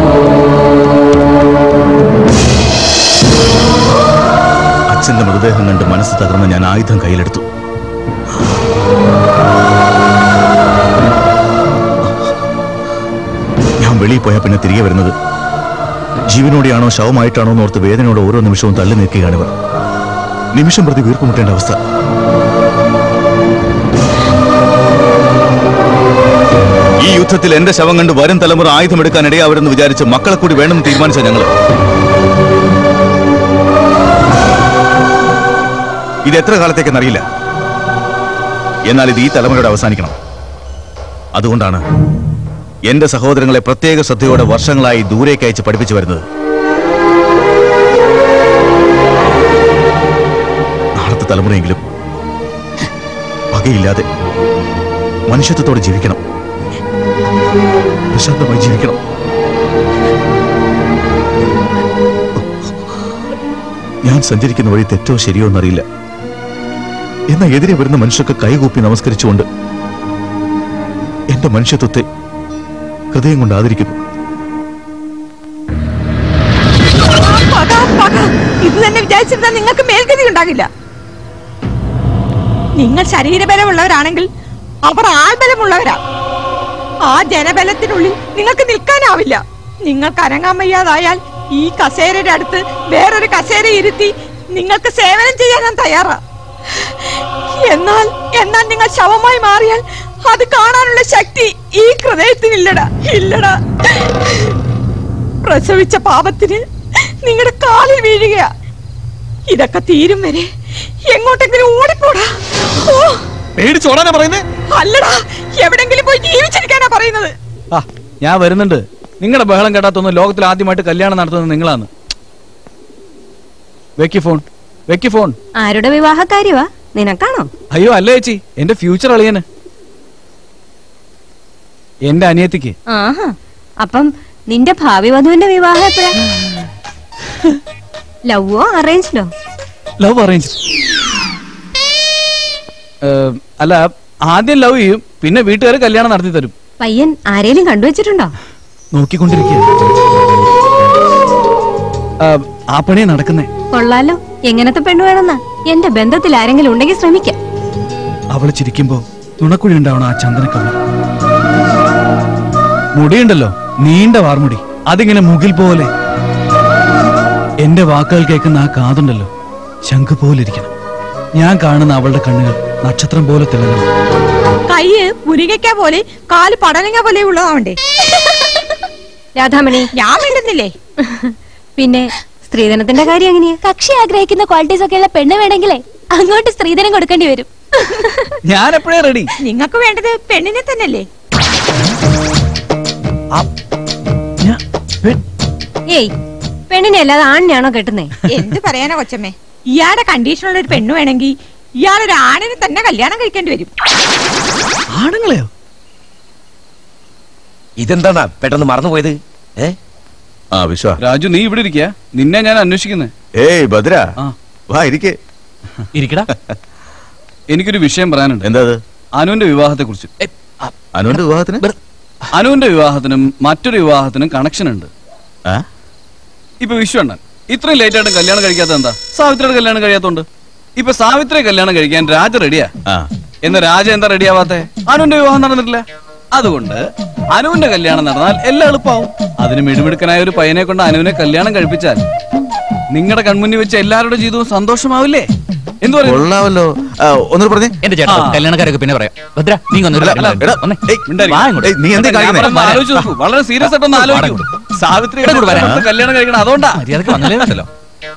അച്ഛന്റെ മൃതദേഹം കണ്ട് മനസ്സ് തകർന്ന് ഞാൻ ആയുധം കയ്യിലെടുത്തു ഞാൻ വെളിയിൽ പോയാൽ പിന്നെ തിരികെ വരുന്നത് ജീവനോടെയാണോ ശവമായിട്ടാണോ എന്നോർത്ത് വേദനയോടെ ഓരോ നിമിഷവും തള്ളി നിൽക്കുകയാണ് ഇവർ നിമിഷം പ്രതി വീർപ്പുമുട്ടേണ്ട അവസ്ഥ ഈ യുദ്ധത്തിൽ എന്റെ ശവം കണ്ട് വരും തലമുറ ആയുധമെടുക്കാൻ ഇടയാവരെന്ന് വിചാരിച്ച് മക്കളെ കൂടി വേണമെന്ന് തീരുമാനിച്ച ഞങ്ങള് ഇത് എത്ര കാലത്തേക്കെന്നറിയില്ല എന്നാൽ ഇത് ഈ തലമുറയുടെ അവസാനിക്കണം അതുകൊണ്ടാണ് എന്റെ സഹോദരങ്ങളെ പ്രത്യേക ശ്രദ്ധയോടെ വർഷങ്ങളായി ദൂരേക്ക് അയച്ച് പഠിപ്പിച്ചു വരുന്നത് നാളത്തെ തലമുറയെങ്കിലും പകയില്ലാതെ മനുഷ്യത്വത്തോടെ ജീവിക്കണം പ്രശാന്തമായി ജീവിക്കണം ഞാൻ സഞ്ചരിക്കുന്ന വഴി തെറ്റോ ശരിയോ എന്നറിയില്ല എന്നാൽ എതിരെ വരുന്ന മനുഷ്യർക്ക് കൈകൂപ്പി നമസ്കരിച്ചുകൊണ്ട് എന്റെ മനുഷ്യത്വത്തെ ഹൃദയം കൊണ്ട് ആദരിക്കുന്നു പക, പക. ഇത് തന്നെ വിചാരിച്ചിരുന്നാൽ നിങ്ങൾക്ക് മേൽഗതി ഉണ്ടാകില്ല നിങ്ങൾ ശരീരബലമുള്ളവരാണെങ്കിൽ അവർ ആൾബലമുള്ളവരാ ആ ജനബലത്തിനുള്ളിൽ നിങ്ങൾക്ക് നിൽക്കാനാവില്ല നിങ്ങൾക്ക് അനങ്ങാൻ വയ്യാതായാൽ ഈ കസേരയുടെ അടുത്ത് വേറൊരു കസേര ഇരുത്തി നിങ്ങൾക്ക് സേവനം ചെയ്യാൻ ഞാൻ തയ്യാറാ എന്നാൽ എന്നാൽ നിങ്ങൾ ശവമായി മാറിയാൽ അത് കാണാനുള്ള ശക്തി ഈ ഹൃദയത്തിനില്ലടാ ഇല്ലടാ പ്രസവിച്ച പാപത്തിന് നിങ്ങളുടെ കാലിൽ വീഴുകയാ ഇതൊക്കെ തീരും വരെ എങ്ങോട്ടെങ്കിലും ഓടിപ്പോടാ ഓ പേടിച്ചോടാനാ പറയുന്നേ അല്ലടാ എവിടെങ്കിലും പോയി ജീവിച്ചിരിക്കാനാ പറയുന്നത് ആ ഞാൻ വരുന്നുണ്ട് നിങ്ങളുടെ ബഹളം കേട്ടാത്തൊന്നും ലോകത്തിൽ ആദ്യമായിട്ട് കല്യാണം നടത്തുന്നത് നിങ്ങളാണ് വെക്കി ഫോൺ വെക്കി ഫോൺ ആരുടെ വിവാഹക്കാര്യവാ നിനക്കാണോ അയ്യോ അല്ല ചേച്ചി എന്റെ ഫ്യൂച്ചർ അളിയന് എന്റെ അനിയത്തിക്ക് ആഹാ അപ്പം നിന്റെ ഭാവി വധുവിന്റെ വിവാഹം എപ്പോഴാ ലവോ അറേഞ്ച്ഡോ ലവ് അറേഞ്ച് അല്ല ആദ്യം ലവ് ചെയ്യും പിന്നെ വീട്ടുകാർ കല്യാണം നടത്തി തരും പയ്യൻ ആരേലും കണ്ടുവച്ചിട്ടുണ്ടോ നോക്കിക്കൊണ്ടിരിക്കുക ആ പണിയാ നടക്കുന്നേ കൊള്ളാലോ എങ്ങനത്തെ പെണ്ണ് വേണമെന്നാ എന്റെ ബന്ധത്തിൽ ആരെങ്കിലും ഉണ്ടെങ്കിൽ ശ്രമിക്കാം അവള് ചിരിക്കുമ്പോ നുണക്കുഴി ഉണ്ടാവണം ആ ചന്ദനക്കവി മുടിയുണ്ടല്ലോ നീണ്ട വാർമുടി അതിങ്ങനെ മുകിൽ പോലെ എന്റെ വാക്കുകൾ കേൾക്കുന്ന ആ കാതുണ്ടല്ലോ ശംഖ് പോലെ ഇരിക്കണം ഞാൻ കാണുന്ന അവളുടെ കണ്ണുകൾ നക്ഷത്രം പോലെ തിളങ്ങണം കയ്യ് മുരിങ്ങയ്ക്ക പോലെ കാല് പടലങ്ങ പോലെ ഉള്ളതാവണ്ടേ രാധാമണി ഞാൻ വേണ്ടുന്നില്ലേ പിന്നെ സ്ത്രീധനത്തിന്റെ കാര്യം എങ്ങനെയാ കക്ഷി ആഗ്രഹിക്കുന്ന ക്വാളിറ്റീസ് ഒക്കെ ഉള്ള പെണ്ണ് വേണമെങ്കിലേ അങ്ങോട്ട് സ്ത്രീധനം കൊടുക്കേണ്ടി വരും ഞാൻ എപ്പോഴേ റെഡി നിങ്ങൾക്ക് വേണ്ടത് പെണ്ണിനെ തന്നെയല്ലേ ഏയ് പെണ്ണിനെ അല്ലാതെ ആണിനെയാണോ കെട്ടുന്നേ എന്ത് പറയാനാ കൊച്ചമ്മേ ഇയാളുടെ കണ്ടീഷനുള്ള ഒരു പെണ്ണ് വേണമെങ്കിൽ ഇയാളൊരു ആണിനെ തന്നെ കല്യാണം കഴിക്കേണ്ടി വരും ആണുങ്ങളെയോ ഇതെന്താണ് പെട്ടെന്ന് മറന്നുപോയത് ഏ ആ വിശ്വ രാജു നീ ഇവിടെ ഇരിക്കുക നിന്നെ ഞാൻ അന്വേഷിക്കുന്നേ ഏയ് ഭദ്ര വാ ഇരിക്കേ ഇരിക്കടാ എനിക്കൊരു വിഷയം പറയാനുണ്ട് എന്താ അനുവിന്റെ വിവാഹത്തെ കുറിച്ച് അനുവിന്റെ വിവാഹത്തിന് അനുവിന്റെ വിവാഹത്തിനും മറ്റൊരു വിവാഹത്തിനും കണക്ഷൻ ഉണ്ട് ഇപ്പൊ വിശ്വണ്ണൻ ഇത്രയും ലേറ്റ് ആയിട്ട് കല്യാണം കഴിക്കാത്ത എന്താ സാവിത്രിയുടെ കല്യാണം കഴിയാത്തോണ്ട് ഇപ്പൊ സാവിത്രി കല്യാണം കഴിക്കാൻ രാജ റെഡിയാ എന്ന് രാജ എന്താ റെഡിയാവാത്തെ അനുവിന്റെ വിവാഹം നടന്നിട്ടില്ല അതുകൊണ്ട് അനുവിന്റെ കല്യാണം നടന്നാൽ എല്ലാം എളുപ്പമാവും അതിന് മിടുമിടുക്കനായ ഒരു പയ്യനെ കൊണ്ട് അനുവിനെ കല്യാണം കഴിപ്പിച്ചാൽ നിങ്ങളുടെ കൺമുന്നിൽ വെച്ച് എല്ലാവരുടെ ജീവിതവും സന്തോഷമാവില്ലേ എന്ത് പറയുന്നു കൊള്ളാമല്ലോ ഒന്നു പറഞ്ഞേ എന്റെ ചേട്ടാ ആ. കല്യാണക്കാരൊക്കെ പിന്നെ പറയാം ഭദ്ര നീ ഒന്ന് ഒരു അല്ല, കാര്യം എടാ, വന്നേ. മിണ്ടാതിരിക്ക്. വാ ഇങ്ങോട്ട്. ഏയ്, നീ എന്താ ഞാൻ കാണിക്കുന്നെ? പറഞ്ഞത് ആലോചിച്ച് നോക്കൂ. വളരെ സീരിയസ് ആയിട്ടൊന്ന് ആലോചിക്കൂ സാവിത്രി ഇങ്ങോട്ട് വരാൻ. കല്യാണം കഴിക്കണം അതുകൊണ്ടാ മര്യാദക്ക് വന്നല്ലേ ഉണ്ടല്ലോ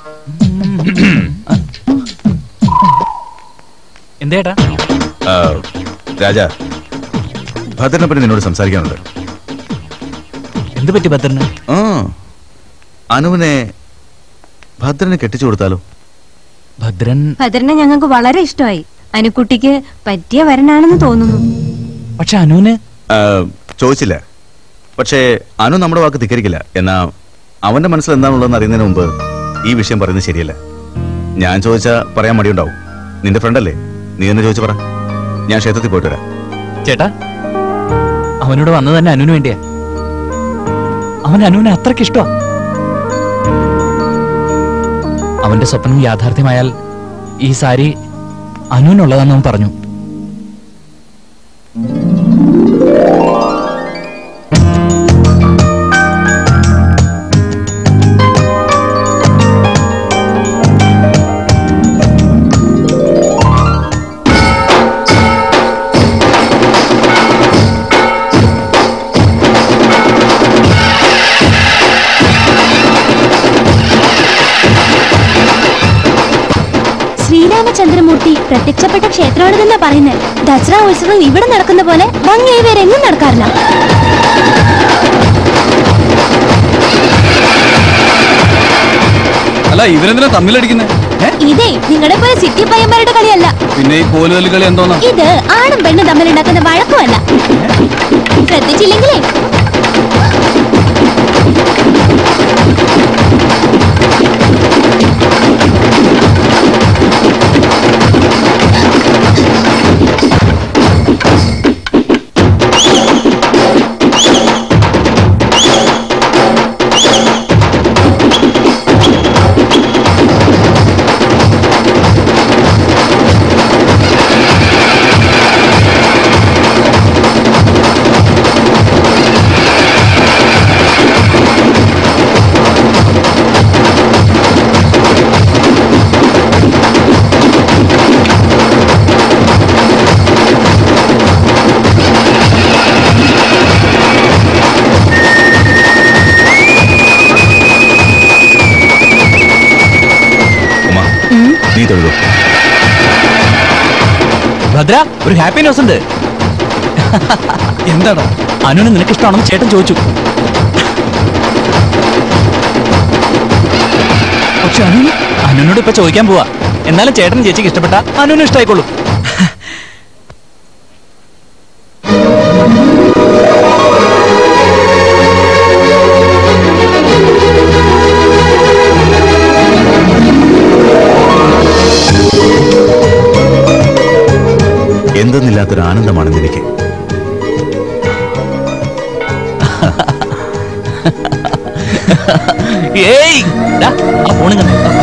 എന്തേട്ടാ ആ, രാജ ഭദ്രനെ പറ്റി നിന്നോട് സംസാരിക്കാനുണ്ട് എന്ത് പറ്റി ഭദ്രന് ആ അനുവിനെ ഭദ്രന് കെട്ടിച്ചു കൊടുത്താലോ ഭദ്രൻ ഭദ്രനെ ഞങ്ങൾക്ക് വളരെ ഇഷ്ടമായി അനുക്കുട്ടിക്ക് പറ്റിയ വരനാണെന്ന് തോന്നുന്നു പക്ഷെ അനുവിന് ആ, ചോദിച്ചില്ല പക്ഷേ അനു നമ്മുടെ വാക്ക് ധിക്കരിക്കില്ല എന്നാ അവന്റെ മനസ്സിൽ എന്താണുള്ളതെന്ന് അറിയുന്നതിന് മുമ്പ് ഈ വിഷയം പറയുന്നത് ശരിയല്ല ഞാൻ ചോദിച്ചാ പറയാൻ മടിയുണ്ടാവും നിന്റെ ഫ്രണ്ടല്ലേ നീ തന്നെ ചോദിച്ചു പറ ഞാൻ ക്ഷേത്രത്തിൽ പോയിട്ട് വരാം ചേട്ടാ അവനോട് വന്നത് തന്നെ അനുവിന് വേണ്ടിയാ അവൻ അനുവിനെ അത്രയ്ക്ക് ഇഷ്ടമാ അവന്റെ സ്വപ്നം യാഥാർത്ഥ്യമായാൽ ഈ സാരി അനുവിനുള്ളതാന്ന് അവൻ പറഞ്ഞു ശ്രീരാമചന്ദ്രമൂർത്തി പ്രത്യക്ഷപ്പെട്ട ക്ഷേത്രമാണിതെന്നാ പറയുന്നത് ദസറ ഉത്സവം ഇവിടെ നടക്കുന്ന പോലെ ഭംഗിയായി വേറെ എങ്ങും നടക്കാറില്ല അല്ല ഇവരെന്തിനാ തമ്മിലടിക്കുന്നേ ഏ? ഇതേ നിങ്ങളുടെ പോലെ സിറ്റി പയ്യന്മാരുടെ കളിയല്ല പിന്നെ ഈ കോലുകല്ല് കളി എന്തോന്നാ ഇത് ആണും പെണ്ണും തമ്മിലുണ്ടാക്കുന്ന വഴക്കുമല്ല ശ്രദ്ധിച്ചില്ലെങ്കിലേ ഉമ്മ നീ തൊഴുതു ഭദ്ര ഒരു ഹാപ്പി ന്യൂസ് ഉണ്ട് എന്താടാ അനുവിന് നിനക്ക് ഇഷ്ടമാണെന്ന് ചേട്ടൻ ചോദിച്ചു പക്ഷെ അനു അനുവിനോട് ഇപ്പൊ ചോദിക്കാൻ പോവാ എന്നാലും ചേട്ടൻ ചേച്ചിക്ക് ഇഷ്ടപ്പെട്ട അനുവിന് ഇഷ്ടമായിക്കോളൂ എന്തെന്നില്ലാത്തൊരു ആനന്ദമാണ് നിനക്ക് ഏയ് ദാ, ആ ഫോണിങ്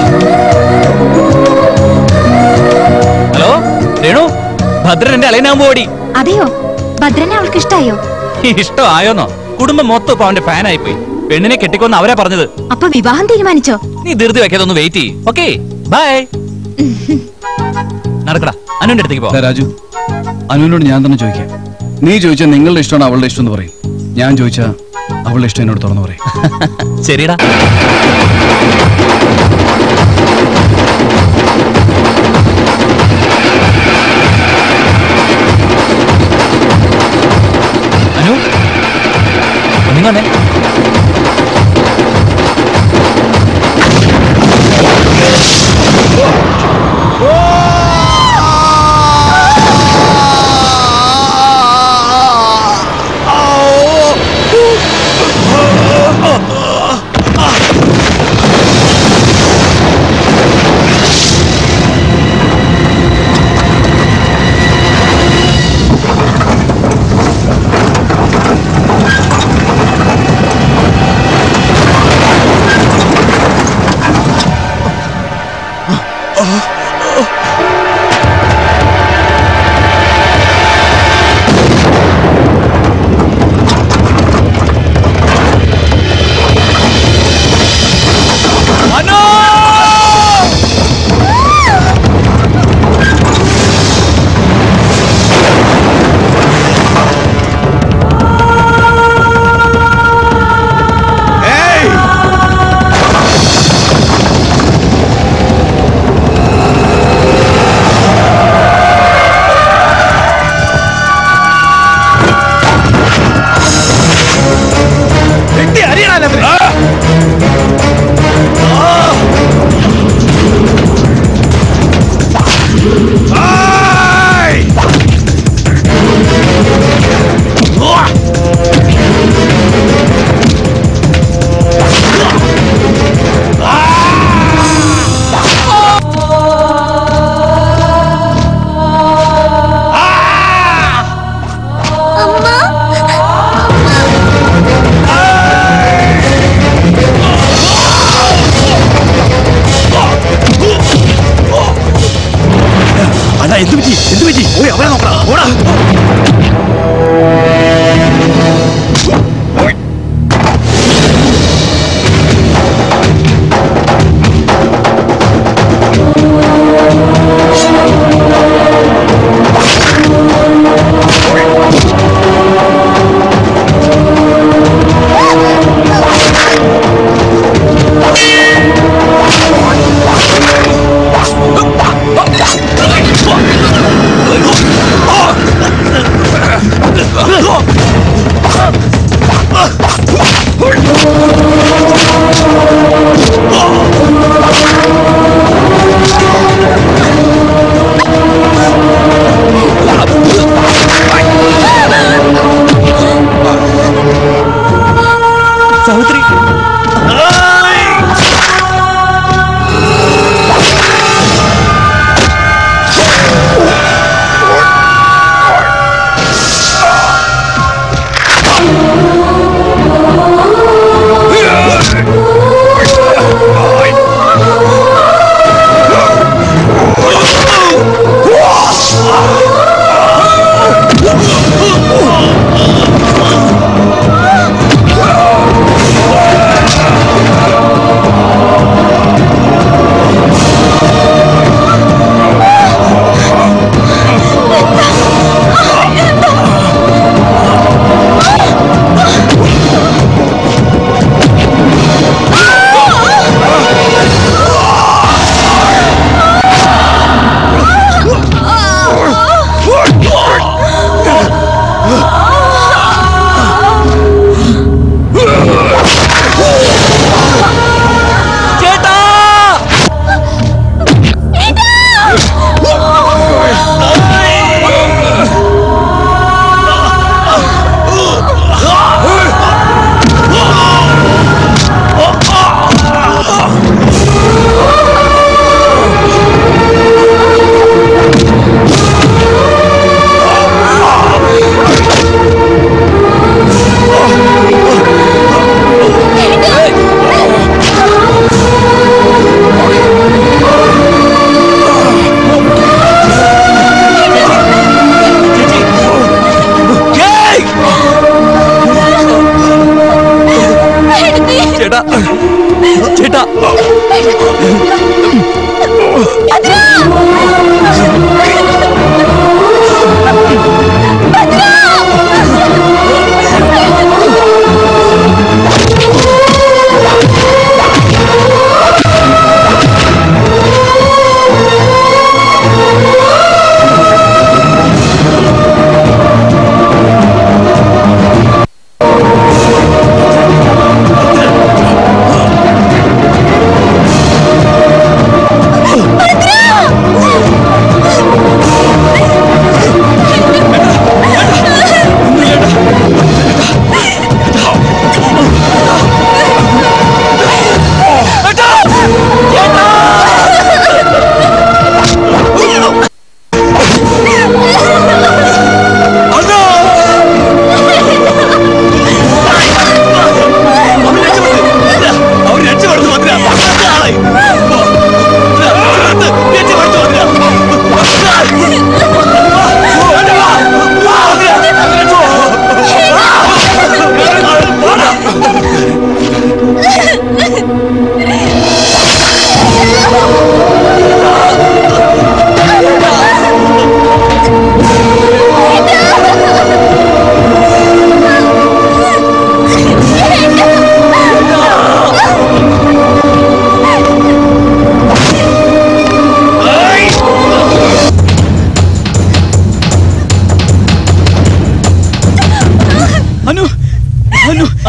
ഹലോ രേണു ഭദ്രൻ എന്റെ അലയനാകുമ്പോ ഓടി അതെയോ ഭദ്രനെ അവൾക്ക് ഇഷ്ടായോ ഇഷ്ടമായോന്നോ കുടുംബം മൊത്തം ഇപ്പൊ അവന്റെ ഫാനായി പോയി പെണ്ണിനെ കെട്ടിക്കൊന്ന് അവരാ പറഞ്ഞത് അപ്പൊ വിവാഹം തീരുമാനിച്ചോ നീ ധൃതി വെക്കാതെ ഒന്ന് വെയിറ്റ് ചെയ്യ് ഓക്കെ ബൈ നടക്കടാ അനുവിന്റെ അടുത്തേക്ക് പോ ദാ രാജു അനുവിനോട് ഞാൻ തന്നെ ചോദിക്കാം നീ ചോദിച്ചാൽ നിങ്ങളുടെ ഇഷ്ടമാണ് അവളുടെ ഇഷ്ടം എന്ന് പറയും ഞാൻ ചോദിച്ചാ അവളുടെ ഇഷ്ടം എന്നോട് തുറന്നു പറയും ശരിടാ അനു ഒന്നിങ്ങോന്നെ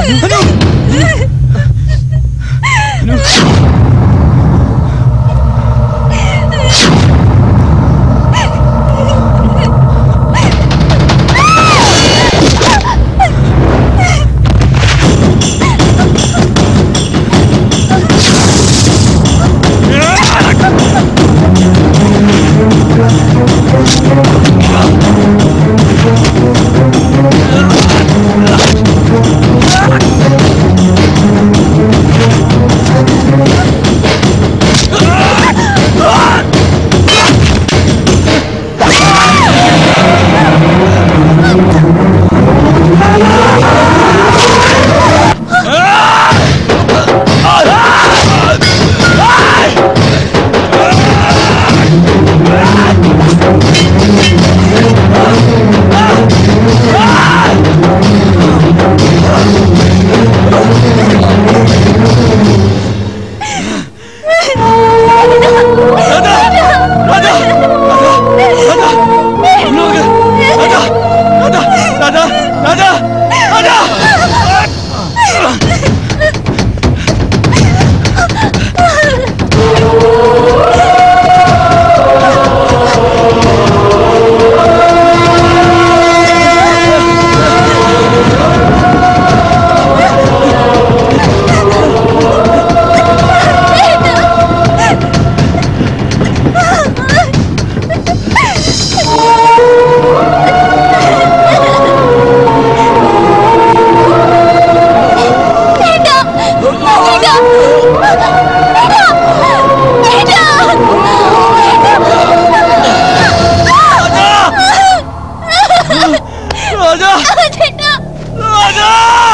രാജാ രാജാ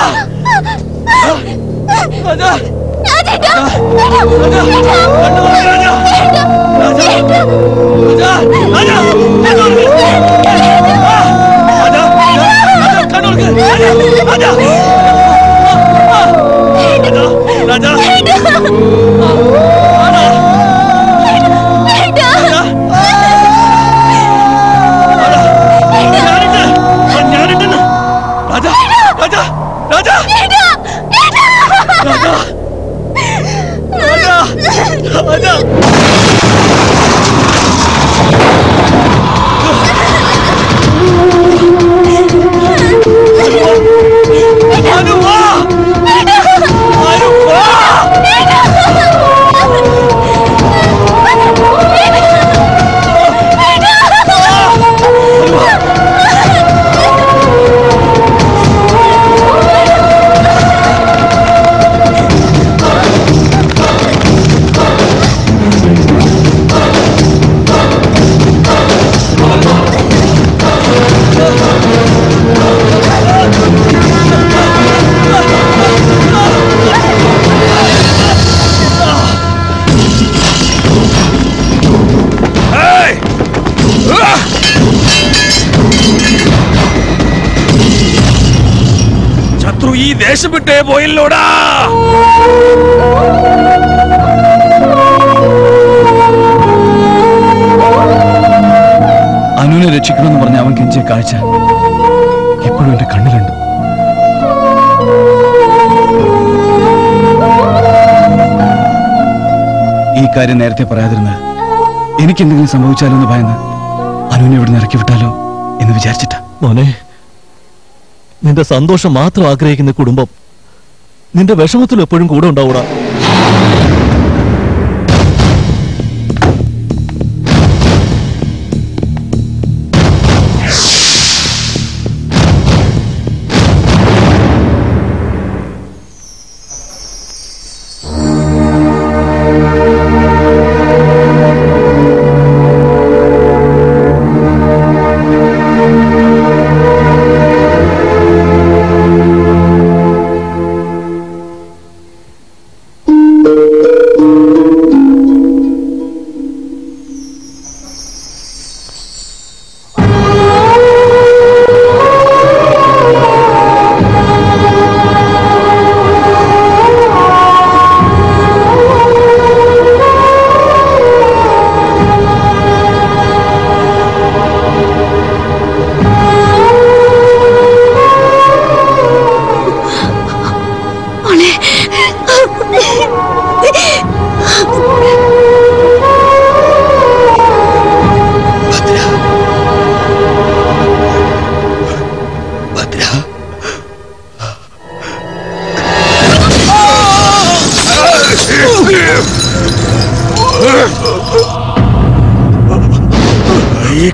രാജാ ശത്രു ഈ ദേശം വിട്ടേ പോയില്ലോടാ അനുവിനെ രക്ഷിക്കണമെന്ന് പറഞ്ഞ അവൻ കെഞ്ചിയ കാഴ്ച എപ്പോഴും എന്റെ കണ്ണിലുണ്ട് ഈ കാര്യം നേരത്തെ പറയാതിരുന്നത് എനിക്ക് എന്തെങ്കിലും സംഭവിച്ചാലോ എന്ന് ഭയന്ന് അനുവിനെ ഇവിടെ ഇറക്കി വിട്ടാലോ എന്ന് വിചാരിച്ചിട്ടാ മോനെ നിന്റെ സന്തോഷം മാത്രം ആഗ്രഹിക്കുന്ന കുടുംബം നിന്റെ വിഷമത്തിലും എപ്പോഴും കൂടെ ഉണ്ടാവൂടാ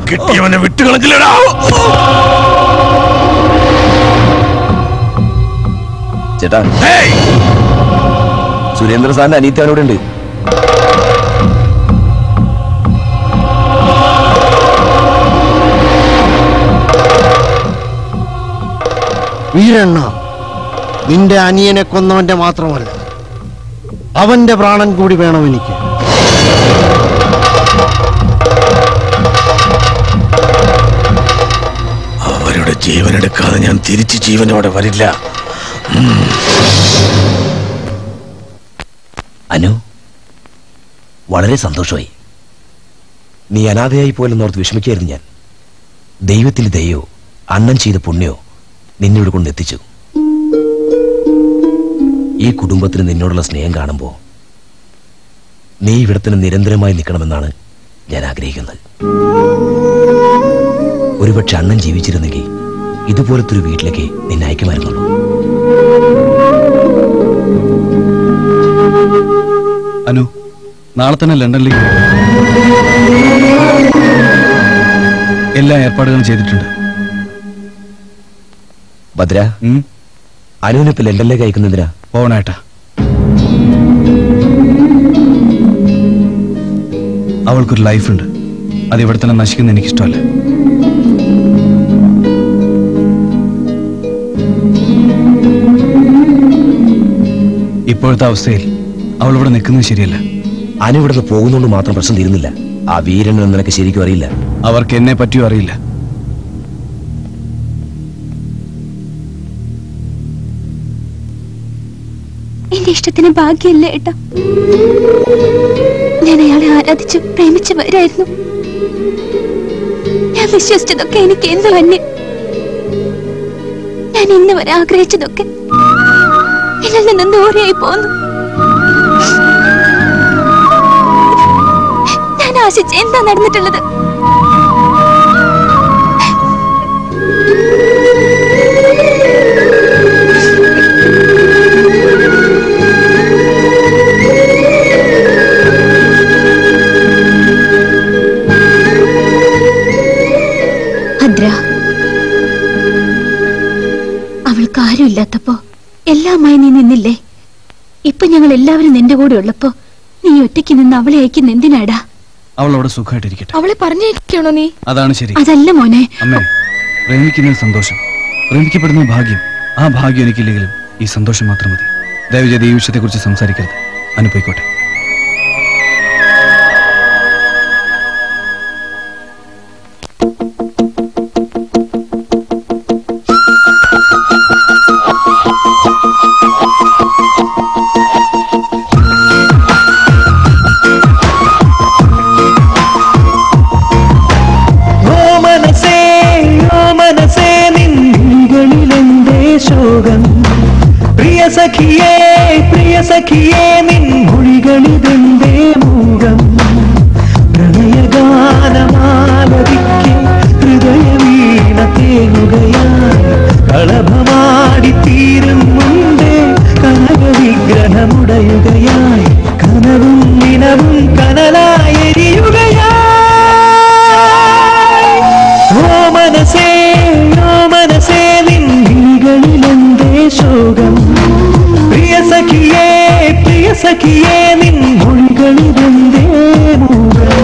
കിട്ടിയവനെ വിട്ടുകളഞ്ഞില്ലടാ ചേട്ടാ സുരേന്ദ്ര സാറിന്റെ അനീത്ത അവനോട് ഉണ്ട് വീരണ്ണ നിന്റെ അനിയനെ കൊന്നവന്റെ മാത്രമല്ല അവന്റെ പ്രാണൻ കൂടി വേണം എനിക്ക് അവരുടെ ജീവനെടുക്കാതെ ഞാൻ തിരിച്ച് ജീവനോടെ വരില്ല അനു വളരെ സന്തോഷമായി നീ അനാഥയായി പോലെന്നോർത്ത് വിഷമിക്കായിരുന്നു ഞാൻ ദൈവത്തിൽ ദയോ അണ്ണൻ ചെയ്ത പുണ്യോ നിന്നെ ഇവിടെ കൊണ്ടെത്തിച്ചു ഈ കുടുംബത്തിന് നിന്നോടുള്ള സ്നേഹം കാണുമ്പോൾ നീ ഇവിടെ തന്നെ നിരന്തരമായി നിൽക്കണമെന്നാണ് ഞാൻ ആഗ്രഹിക്കുന്നത് ഒരുപക്ഷെ അണ്ണൻ ജീവിച്ചിരുന്നെങ്കിൽ ഇതുപോലത്തെ ഒരു വീട്ടിലേക്ക് നിന്നെ അയക്കുമായിരുന്നുള്ളൂ അനു നാളെ തന്നെ ലണ്ടനിലേക്ക് പോകും. എല്ലാ ഏർപ്പാടുകളും ചെയ്തിട്ടുണ്ട് ഭദ്ര അനുവിനിപ്പോ ലണ്ടനിലേക്ക് അയക്കുന്നതിനാ പോവണേട്ടാ അവൾക്കൊരു ലൈഫുണ്ട് അത് ഇവിടെ തന്നെ നശിക്കുന്ന എനിക്കിഷ്ടമല്ല ഇപ്പോഴത്തെ അവസ്ഥയിൽ അവൾ ഇവിടെ നിൽക്കുന്നത് ശരിയല്ല അനു ഇവിടുന്ന് പോകുന്നതുകൊണ്ട് മാത്രം പ്രശ്നം തീരുന്നില്ല ആ വീരൻ നിനക്ക് ശരിക്കും അറിയില്ല അവർക്ക് എന്നെ പറ്റിയും അറിയില്ല എന്റെ ഇഷ്ടത്തിന് ഭാഗ്യമില്ല ഏട്ടാ ഞാൻ അയാളെ ആരാധിച്ചു പ്രേമിച്ചു വരായിരുന്നു ഞാൻ വിശ്വസിച്ചതൊക്കെ എനിക്ക് എന്ത് തന്നെ ഞാൻ ഇന്ന് വരെ ആഗ്രഹിച്ചതൊക്കെ എന്നിൽ നിന്ന് ദൂരെയായി പോന്നു ഞാൻ ആശിച്ച എന്താ നടന്നിട്ടുള്ളത് ഭദ്ര അവൾക്ക് ആരുമില്ലാത്തപ്പോ എല്ലാമായി നീ നിന്നില്ലേ ഇപ്പൊ ഞങ്ങൾ എല്ലാവരും നിന്റെ കൂടെ ഉള്ളപ്പോ നീ ഒറ്റയ്ക്ക് നിന്ന് അവളെ അയക്കുന്ന എന്തിനാടാ അവൾ അവിടെ സുഖമായിട്ടിരിക്കട്ടെ അവളെ പറഞ്ഞേക്കണോ നീ അതാണ് ശരി അതല്ല മോനെ അമ്മേ പ്രേമിക്കുന്നത് സന്തോഷം പ്രേമിക്കപ്പെടുന്ന ഭാഗ്യം ആ ഭാഗ്യം എനിക്കില്ലെങ്കിലും ഈ സന്തോഷം മാത്രം മതി ദയവുചെയ്ത് ഈ വിഷയത്തെക്കുറിച്ച് സംസാരിക്കരുത് അനുപോയിക്കോട്ടെ ഓ മനസ്സേ ഓ മനസ്സേ നിൻകളിലെന്തേ ശോകം പ്രിയ സഖിയേ പ്രിയ സഖിയേ നിൻ മൊഴികളിതെന്തേ മൂകം പ്രണയഗാനമാലപിക്ക് ഹൃദയവീണ തേങ്ങുകയായി കളഭമാടി തീരും മുമ്പേ കനകവിഗ്രഹമുടയുകയായി കനവും നിനവും കനലായി എരിയുകയായി ഓ മനസ്സേ ഓ മനസ്സേ നിൻകളിലെന്തേ ശോകം പ്രിയ സഖിയേ പ്രിയ സഖിയേ നിൻ മൊഴികളിലെന്തേ മൂകം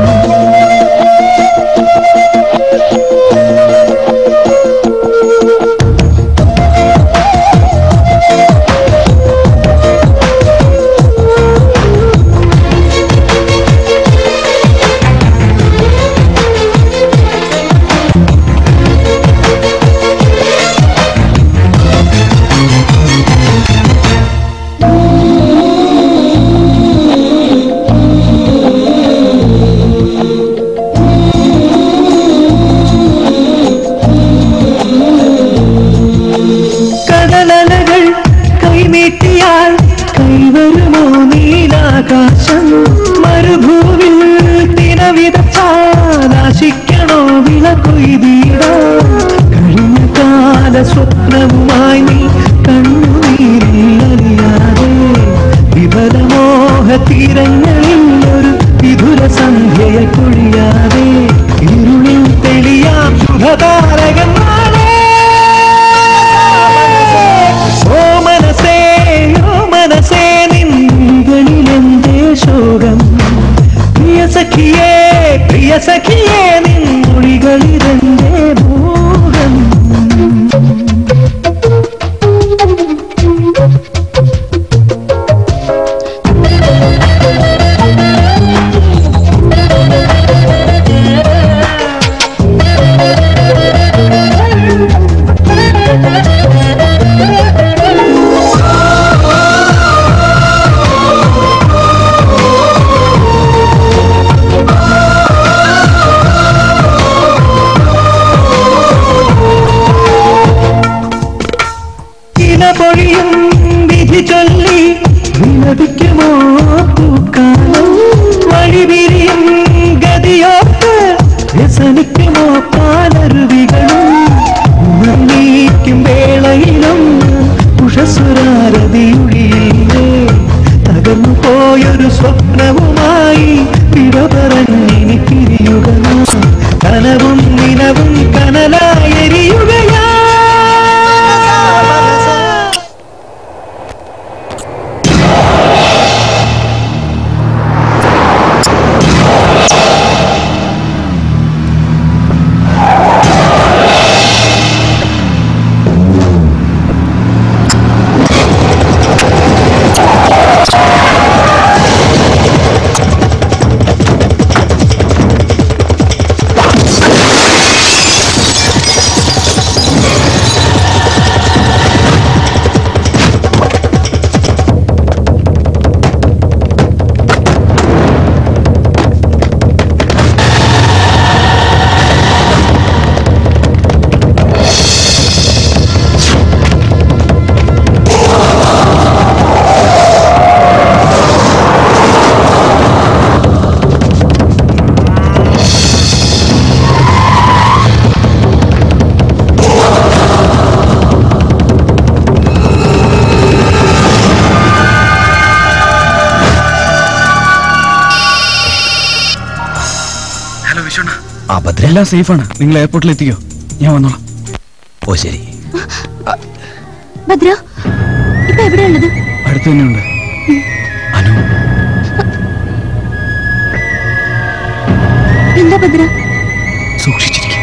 കടലലകൾ കൈനീട്ടിയാൽ കൈവരുമോ നീലാകാശം മരുഭൂവിൽ തിനവിതച്ചാലാശിക്കണോ വിള കൊയ്തീടോ കഴിഞ്ഞ കാല സ്വപ്നവുമായി നീ കണ്ണുനീരിൽ അറിയാതെ വിഫലമോഹ തീരങ്ങളിൽ ഒരു വിധുര സന്ധ്യയെ കൊഴിയാതെ ഇരുളിൽ മൊഴിയും വിധി ചൊല്ലി വിലപിക്കുമോ പൂക്കാലം വഴിപിരിയും ഗതിയോട്ട് വ്യസനിക്കുമോ പാലരുവികളും ഉണർന്നീക്കും വേളയിലും ഉഷസുരാരതിയുഴിയില്ലേ തകർന്നു പോയൊരു സ്വപ്നവുമായി വിട പറഞ്ഞിനി പിരിയുക നാം. കനവും നിലവും കനലായെരിയുകയാ ഹലോ വിശ്വണ്ണ ആ ഭദ്ര എല്ലാം സേഫാണ് നിങ്ങൾ എയർപോർട്ടിൽ എത്തിക്കോ ഞാൻ വന്നോളാം ഓ ശരി ഭദ്ര ഇപ്പൊ എവിടെയുള്ളത് അടുത്ത് തന്നെയുണ്ട് എന്താ ഭദ്ര സൂക്ഷിച്ചിരിക്കും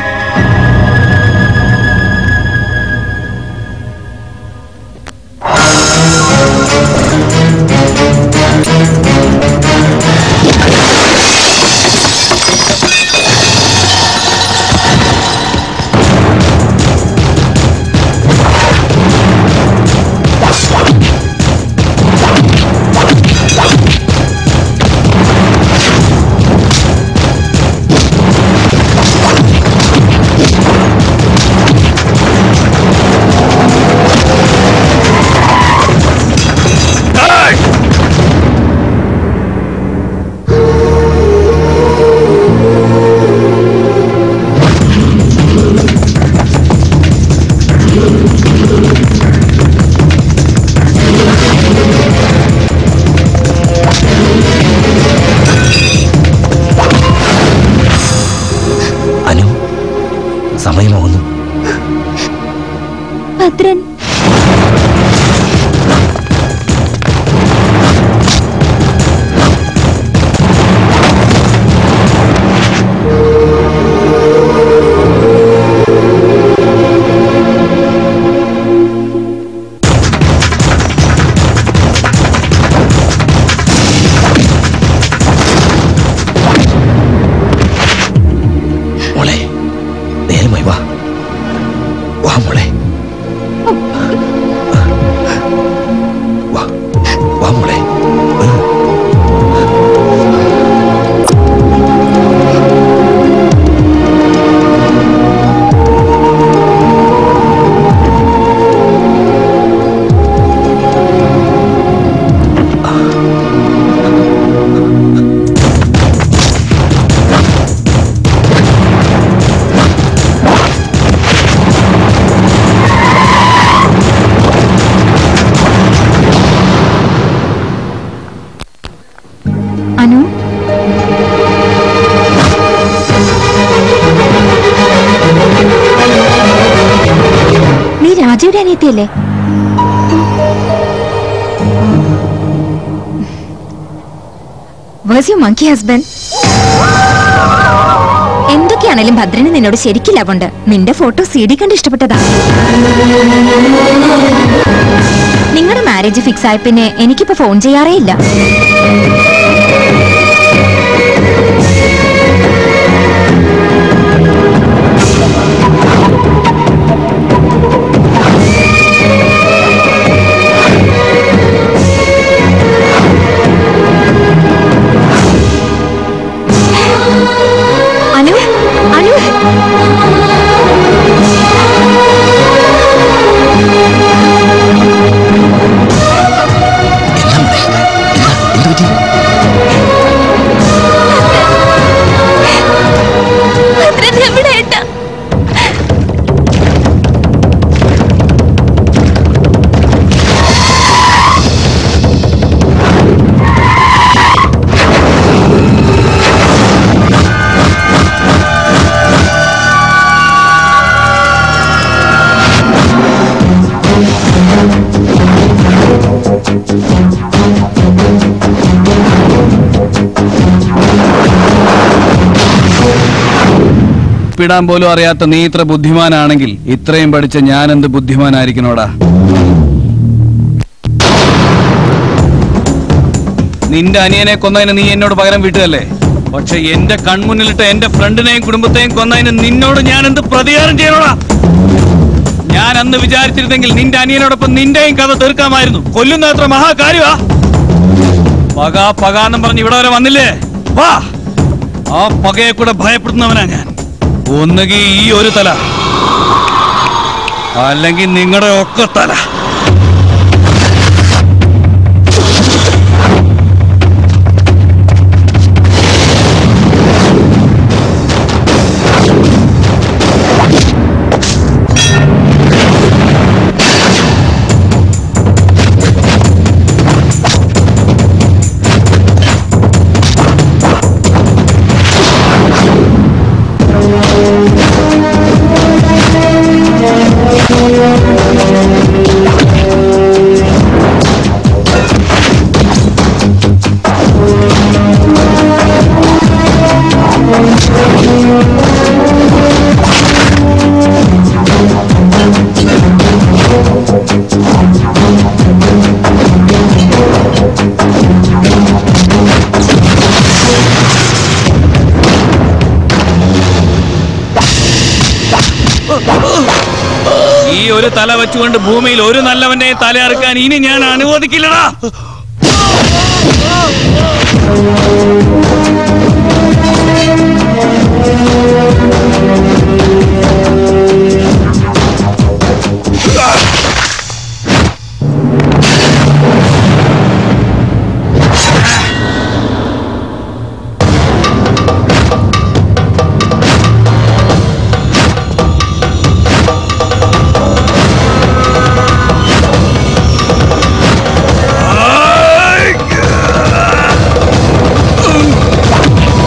അനു സമയമാവുന്നു ഭദ്രൻ മോളെ നേരമായി വാ വാ മോളെ വാ വാ മോളെ അനു നീ രാജയുടെ അനിയത്തിയല്ലേ വേഴ്സ് യു മങ്കി ഹസ്ബൻഡ് എന്തൊക്കെയാണേലും ഭദ്രന് നിന്നോട് ശരിക്കും ലവുണ്ട് നിന്റെ ഫോട്ടോ സി ഡി കണ്ട് ഇഷ്ടപ്പെട്ടതാ നിങ്ങളുടെ മാരേജ് ഫിക്സ് ആയ പിന്നെ എനിക്കിപ്പോ ഫോൺ ചെയ്യാറേ ഇല്ല അനു അനു ഉപ്പിടാൻ പോലും അറിയാത്ത നീ ഇത്ര ബുദ്ധിമാനാണെങ്കിൽ ഇത്രയും പഠിച്ച ഞാൻ എന്ത് ബുദ്ധിമാനായിരിക്കണോടാ നിന്റെ അനിയനെ കൊന്നതിന് നീ എന്നോട് പകരം വീട്ടുകല്ലേ പക്ഷെ എന്റെ കൺമുന്നിലിട്ട് എന്റെ ഫ്രണ്ടിനെയും കുടുംബത്തെയും കൊന്നതിന് നിന്നോട് ഞാൻ എന്ത് പ്രതികാരം ചെയ്യണോടാ ഞാൻ അന്ന് വിചാരിച്ചിരുന്നെങ്കിൽ നിന്റെ അനിയനോടൊപ്പം നിന്റെയും കഥ തീർക്കാമായിരുന്നു കൊല്ലുന്ന അത്ര മഹാകാര്യമാ പക പക എന്നും പറഞ്ഞ് ഇവിടെ വരെ വന്നില്ലേ വാ ആ പകയെ കൂടെ ഭയപ്പെടുന്നവനാ ഞാൻ ഒന്നുകിൽ ഈ ഒരു തല അല്ലെങ്കിൽ നിങ്ങളുടെ ഒക്കെ തല ഈ ഒരു തല വെച്ചുകൊണ്ട് ഭൂമിയിൽ ഒരു നല്ലവന്റെ തല അറുക്കാൻ ഇനി ഞാൻ അനുവദിക്കില്ലടാ ആ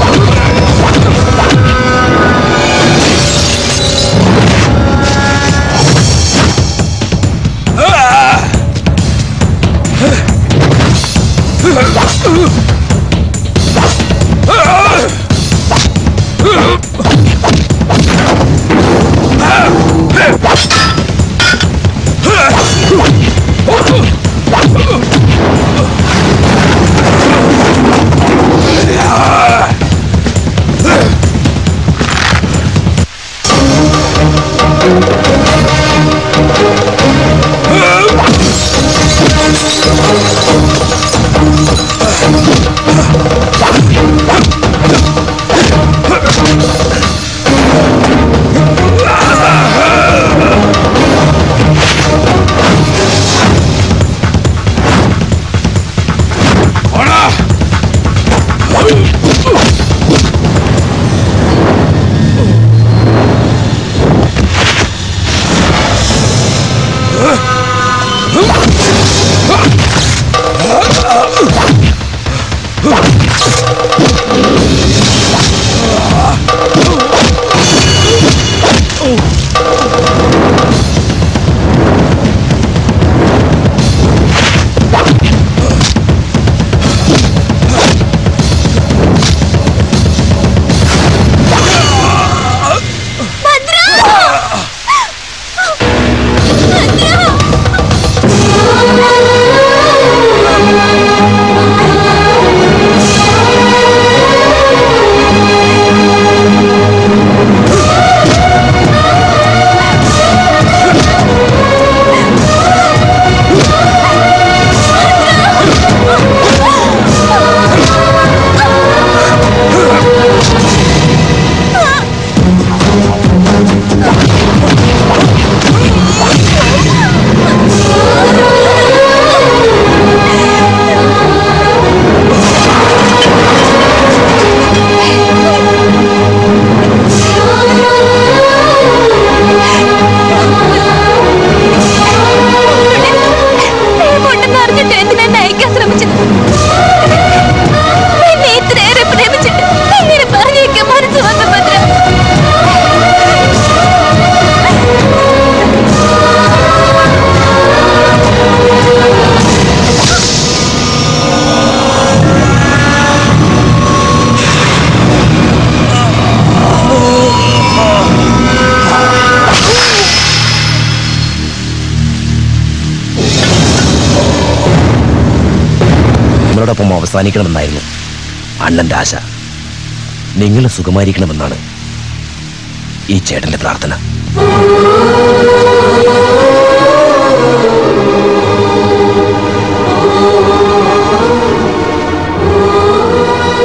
നിങ്ങളോടൊപ്പം അവസാനിക്കണമെന്നായിരുന്നു അണ്ണന്റെ ആശ നിങ്ങൾ സുഖമായിരിക്കണമെന്നാണ് ഈ ചേട്ടന്റെ പ്രാർത്ഥന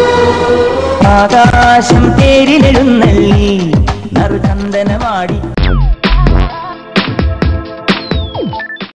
ആകാശം തേരിലെഴുന്നള്ളി നറുചന്ദനമാടി